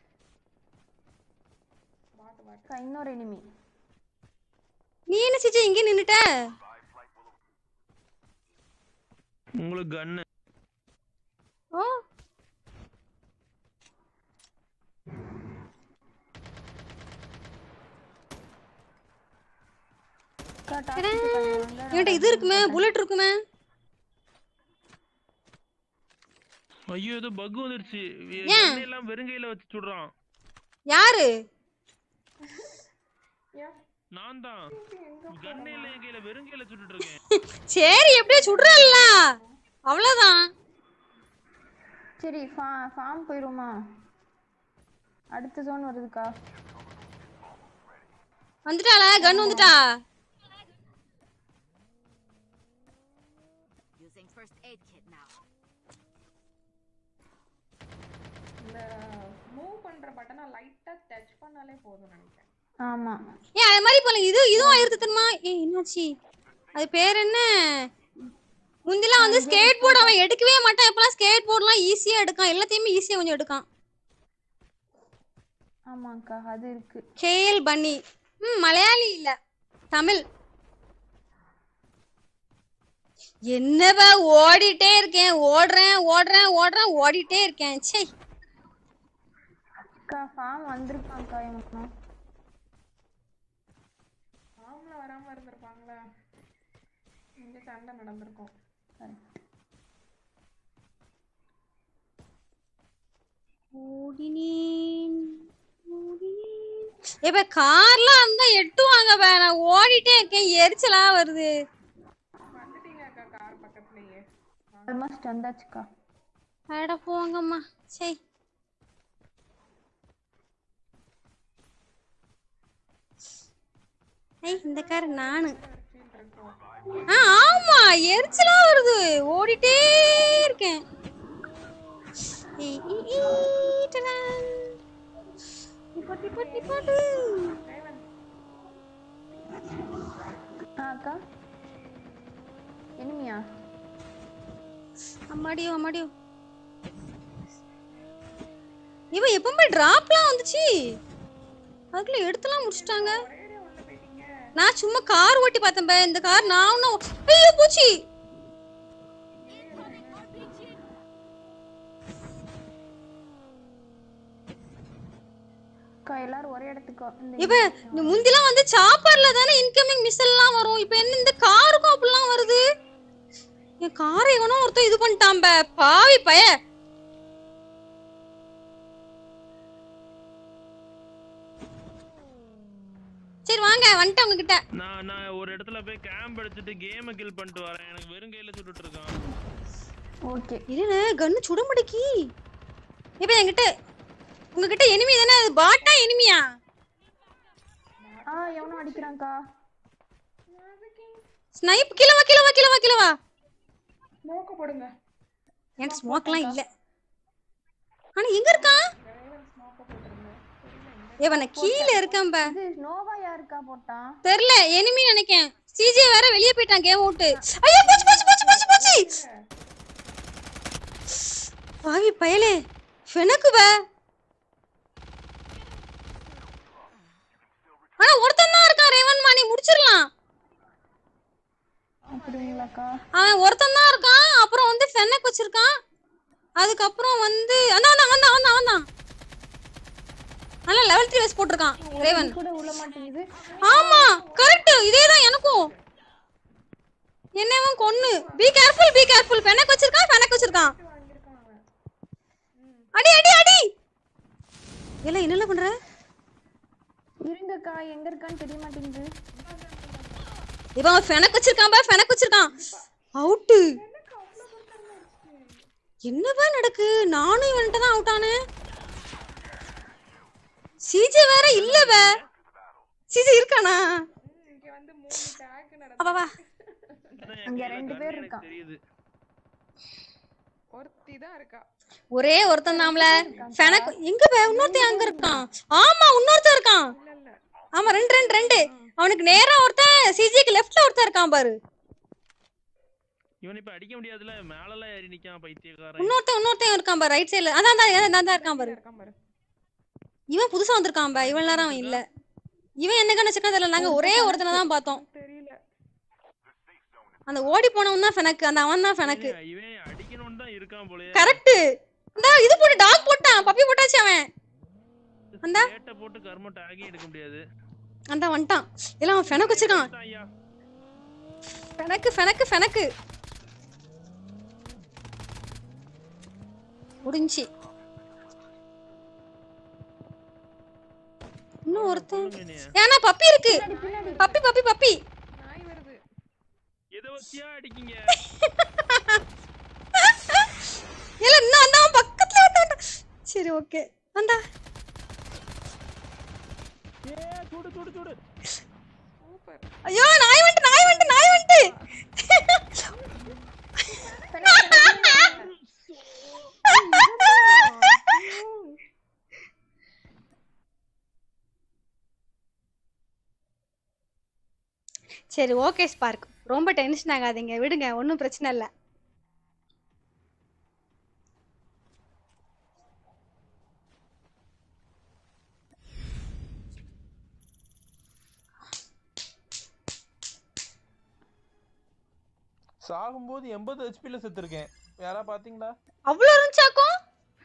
அக்கா இன்னொரு எனிமி நீ என்ன சிச்சு இங்கே நின்னுட்ட உங்களுக்கு கன்னு ஓ அக்கா டாக்ஸிக் வந்து என்கிட்ட இது இருக்குமே புல்லட் இருக்குமே ஐயோ ஏதோ பக் வந்துருச்சு ஏன்? எல்லாம் வெறுங்கையில வச்சு சுடுறான் யாரு நான் தான் கண்ணையில என் கையில வெறுங்கையில சுட்டுட்டு இருக்கேன் சரி எப்படியோ சுடுறல்ல அவ்வளவுதான் சரி ஃபா ஃபார்ம் போயிருவோமா அடுத்த ஜோன் வருதுக்கா வந்துட்டாளா கன் வந்துட்டா Using first aid kit now. இந்த மூவ் பண்ற பட்டனை லைட்டா டச் பண்ணாலே போதும் நினைக்கிறேன் ஆமா ஏன் அது மாதிரி போல இது இதுவும் ஆயிரத்து தெரியுமா ஏ என்னாச்சு அது பேர் என்ன முந்திலாம் வந்து ஸ்கேட் போர்டு அவன் எடுக்கவே மாட்டான் இப்பெல்லாம் ஸ்கேட் போர்டுலாம் ஈஸியா எடுக்கான் எல்லாத்தையுமே ஈஸியா கொஞ்சம் எடுக்கான் ஆமாக்கா அது இருக்கு கேஎல் பன்னி ம் மலையாளி இல்ல தமிழ் என்னப்பா ஓடிட்டே இருக்கேன் ஓடுறேன் ஓடுறேன் ஓடுறேன் ஓடிட்டே இருக்கேன் சே அக்கா ஃபார்ம் வந்திருக்காங்க்கா இவனும் ஃபார்ம்ல வராம இருந்திருப்பாங்களா இங்க சண்டை நடந்திருக்கும் ஓடினேன் ஓடினேன் இப்ப கார்லாம் இருந்தா எட்டுவாங்க பா நான் ஓடிட்டே இருக்கேன் எரிச்சலா வருது வந்துட்டீங்க அக்கா கார் பக்கத்துலயே ஆல்மோஸ்ட் வந்தாச்சுக்கா அட போங்கம்மா சே ஐய் இந்த கார் நானு ஆ ஆமா எரிச்சலா வருது ஓடிட்டே இருக்கேன் ஈ, ஈ, ஈ, டடான். நிப்பாட்டு, நிப்பாட்டு, நிப்பாட்டு. ஆ அக்கா எனிமியா அம்மாடியோ அம்மாடியோ இவன் எப்பவுமே டிராப்லாம் வந்துச்சு அதுக்குள்ள எடுத்துலாம் முடிச்சிட்டாங்க நான் சும்மா கார் ஓட்டி பார்த்தேன் பே. இந்த கார் நான் ஒன்னும் ஐயோ பூச்சி அக்கா எல்லாரும் ஒரே இடத்துக்கு வா- இந்த இப்ப இந்த முந்திலாம் வந்து சாப்பர்ல தானே இன்கமிங் மிஸ்ஸல் எல்லாம் வரும் இப்ப என்ன இந்த காருக்கும் அப்படிலாம் வருது என் காரை எவனோ ஒருத்தன் இது பண்ணிட்டான் பே. பாவி பய சரி வாங்க வந்துட்டேன் உங்ககிட்ட நான் நான் ஒரு இடத்துல போய் கேம்ப் அடிச்சிட்டு கேமை கில் பண்ணிட்டு வரேன் எனக்கு வெறுங்கையில சுட்டுட்டு இருக்கான் ஓகே இல்ல கண்ணு சுட முடிக்கி இப்ப என்கிட்ட உங்ககிட்ட எனிமி தானே அது பாட்டா எனிமியா ஆ எவனோ அடிக்கிறான்க்கா ஸ்னைப் கிலவா கிலவா கிலவா கிலவா ஸ்மோக்க போடுங்க என்கிட்ட ஸ்மோக்லாம் இல்ல ஆனா எங்க இருக்கான் இவன கீழ இருக்கான் பா இது நோவா யாருக்கா போட்டான் தெரியல எனிமி நினைக்கேன் சிஜே வேற வெளிய போயிட்டான் கேம் விட்டு ஐயோ போச்சு போச்சு போச்சு போச்சு போச்சு பாவி பயலே எனக்கு பா ஆனா ஒருத்தன் தான் இருக்கான் ரேவன் மாணி முடிச்சிடலாம் அப்படிங்களாக்கா அவன் ஒருத்தன் தான் இருக்கான் அப்புறம் வந்து ஃபெனக் வச்சிருக்கான் அதுக்கப்புறம் வந்து அதான் அதான் வந்தான் வந்தான் வந்தான் நல்லா லெவல் த்ரீ வயசு போட்டிருக்கான் ரேவன் கூட உள்ள மாட்டேங்குது ஆமா கரெக்ட் இதேதான் எனக்கும் என்னவன் கொன்னு be careful be careful Fennec வச்சிருக்கான் ஃபெனக் வச்சிருக்கான் அடி அடி அடி இல்ல என்னல பண்ற இருங்கக்கா எங்க இருக்கான்னு தெரிய மாட்டேங்குது இவன் ஃபெனக் வச்சிருக்கான் பா ஃபெனக் வச்சிருக்கான் அவுட்டு என்னப்பா நடக்கு நானும் இவன்கிட்ட தான் அவுட் ஆனேன் சிஜே வேற இல்ல பே சிஜே இருக்கானா இங்க வந்து மூணு டேக் அப்பா வா அதான் என் அங்க கையில ரெண்டு gun பேர் எனக்கு இருக்கான். தெரியுது ஒருத்தி தான் இருக்கா ஒரே ஒருத்தன் தான்ல ஃபெனக் எங்க பே இன்னொருத்தன் அங்க இருக்கான் ஆமா இன்னொருத்தன் இருக்கான் இல்ல இல்ல ஆமா ரெண்டு ரெண்டு ரெண்டு அவனுக்கு நேரா ஒருத்தன் சிஜிக்கு லெஃப்ட்ல ஒருத்தன் இருக்கான் பாரு இவன் இப்ப அடிக்க முடியாதுல மேலலாம் ஏறி நிக்கான் பைத்தியக்காரன் இன்னொருத்தன் இன்னொருத்தன் இருக்கான் பாரு ரைட் சைடுல அதான் அதான் அதான் அதான் இருக்கான் பாரு இருக்கான் பாரு இவன் புதுசா வந்திருக்கான் பா இவ்வளவு நேரம் அவன் இல்ல இவன் என்ன கணச்சுக்கா தெரியல நாங்க ஒரே ஒருத்தனை தான் பார்த்தோம் தெரியல அந்த ஓடி போனவன் தான் ஃபெனக்கு அந்த அவன் தான் ஃபெனக்கு இவன் இவன் அடிக்கணும்னு தான் இருக்கான் போலயே கரெக்ட் இந்த இது போட்டு டாக் போட்டான் பப்பி போட்டாச்சு அவன் அந்தா. கேட்ட போட்டு கர்ம டாகே எடுக்க முடியாது அந்த வந்துட்டான் இல்ல அவன் ஃபெனக்கு வச்சிருக்கான் அதான் ஐயா ஃபெனக்கு ஃபெனக்கு ஃபெனக்கு முடிஞ்சு இன்னும் ஒருத்தன் சொல்லுங்க என்னைய. ஏன்னா பப்பி இருக்கு பப்பி பப்பி பப்பி நாய் வருது எதை வச்சியா அடிக்கீங்க இல்ல இன்னும் அந்த அவன் பக்கத்துல வந்தான் சரி ஓகே வந்தா ஏ சுடு சுடு சுடு சூப்பர் ஐயோ நாய் வந்துட்டு நாய் வந்துட்டு நாய் வந்துட்டு சரி ஓகே ஸ்பார்க் ரொம்ப டென்ஷன் ஆகாதீங்க விடுங்க ஒன்றும் பிரச்சனை இல்லை சாகும்போது எண்பது ஹெச்பில செத்துருக்கேன் யாரா பாத்தீங்களா அவ்வளோ இருந்துச்சாக்கும்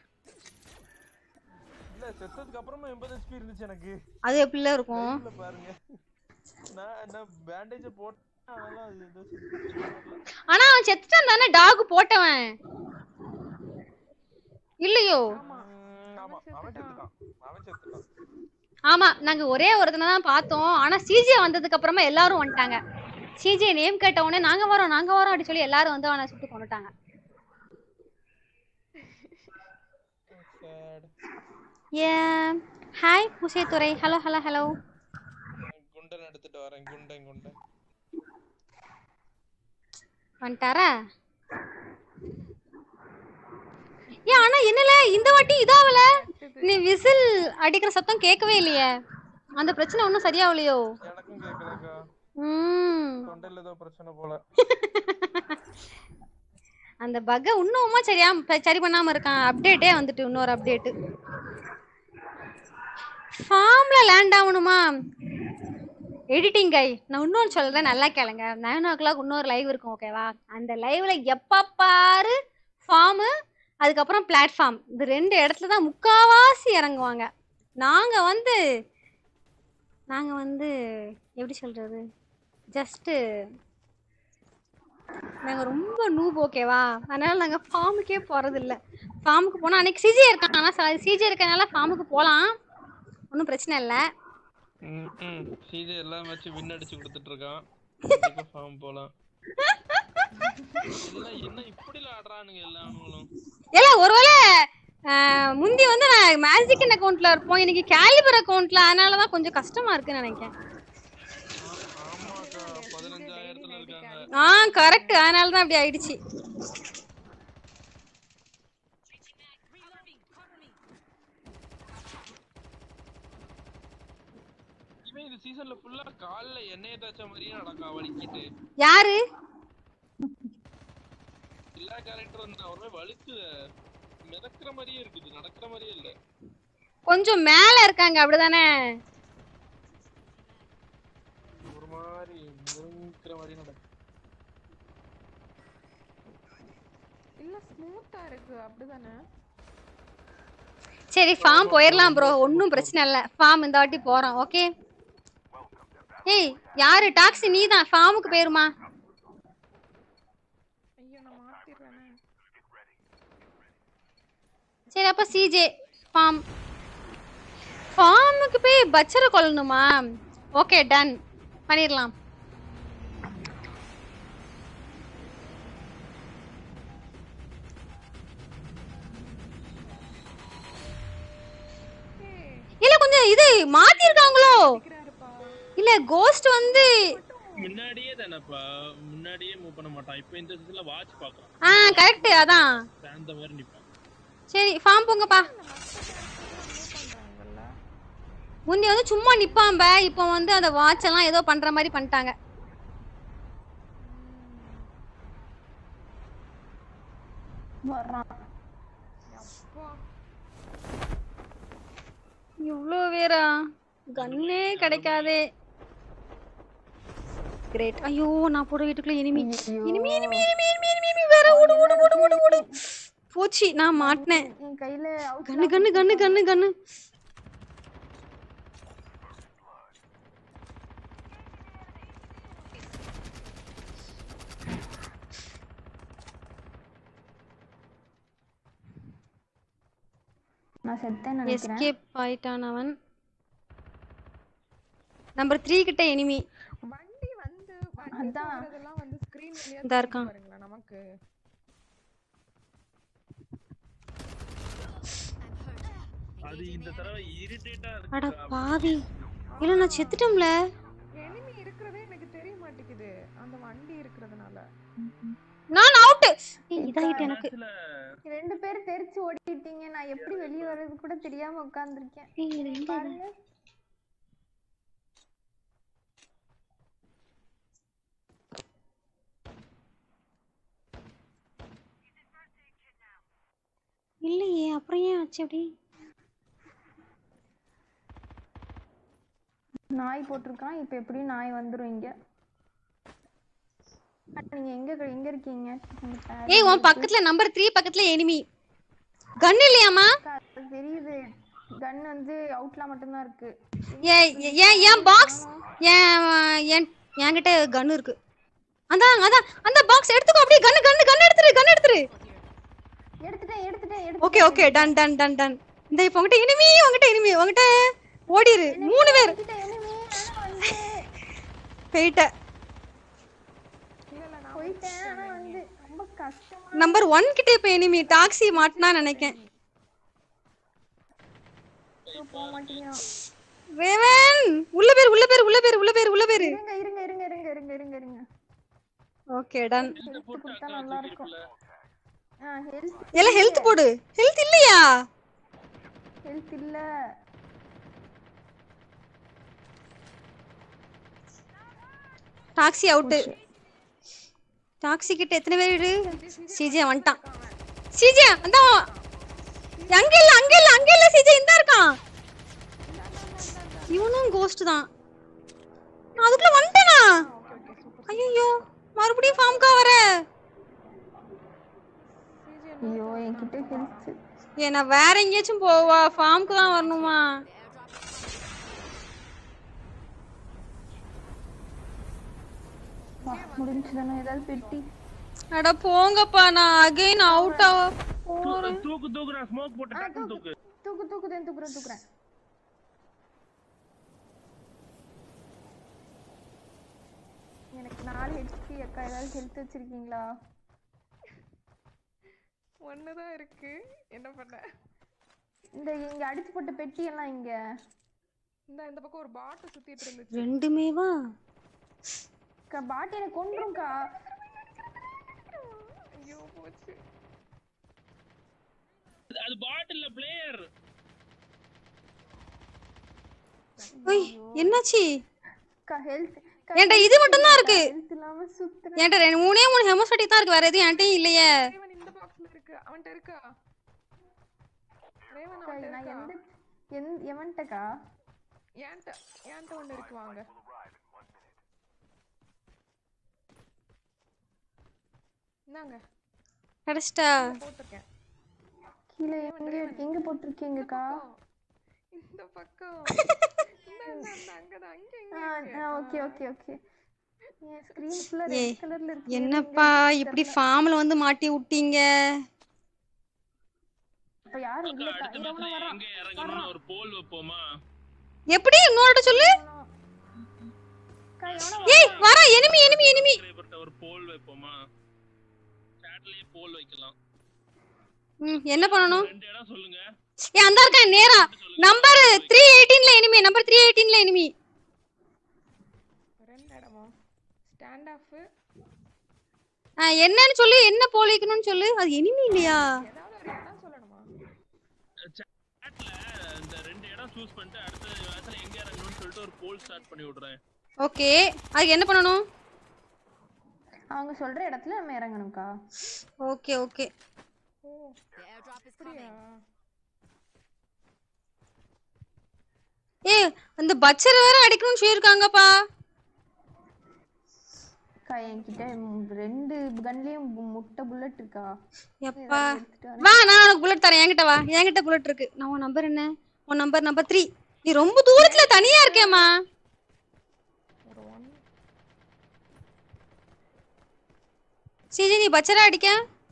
இல்ல செத்ததுக்கு அப்புறமா எண்பது ஹெச்பி இருந்துச்சு எனக்கு அது எப்படில இருக்கும் லைவ்ல பாருங்க நான் நான் பேண்டேஜ் போட்டேன் அதெல்லாம் அது ஏதோ செத்துருச்சு. ஆனா அவன் செத்துட்டான் தானே டாக் போட்டவன் இல்லையோ ம், ஆமா அவன் செத்துட்டான் அவன் செத்துட்டான் ஆமா நாங்க ஒரே ஒருத்தனை தான் பார்த்தோம் ஆனா சிஜே வந்ததுக்கு அப்புறமா எல்லாரும் வந்துட்டாங்க சிஜே நேம் கேட்ட உடனே நாங்க வரோம் நாங்க வரோம் அப்படி சொல்லி எல்லாரும் வந்து அவனை சுட்டு கொண்டுட்டாங்க Sad. ஏ ஹாய் பூசைத்துறை ஹலோ ஹலோ ஹலோ குண்டன் எடுத்துட்டு வரேன் குண்டன் குண்டன் வந்துட்டாரா ஏ ஆனா என்னல இந்த வாட்டி இதாவல நீ விசில் அடிக்கிற சத்தம் கேட்கவே இல்லையே அந்த பிரச்சனை ஒன்றும் சரியாகலையோ எனக்கும் கேக்குறேக்கா ம் தொண்டையில ஏதோ பிரச்சனை போல அந்த பக்கை இன்னுமா சரியா ப- சரி பண்ணாம இருக்கான் அப்டேட்டே வந்துட்டு இன்னொரு அப்டேட்டு ஃபார்ம்ல லேண்ட் ஆகணுமா எடிட்டிங் கை நான் இன்னொன்று சொல்றேன் நல்லா கேளுங்க நைன் ஓ கிளாக் இன்னொரு லைவ் இருக்கும் ஓகேவா அந்த லைவ்ல எப்ப பாரு ஃபார்மு அதுக்கப்புறம் பிளாட்ஃபார்ம் இது ரெண்டு இடத்துல தான் முக்காவாசி இறங்குவாங்க நாங்க வந்து நாங்க வந்து எப்படி சொல்றது ஜஸ்ட்டு நாங்க ரொம்ப நூப் ஓகேவா அதனால நாங்க ஃபார்முக்கே போறது இல்ல ஃபார்முக்கு போனா அன்னைக்கு சிஜி இருக்கான் ஆனா சிஜி இருக்கனால ஃபார்முக்கு போலாம் ஒன்றும் பிரச்சனை இல்ல ம் ம் சீதை எல்லாம் வச்சு வின் அடிச்சு கொடுத்துட்டு இருக்கான் கண்டிப்பா ஃபார்ம் போலாம் எல்லாம் என்ன இப்படி ஆடுறானுங்க எல்லாவனுங்களும் ஏல ஒருவேளை ஆஹ், முந்தி வந்து நான் மேஜிக்கன் அக்கௌண்ட்ல இருப்போம் இன்னைக்கு கேலிபர் அக்கௌண்ட்ல அதனால தான் கொஞ்சம் கஷ்டமா இருக்குன்னு நினைக்கிறேன் ஆமாக்கா பதினஞ்சாயிரத்துல இருக்காங்க ஆ கரெக்ட் அதனால தான் அப்படி ஆயிடுச்சு இவன் இந்த சீசன்ல ஃபுல்லா கால்ல எண்ணெய தேய்ச்ச மாதிரியே நடக்கான் வலிக்கிட்டு யாரு எல்லா கேரக்டரும் வந்து அவருமே வலிக்கு மிதக்கிற மாதிரியே இருக்குது நடக்கிற மாதிரியே இல்ல கொஞ்சம் மேல இருக்காங்க அப்படிதானே ஒரு மாதிரி முழுங்கிற மாதிரி நடக்கு இல்ல ஸ்மூத்தா இருக்கு அப்படிதானே சரி ஃபார்ம் போயிடலாம் ப்ரோ ஒன்றும் பிரச்சனை இல்லை ஃபார்ம் இந்த வாட்டி போறோம் ஓகே ஏய் யாரு டாக்ஸி நீ தான் ஃபார்முக்கு போயிருமா ஐயோ நான் மாத்திடுறேனே சரி அப்ப சிஜே ஃபார்ம் ஃபார்முக்கு போய் பச்சரை கொல்லணுமா ஓகே டன் பண்ணிடலாம் இல்ல கொஞ்சம் இது மாத்திருக்காங்களோ இல்ல கோஸ்ட் வந்து முன்னாடியே தானேப்பா முன்னாடியே மூவ் பண்ண மாட்டான் இப்போ இந்த சீசன்ல வாட்ச் பார்க்கலாம் ஆ கரெக்ட் அதான் அந்த மாதிரி நிப்பான் சரி ஃபார்ம் போங்கப்பா முந்தி வந்து சும்மா நிப்பாம்ப இப்போ வந்து அந்த வாட்ச் எல்லாம் ஏதோ பண்ற மாதிரி பண்ணிட்டாங்க வர்றான் இவ்வளோ வேறா கண்ணே கிடைக்காதே கிரேட் ஐயோ நான் போற வீட்டுக்குள்ள இனிமி இனிமி இனிமி இனிமி இனிமி இனிமி இனிமி வேற ஓடு ஓடு ஓடு ஓடு ஓடு போச்சு நான் மாட்டினேன் என் கையில கண்ணு கண்ணு கண்ணு கண்ணு கண்ணு நான் செத்தேன் நினைக்கிறேன் எஸ்கேப் ஆயிட்டான் அவன் நம்பர் த்ரீ கிட்ட எனிமி வண்டி வந்து வண்டி அதான். போறதெல்லாம் வந்து ஸ்கிரீன் வழியா இந்தா இருக்கான். பாருங்களேன் நமக்கு அது இந்த தடவை இரிட்டேட்டா அட இருக்கு பாவி இல்ல நான் செத்துட்டோம்ல எனிமி இருக்கிறதே எனக்கு தெரிய மாட்டேங்குது அந்த வண்டி இருக்கிறதுனால நான் அவுட் இதாகிட்டு எனக்கு மேட்ச்ல ரெண்டு பேரும் தெரிச்சு ஓடிட்டீங்க நான் எப்படி வெளிய வர்றது கூட தெரியாம உட்கார்ந்திருக்கேன் ஏய், இது எங்க இது? பாருங்க இல்லையே அப்புறம் ஏன் ஆச்சு அப்படி நாய் போட்டிருக்கான் இப்ப எப்படியும் நாய் வந்துரும் இங்க அண்ணா, நீங்க எங்க இரு- எங்க இருக்கீங்க உங்க tag ஏய் உன் பக்கத்துல நம்பர் த்ரீ பக்கத்துல எனிமி கன் இல்லையாமா இருக்கா? அது தெரியுது கன் வந்து அவுட்ல மட்டும்தான் இருக்கு ஏன் ஏன் ஏன் பாக்ஸ் ஏன் என் என்கிட்ட கன் இருக்கு அதான் அதான் அந்த பாக்ஸ் எடுத்துக்கோ அப்படியே கன் கன் கன் எடுத்துரு கன் எடுத்துரு எடுத்துட்டேன் எடுத்துட்டேன் okay okay done done done done இந்த இப்போ உங்ககிட்ட இனிமே உங்ககிட்ட இனிமே உங்ககிட்ட ஓடிரு மூணு பேர் எடுத்துட்டேன் enemy. ஆனா வந்து போயிட்ட போயிட்டேன் ஆனா வந்து ரொம்ப கஷ்டமா நம்பர் ஒன் கிட்ட இப்போ எனிமி டாக்ஸி மாட்டினா நினைக்கேன் போக மாட்டீங்க ரேவன் உள்ள பேர் உள்ள பேர் உள்ள பேர் உள்ள பேர் உள்ள பேர் இருங்க இருங்க இருங்க இருங்க இருங்க இருங்க இருங்க ஓகே டன் ஹெல்த் கொடுத்தா நல்லா இருக்கும் ஆ ஹெல்த் எல்லாம் ஹெல்த் போடு ஹெல்த் இல்லையா ஹெல்த் இல்ல டாக்ஸி அவுட்டு டாக்ஸி கிட்ட எத்தனை பேர் இரு சிஜே வந்துட்டான் சிஜே அந்த அங்க இல்ல அங்க இல்ல அங்க இல்ல சிஜே இந்த இருக்கான் இவனும் கோஸ்ட் தான் நான் அதுக்குள்ள வந்துட்டேனா ஐயோ மறுபடியும் ஃபார்ம்க்கா வர ஐயோ என்கிட்ட ஹெல்த் ஏ நான் வேற எங்கேயாச்சும் போவா ஃபார்ம்க்கு தான் வரணுமா முடிஞ்சுதானே ஏதாவது பெட்டி அட போங்கப்பா நான் அகைன் அவுட் ஆக போறேன் தூக்கு தூக்குறா ஸ்மோக் போட்டு டக்குன்னு தூக்கு தூக்கு தூக்குதேன் தூக்குறேன் தூக்குறேன் எனக்கு நாலு ஹெச்பி அக்கா ஏதாவது ஹெல்த் வச்சிருக்கீங்களா ஒண்ணுதான் இருக்கு என்ன பண்ண இந்த இங்க அடிச்சு போட்ட பெட்டி எல்லாம் இங்க இந்த இந்த பக்கம் ஒரு பாட்டு சுத்திட்டு இருந்துச்சு ரெண்டுமே வா அக்கா பாட்டி எனக்கு கொன்றும்க்கா ஐயோ போச்சு அது பாட்டில்ல பிளேயர் ஒய் என்னாச்சு அக்கா ஹெல்த் ஏன்டா இது மட்டும் தான் இருக்கு ஹெல்த் இல்லாம சுத்துறேன் என்கிட்ட ரெண்டு மூணே மூணு ஹெமோஸ்டாட்டிக் தான் இருக்கு வேற எதுவும் என்கிட்டயும் இல்லையே ரேவன் இந்த பாக்ஸ்ல இருக்கு அவன்கிட்ட இருக்கா ரேவன் அக்கா, அவன்கிட்ட நான் இருக்கா எந்த எந்த எவன்ட்டக்கா ஏன்ட்ட ஏன்ட்ட ஒண்ணு இருக்கு வாங்க இந்தாங்க கிடைச்சிட்டா போட்டிருக்கேன் கீழே எங்க எங்க போட்டிருக்கீங்கக்கா இந்த பக்கம் இந்த இந்த இந்த அங்கதான் அங்க இங்க ஆ ஓகே ஓகே ஓகே என் ஸ்கிரீன் ஃபுல்லா ஏய், ரெட் கலர்ல இருக்கு என்னப்பா இப்படி ஃபார்ம்ல வந்து மாட்டி விட்டீங்க இப்ப யாரு அக்கா இல்லக்கா அடுத்த இவன மேட்ச்ல வரான் எங்க இறங்கணும்னு ஒரு போல் வைப்போமா எப்படி இன்னொரு சொல்லு அக்கா இவன ஏய் வரா எனிமி எனிமி எனிமி சப்ஸ்கிரைபர்ட்ட ஒரு போல் வைப்போமா சாட்லயே போல் வைக்கலாம் ம் என்ன பண்ணணும் ரெண்டு இடம் சொல்லுங்க ஏ அந்த இருக்கான் நேரா நம்பர் த்ரீ எயிட்டீன்ல எனிமி நம்பர் த்ரீ எயிட்டீன்ல எனிமி ரெண்டு இடமா ஸ்டாண்ட் ஆஃப் என்னன்னு சொல்லு என்ன போல் வைக்கணும்னு சொல்லு அது எனிமி இல்லையா ஏதாவது ஒரு இடம் சொல்லணுமா சாட்ல இந்த ரெண்டு இடம் சூஸ் பண்ணிட்டு அடுத்த மேட்ச்ல எங்க இறங்கணும்னு சொல்லிட்டு ஒரு போல் ஸ்டார்ட் பண்ணி விடுறேன் ஓகே அதுக்கு என்ன பண்ணணும் அவங்க சொல்ற இடத்துல நம்ம இறங்கணும்க்கா okay okay The airdrop is coming. ஏ அந்த பச்சர் வேற அடிக்கணும்னு சொல்லியிருக்காங்கப்பா அக்கா என்கிட்ட ம், ரெண்டு கன்லயும் முட்டை புல்லட் இருக்கா எப்பா எடுத்துட்டு வரேன். வா நான் உனக்கு புல்லட் தரேன் என்கிட்ட வா என்கிட்ட புல்லட் இருக்கு நான் உன் நம்பர் என்ன உன் நம்பர் நம்பர் த்ரீ நீ ரொம்ப தூரத்துல தனியா இருக்கேம்மா ஒரு ஒன் சிஜி நீ பச்சரா அடிக்க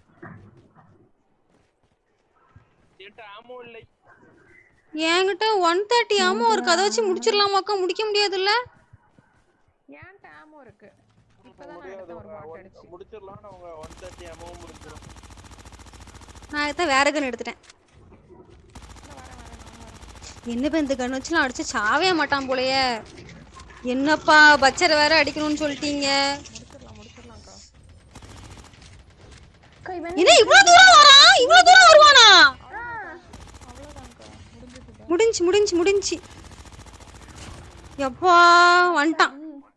என்கிட்ட ஆமோ இல்லை என்கிட்ட ஒன் தேர்ட்டி ஆமா ஒரு கதை வச்சு முடிச்சிடலாமாக்கா முடிக்க முடியாதுல்ல ஏன் டேமோ இருக்கு இப்பதான் நான் எடுத்தேன் ஒரு பாட் அடிச்சு முடிச்சிடலாம்னு அவங்க ஒன் தேர்ட்டி அமௌண்ட் முடிச்சிடும் நான் இதான் வேற கன் எடுத்துட்டேன் நான் வரேன் வரேன் நான் வரேன் என்னப்பா இந்த கன் வச்சுலாம் அடிச்சு சாவே மாட்டான் போலயே என்னப்பா பச்சரை வேற அடிக்கணும்னு சொல்லிட்டீங்க முடிச்சிடலாம் முடிச்சிடலாம்க்கா அக்கா இவன் என்ன இவ்வளவு தூரம் வரான் இவ்வளவு தூரம் வருவானா அவ்வளோதான்க்கா முடிஞ்சது முடிஞ்சு முடிஞ்சு முடிஞ்சு எப்பா வந்துட்டான்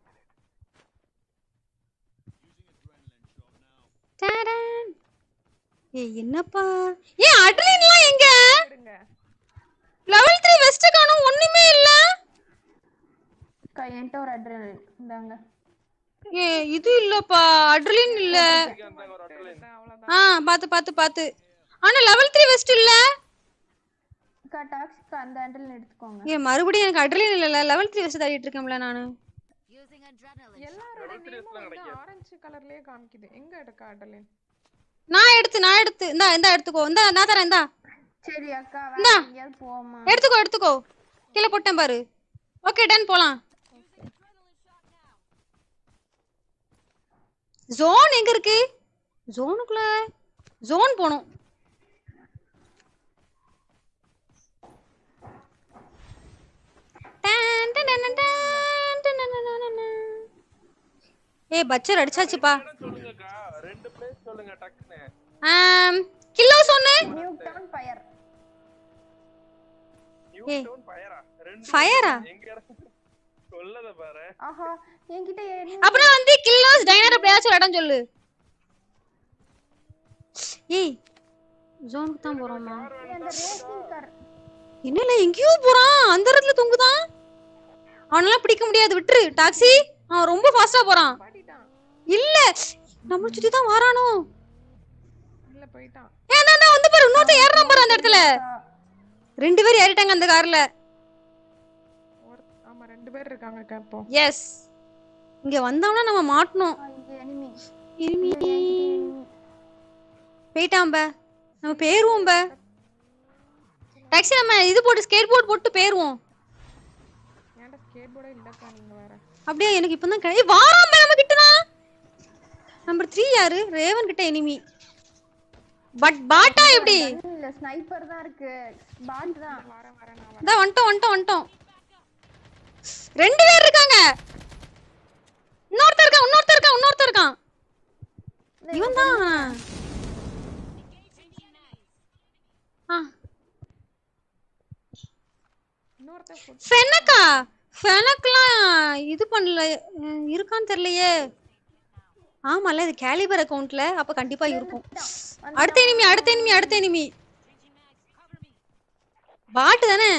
டேடன். ஏய் என்னப்பா ஏன் அட்ரினலாம் எங்க எடுங்க லெவல் த்ரீ வெஸ்ட் காணும் ஒண்ணுமே இல்ல அக்கா என்கிட்ட ஒரு அட்ரல் இந்தாங்க ஏ இது இல்லப்பா அட்ரிலின் இல்ல எடுத்தேன் அவ்வளோதான் ஆ பாத்து பாத்து பாத்து ஆனா லெவல் த்ரீ வெஸ்ட் இல்ல அக்கா டாக்ஸிக்கா அந்த அட்ரல் எடுத்துக்கோங்க ஏ மறுபடியும் எனக்கு அட்ரிலின் இல்ல லெவல் த்ரீ வெஸ்ட் தள்ளிட்டு இருக்கேன்ல நானு Using adrenaline. எல்லாரோட நேமும் வந்து ஆரஞ்சு கலர்லயே காமிக்குது எங்க எடுக்க அடலின் நான் எடுத்து நான் எடுத்து இந்தா இந்தா எடுத்துக்கோ இந்தா நான் தரேன் இந்தா சரி அக்கா வேற இந்தா. எங்கேயாவது போவோமா எடுத்துக்கோ எடுத்துக்கோ கீழே போட்டேன் பாரு ஓகே டன் போலாம் ஜோன் எங்க இருக்கு ஜோனுக்குள்ள ஜோன் போணும் done done done done done done done done done. ஏய் பச்சர் அடிச்சாச்சுப்பா சொல்லுங்கக்கா ரெண்டு பிளேஸ் சொல்லுங்க டக்குன்னு ஆம் கில்லோ சொன்னு நியூ டவுன் ஃபயர் நியூ ஏய். டவுன் ஃபயரா ரெண்டு ஃபயரா எங்க இடம் சொல்லத பாரு ஆஹா என்கிட்ட என்ன- அப்புறம் வந்து கில்லோஸ் டைனர் எப்படியாச்சும் ஒரு இடம் சொல்லு ஏய் ஜோனுக்கு தான் போறோமா அந்த ரேசிங் கார் என்னல எங்கேயோ போறான் அந்த இடத்துல தொங்குதான் அவனெல்லாம் பிடிக்க முடியாது விட்டுரு டாக்ஸி அவன் ரொம்ப ஃபாஸ்டா போறான் பாட்டிட்டான் இல்ல நம்ம சுத்தி தான் வரானோ இல்ல போயிட்டான் ஏன் நான் நான் வந்து பாரு இன்னொருத்தன் ஏறுறான் பாரு அந்த இடத்துல ரெண்டு பேர் ஏறிட்டாங்க அந்த கார்ல ஒரு ஆமா ரெண்டு பேர் இருக்காங்கக்கா இப்போ எஸ் இங்க வந்தோம்னா நம்ம மாட்டணும் இங்க எனிமி இருமி போயிட்டான் பே நம்ம பேருவோம் பே டாக்ஸி நம்ம இது போட்டு ஸ்கேட் போர்ட் போட்டு பேருவோம் ஏன்டா ஸ்கேட் போர்டே இல்லக்கா நீங்க வேற அப்படியே எனக்கு இப்பதான் கிடை வாராம் பே நம்ம கிட்டதான் நம்பர் த்ரீ யாரு ரேவன் கிட்ட எனிமி பட் பாட்டா எப்படி இல்ல ஸ்னைப்பர் தான் இருக்கு பாட் தான் வரேன் வரேன் நான் வரேன் இதா வந்துட்டோம் வந்துட்டோம் வந்துட்டோம் ரெண்டு பேர் இருக்காங்க இன்னொருத்தர் இருக்கான் இன்னொருத்தர் இருக்கான் இன்னொருத்தர் இருக்கான் இவன் தான் ஆ இன்னொருத்தன் foot- ஃபெனக்கா ஃபெனக்லாம் இது பண்ணல அஹ் இருக்கான்னு தெரியலையே ஆமால இது கேலிபர் அக்கவுண்ட்ல அப்ப கண்டிப்பா இருக்கும் அடுத்த எனிமி அடுத்த எனிமி அடுத்த எனிமி பாட்டு தானே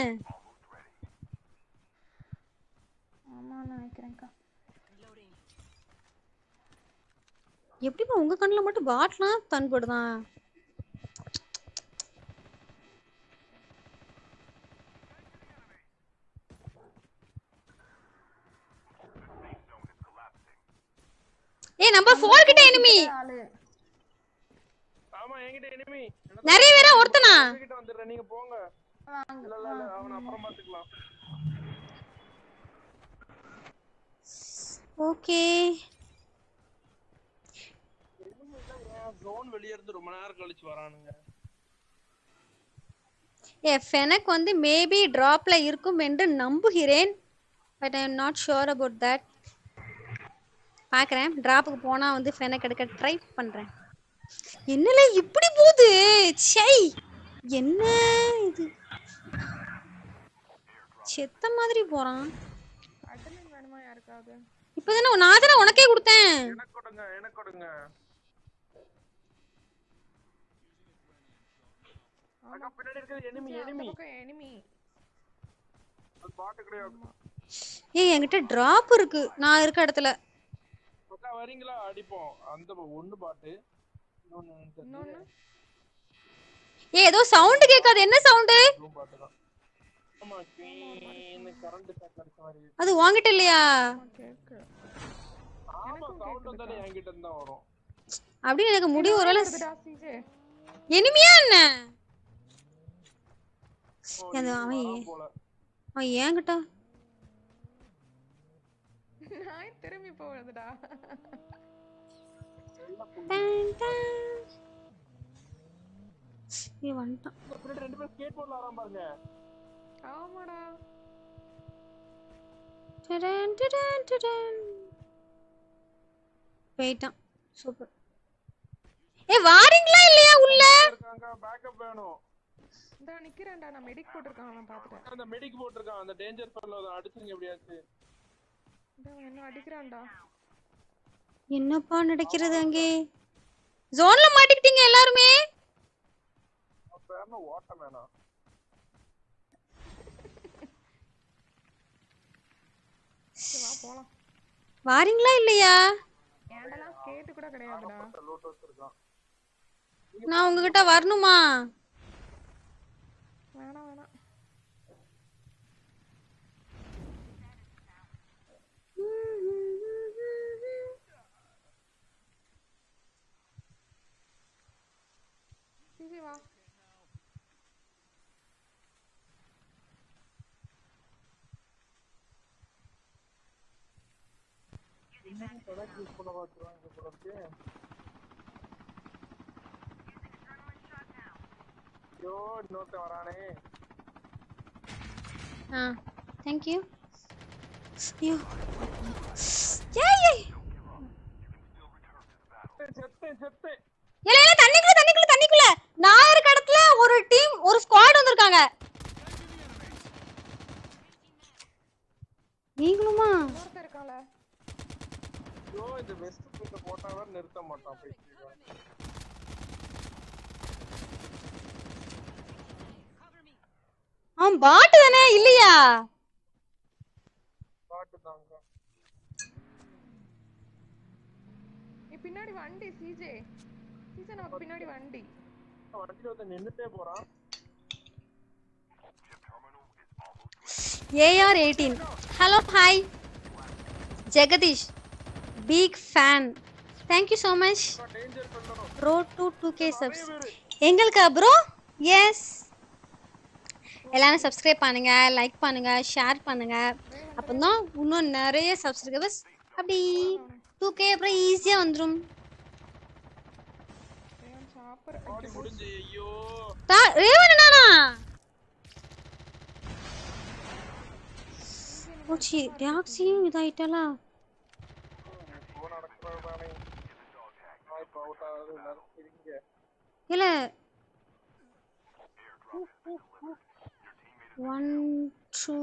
ஆமா நான் நினைக்கிறேன்க்கா எப்படிப்பா உங்க கண்ணுல மட்டும் பாட்லாம் தன்படுதான் ஏய் நம்பர் ஃபோர் கிட்ட எனிமி ஆளு ஆமா என்கிட்ட enemy enemy. நிறைய பேரா ஒருத்தனா கிட்ட வந்துடுறேன் நீங்க போங்க இல்ல இல்ல இல்ல அவன அப்புறம் பாத்துக்கலாம் ஓகே ஜோன் வெளிய இருந்து ரொம்ப நேரம் கழிச்சு வரானுங்க ஏ ஃபெனக் வந்து மேபி டிராப்ல இருக்கும் என்று நம்புகிறேன் but I am not sure about that பார்க்குறேன் டிராப்புக்கு போனால் வந்து ஃபெனக் எடுக்க ட்ரை பண்ணுறேன் என்னல இப்படி போகுது சை என்ன இது செத்த மாதிரி போறான் அட்ரலின் வேணுமா யாருக்காவது இப்பதானே நான் தானே உனக்கே கொடுத்தேன் எனக்கு கொடுங்க எனக்கு கொடுங்க அக்கா பின்னாடி இருக்கிறது enemy அந்த enemy பக்கம் enemy. அது பாட்டு கிடையாது ஏய் என்கிட்ட டிராப் இருக்கு நான் இருக்க இடத்துல அக்கா வரீங்களா அடிப்போம் அந்த ப- ஒண்ணு பாட்டு இன்னொன்னு எனக்கு தெரிஞ்சு இன்னொன்னு ஏய் ஏதோ சவுண்ட் கேட்காது என்ன சவுண்டு room பாட்டு தான் ஆமா கீன்னு கரண்ட் ஷாக் அடிச்ச மாதிரி அது வாங்கிட்ட இல்லையா ஆமா, கேக்கு ஆமா சவுண்ட் வந்தாலே என்கிட்ட இருந்து தான் வரும் அப்படின்னு எனக்கு முடிவு ஒருவேளை வருதுடா, CJ. இனிமையா என்ன ஓ, அந்த இது அவன் வரான் போல அவன் ஏன்கிட்ட நாய் திரும்பி போகுதுடா டான், டான். ஏய் வந்துட்டான் பின்னாடி ரெண்டு பேரும் ஸ்கேட் போர்ட்ல வரான் பாருங்க ஆமாடா டடன், டடன், டடன். போயிட்டான் சூப்பர் ஏய் வாரீங்களா இல்லையா உள்ள இருக்காங்க பேக்கப் வேணும் இந்தா நிக்கிறேன்டா நான் மெடிக் போட்டிருக்கான் அவன் பாத்துட்டேன் அந்த மெடிக் போட்டிருக்கான் அந்த டேஞ்சர் ஃபெல்லோ அடிச்சுங்க எப்படியாச்சு இந்த அவன் என்ன அடிக்கிறான்டா என்னப்பா நடக்கிறது அங்கே ஜோன்ல மாட்டிக்கிட்டீங்க எல்லாருமே அவன் பேர் என்ன ஓட்டமேனா சரி, வா போலாம் வாரீங்களா இல்லையா ஏன்டெல்லாம் கேட்டு கூட கிடையாதுடா லூட் வச்சிருக்கான் நான் உங்ககிட்ட வரணுமா வேணாம் வேணாம் சிசி வா கணக்கு யூஸ் பண்ண பார்த்துருவாங்க போல இருக்கு ஐயோ இன்னொருத்தன் வரானே ஆ தேங்க் யூ ஐயோ ஏய் ஏய் செத்தேன் செத்தேன் இல்ல இல்ல தண்ணிக்குள்ள தண்ணிக்குள்ள தண்ணிக்குள்ள நான் இருக்க இடத்துல ஒரு டீம் ஒரு ஸ்குவாட் வந்திருக்காங்க நீங்களுமா ஒருத்தர் இருக்கான்ல ஐயோ இந்த வெஸ்ட் பிரிண்ட போட்டாவே நிறுத்த மாட்டான் போய் அவன் பாட்டு தானே இல்லையா பாட்டு தாங்க நீ பின்னாடி வண்டி சிஜே சிஜே நமக்கு பின்னாடி வண்டி வண்டியில ஒருத்தன் நின்னுட்டே போறான் AR eighteen hello hi Jagadish big fan thank you so much danger பண்ணணும் road to two K subs எங்களுக்கா ப்ரோ எஸ் எல்லாரும் சப்ஸ்கிரைப் பண்ணுங்க லைக் பண்ணுங்க ஷேர் பண்ணுங்க அப்பதான் இன்னும் நிறைய சப்ஸ்கிரைபர்ஸ் அப்படி டூ கே அப்புறம் ஈஸியாக வந்துடும் சாப்பர் பாடி முடிஞ்சு ஐயோ ரேவன் நானா போச்சு டாக்ஸியும் இதாயிட்டாளா இப்போ நடக்கிறது தானே நான் இப்போ அவுட் ஆகுது எல்லாரும் இருங்க இல்ல ஒன் டூ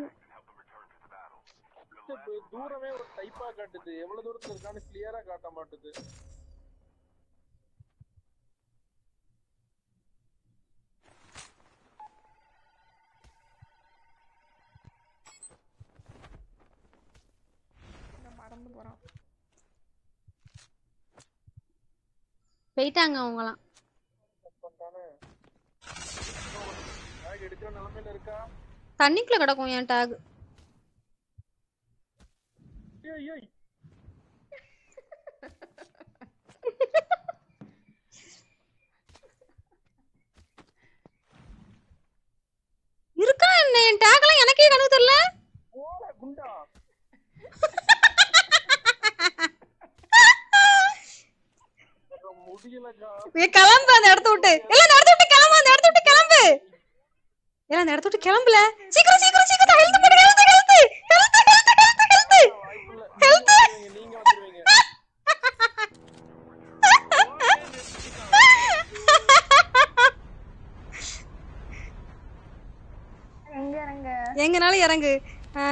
இப்ப தூரமே ஒரு டைப்பா காட்டுது எவ்வளவு தூரத்துல இருக்கான்னு கிளியரா காட்ட மாட்டுது மறந்து போறான் போயிட்டாங்க அவங்கலாம் பண்றானே பேக் எடுக்கிற நிலைமையில இருக்கா தண்ணிக்குள்ள கிடக்கும் என் டாக் ஏய் ஏய் ஏய், கிளம்பு அந்த இடத்த விட்டு இல்ல அந்த இடத்த விட்டு கிளம்பு அந்த இடத்த விட்டு கிளம்பு இல்ல அந்த இடத்த விட்டு கிளம்பல சீக்கிரம் சீக்கிரம் சீக்கிரம் ஹெல்த் பண்ணு health health health health health health health எங்க இறங்க எங்கனாலும் இறங்கு ஆ.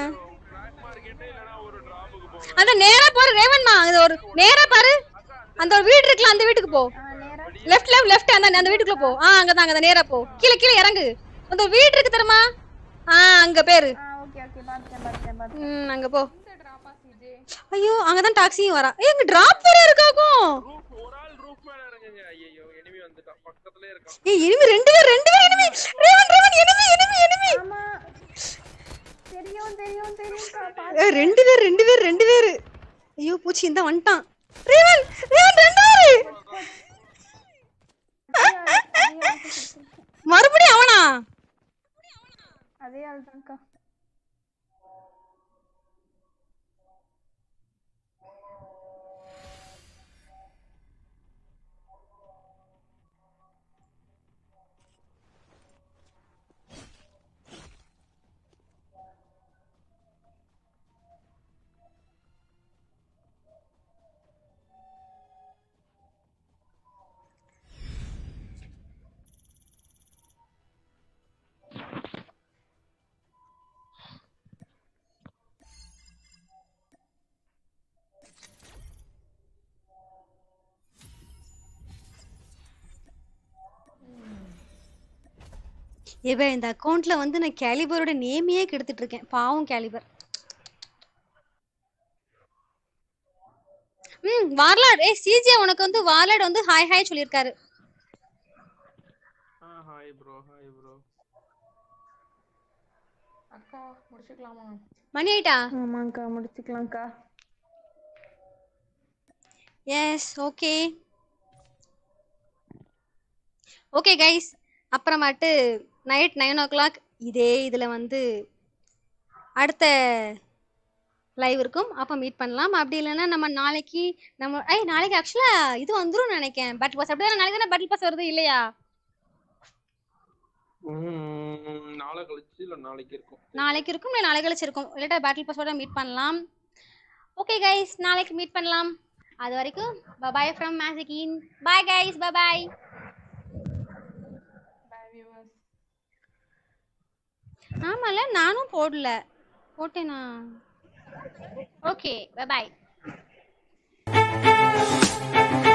அந்த நேரா பாரு ரேவன்மா இது ஒரு நேரா பாரு அந்த ஒரு வீடு இருக்குல்ல அந்த வீட்டுக்கு போ லெஃப்ட் லெஃப்ட் லெஃப்ட் அந்த அந்த வீட்டுக்குள்ள போ ஆ அங்க தான் அங்க நேரா போ கீழே கீழே இறங்கு அந்த ஒரு வீடு இருக்கு தெரியுமா ஆ அங்க பேரு ஓகே ஓகே பாத்துட்டேன் பாத்துட்டேன் பாத்துட்டேன் ம் அங்க போ ஐயோ அங்கதான் டாக்ஸியும் வரா ஏய் இங்க டிராப் வேற இருக்காக்கும் ஒரு ஆள் ரூஃப் மேல இறங்குங்க ஐயோ எனிமி வந்துட்டான் பக்கத்துலயே இருக்கான் ஏய் எனிமி ரெண்டு பேர் ரெண்டு பேர் enemy Raven Raven enemy enemy enemy ஆமா தெரியும் தெரியும் தெரியும்க்கா ஏய், ரெண்டு பேர் ரெண்டு பேர் ரெண்டு பேர் ஐயோ பூச்சி இந்த வந்துட்டான் ரேவன் ரேவன் ரெண்டு பேரு மறுபடியும் அவனா அதே ஆள் தான்க்கா இவன் இந்த அக்கவுண்ட்ல வந்து நான் கேலிபரோட நேமையே கெடுத்துட்டு இருக்கேன் பாவம் கேலிபர் ம் வார்லாட் ஏய் சிஜே உனக்கு வந்து வார்லாட் வந்து ஹாய் ஹாய் சொல்லியிருக்காரு ஆ ஹாய் ப்ரோ ஹாய் ப்ரோ அக்கா முடிச்சுக்கலாமா மணி ஆயிட்டா ஆமாங்கக்கா முடிச்சுக்கலாம்க்கா எஸ் ஓகே ஓகே கைஸ் அப்புறமாட்டு நைட் நைன் ஓ கிளாக் இதே இதில் வந்து அடுத்த லைவ் இருக்கும் அப்போ மீட் பண்ணலாம் அப்படி இல்லைன்னா நம்ம நாளைக்கு நம்ம ஐய் நாளைக்கு ஆக்சுவலாக இது வந்துரும் நினைக்கிறேன் பட்டில் பாஸ் அப்படியே நாளைக்கு தானே பட்டில் பாஸ் வருது இல்லையா ம், நாளை கழிச்சு இல்ல நாளைக்கு இருக்கும் நாளைக்கு இருக்கும் இல்லை நாளைக்கு கழிச்சு இருக்கும் இல்லாட்டா பேட்டில் பாஸோட மீட் பண்ணலாம் ஓகே கைஸ் நாளைக்கு மீட் பண்ணலாம் அது வரைக்கும் பபாய் ஃப்ரம் மேசிகின் பாய் கைஸ் பபாய் ஆமால நானும் போடல போட்டேனா ஓகே பபாய்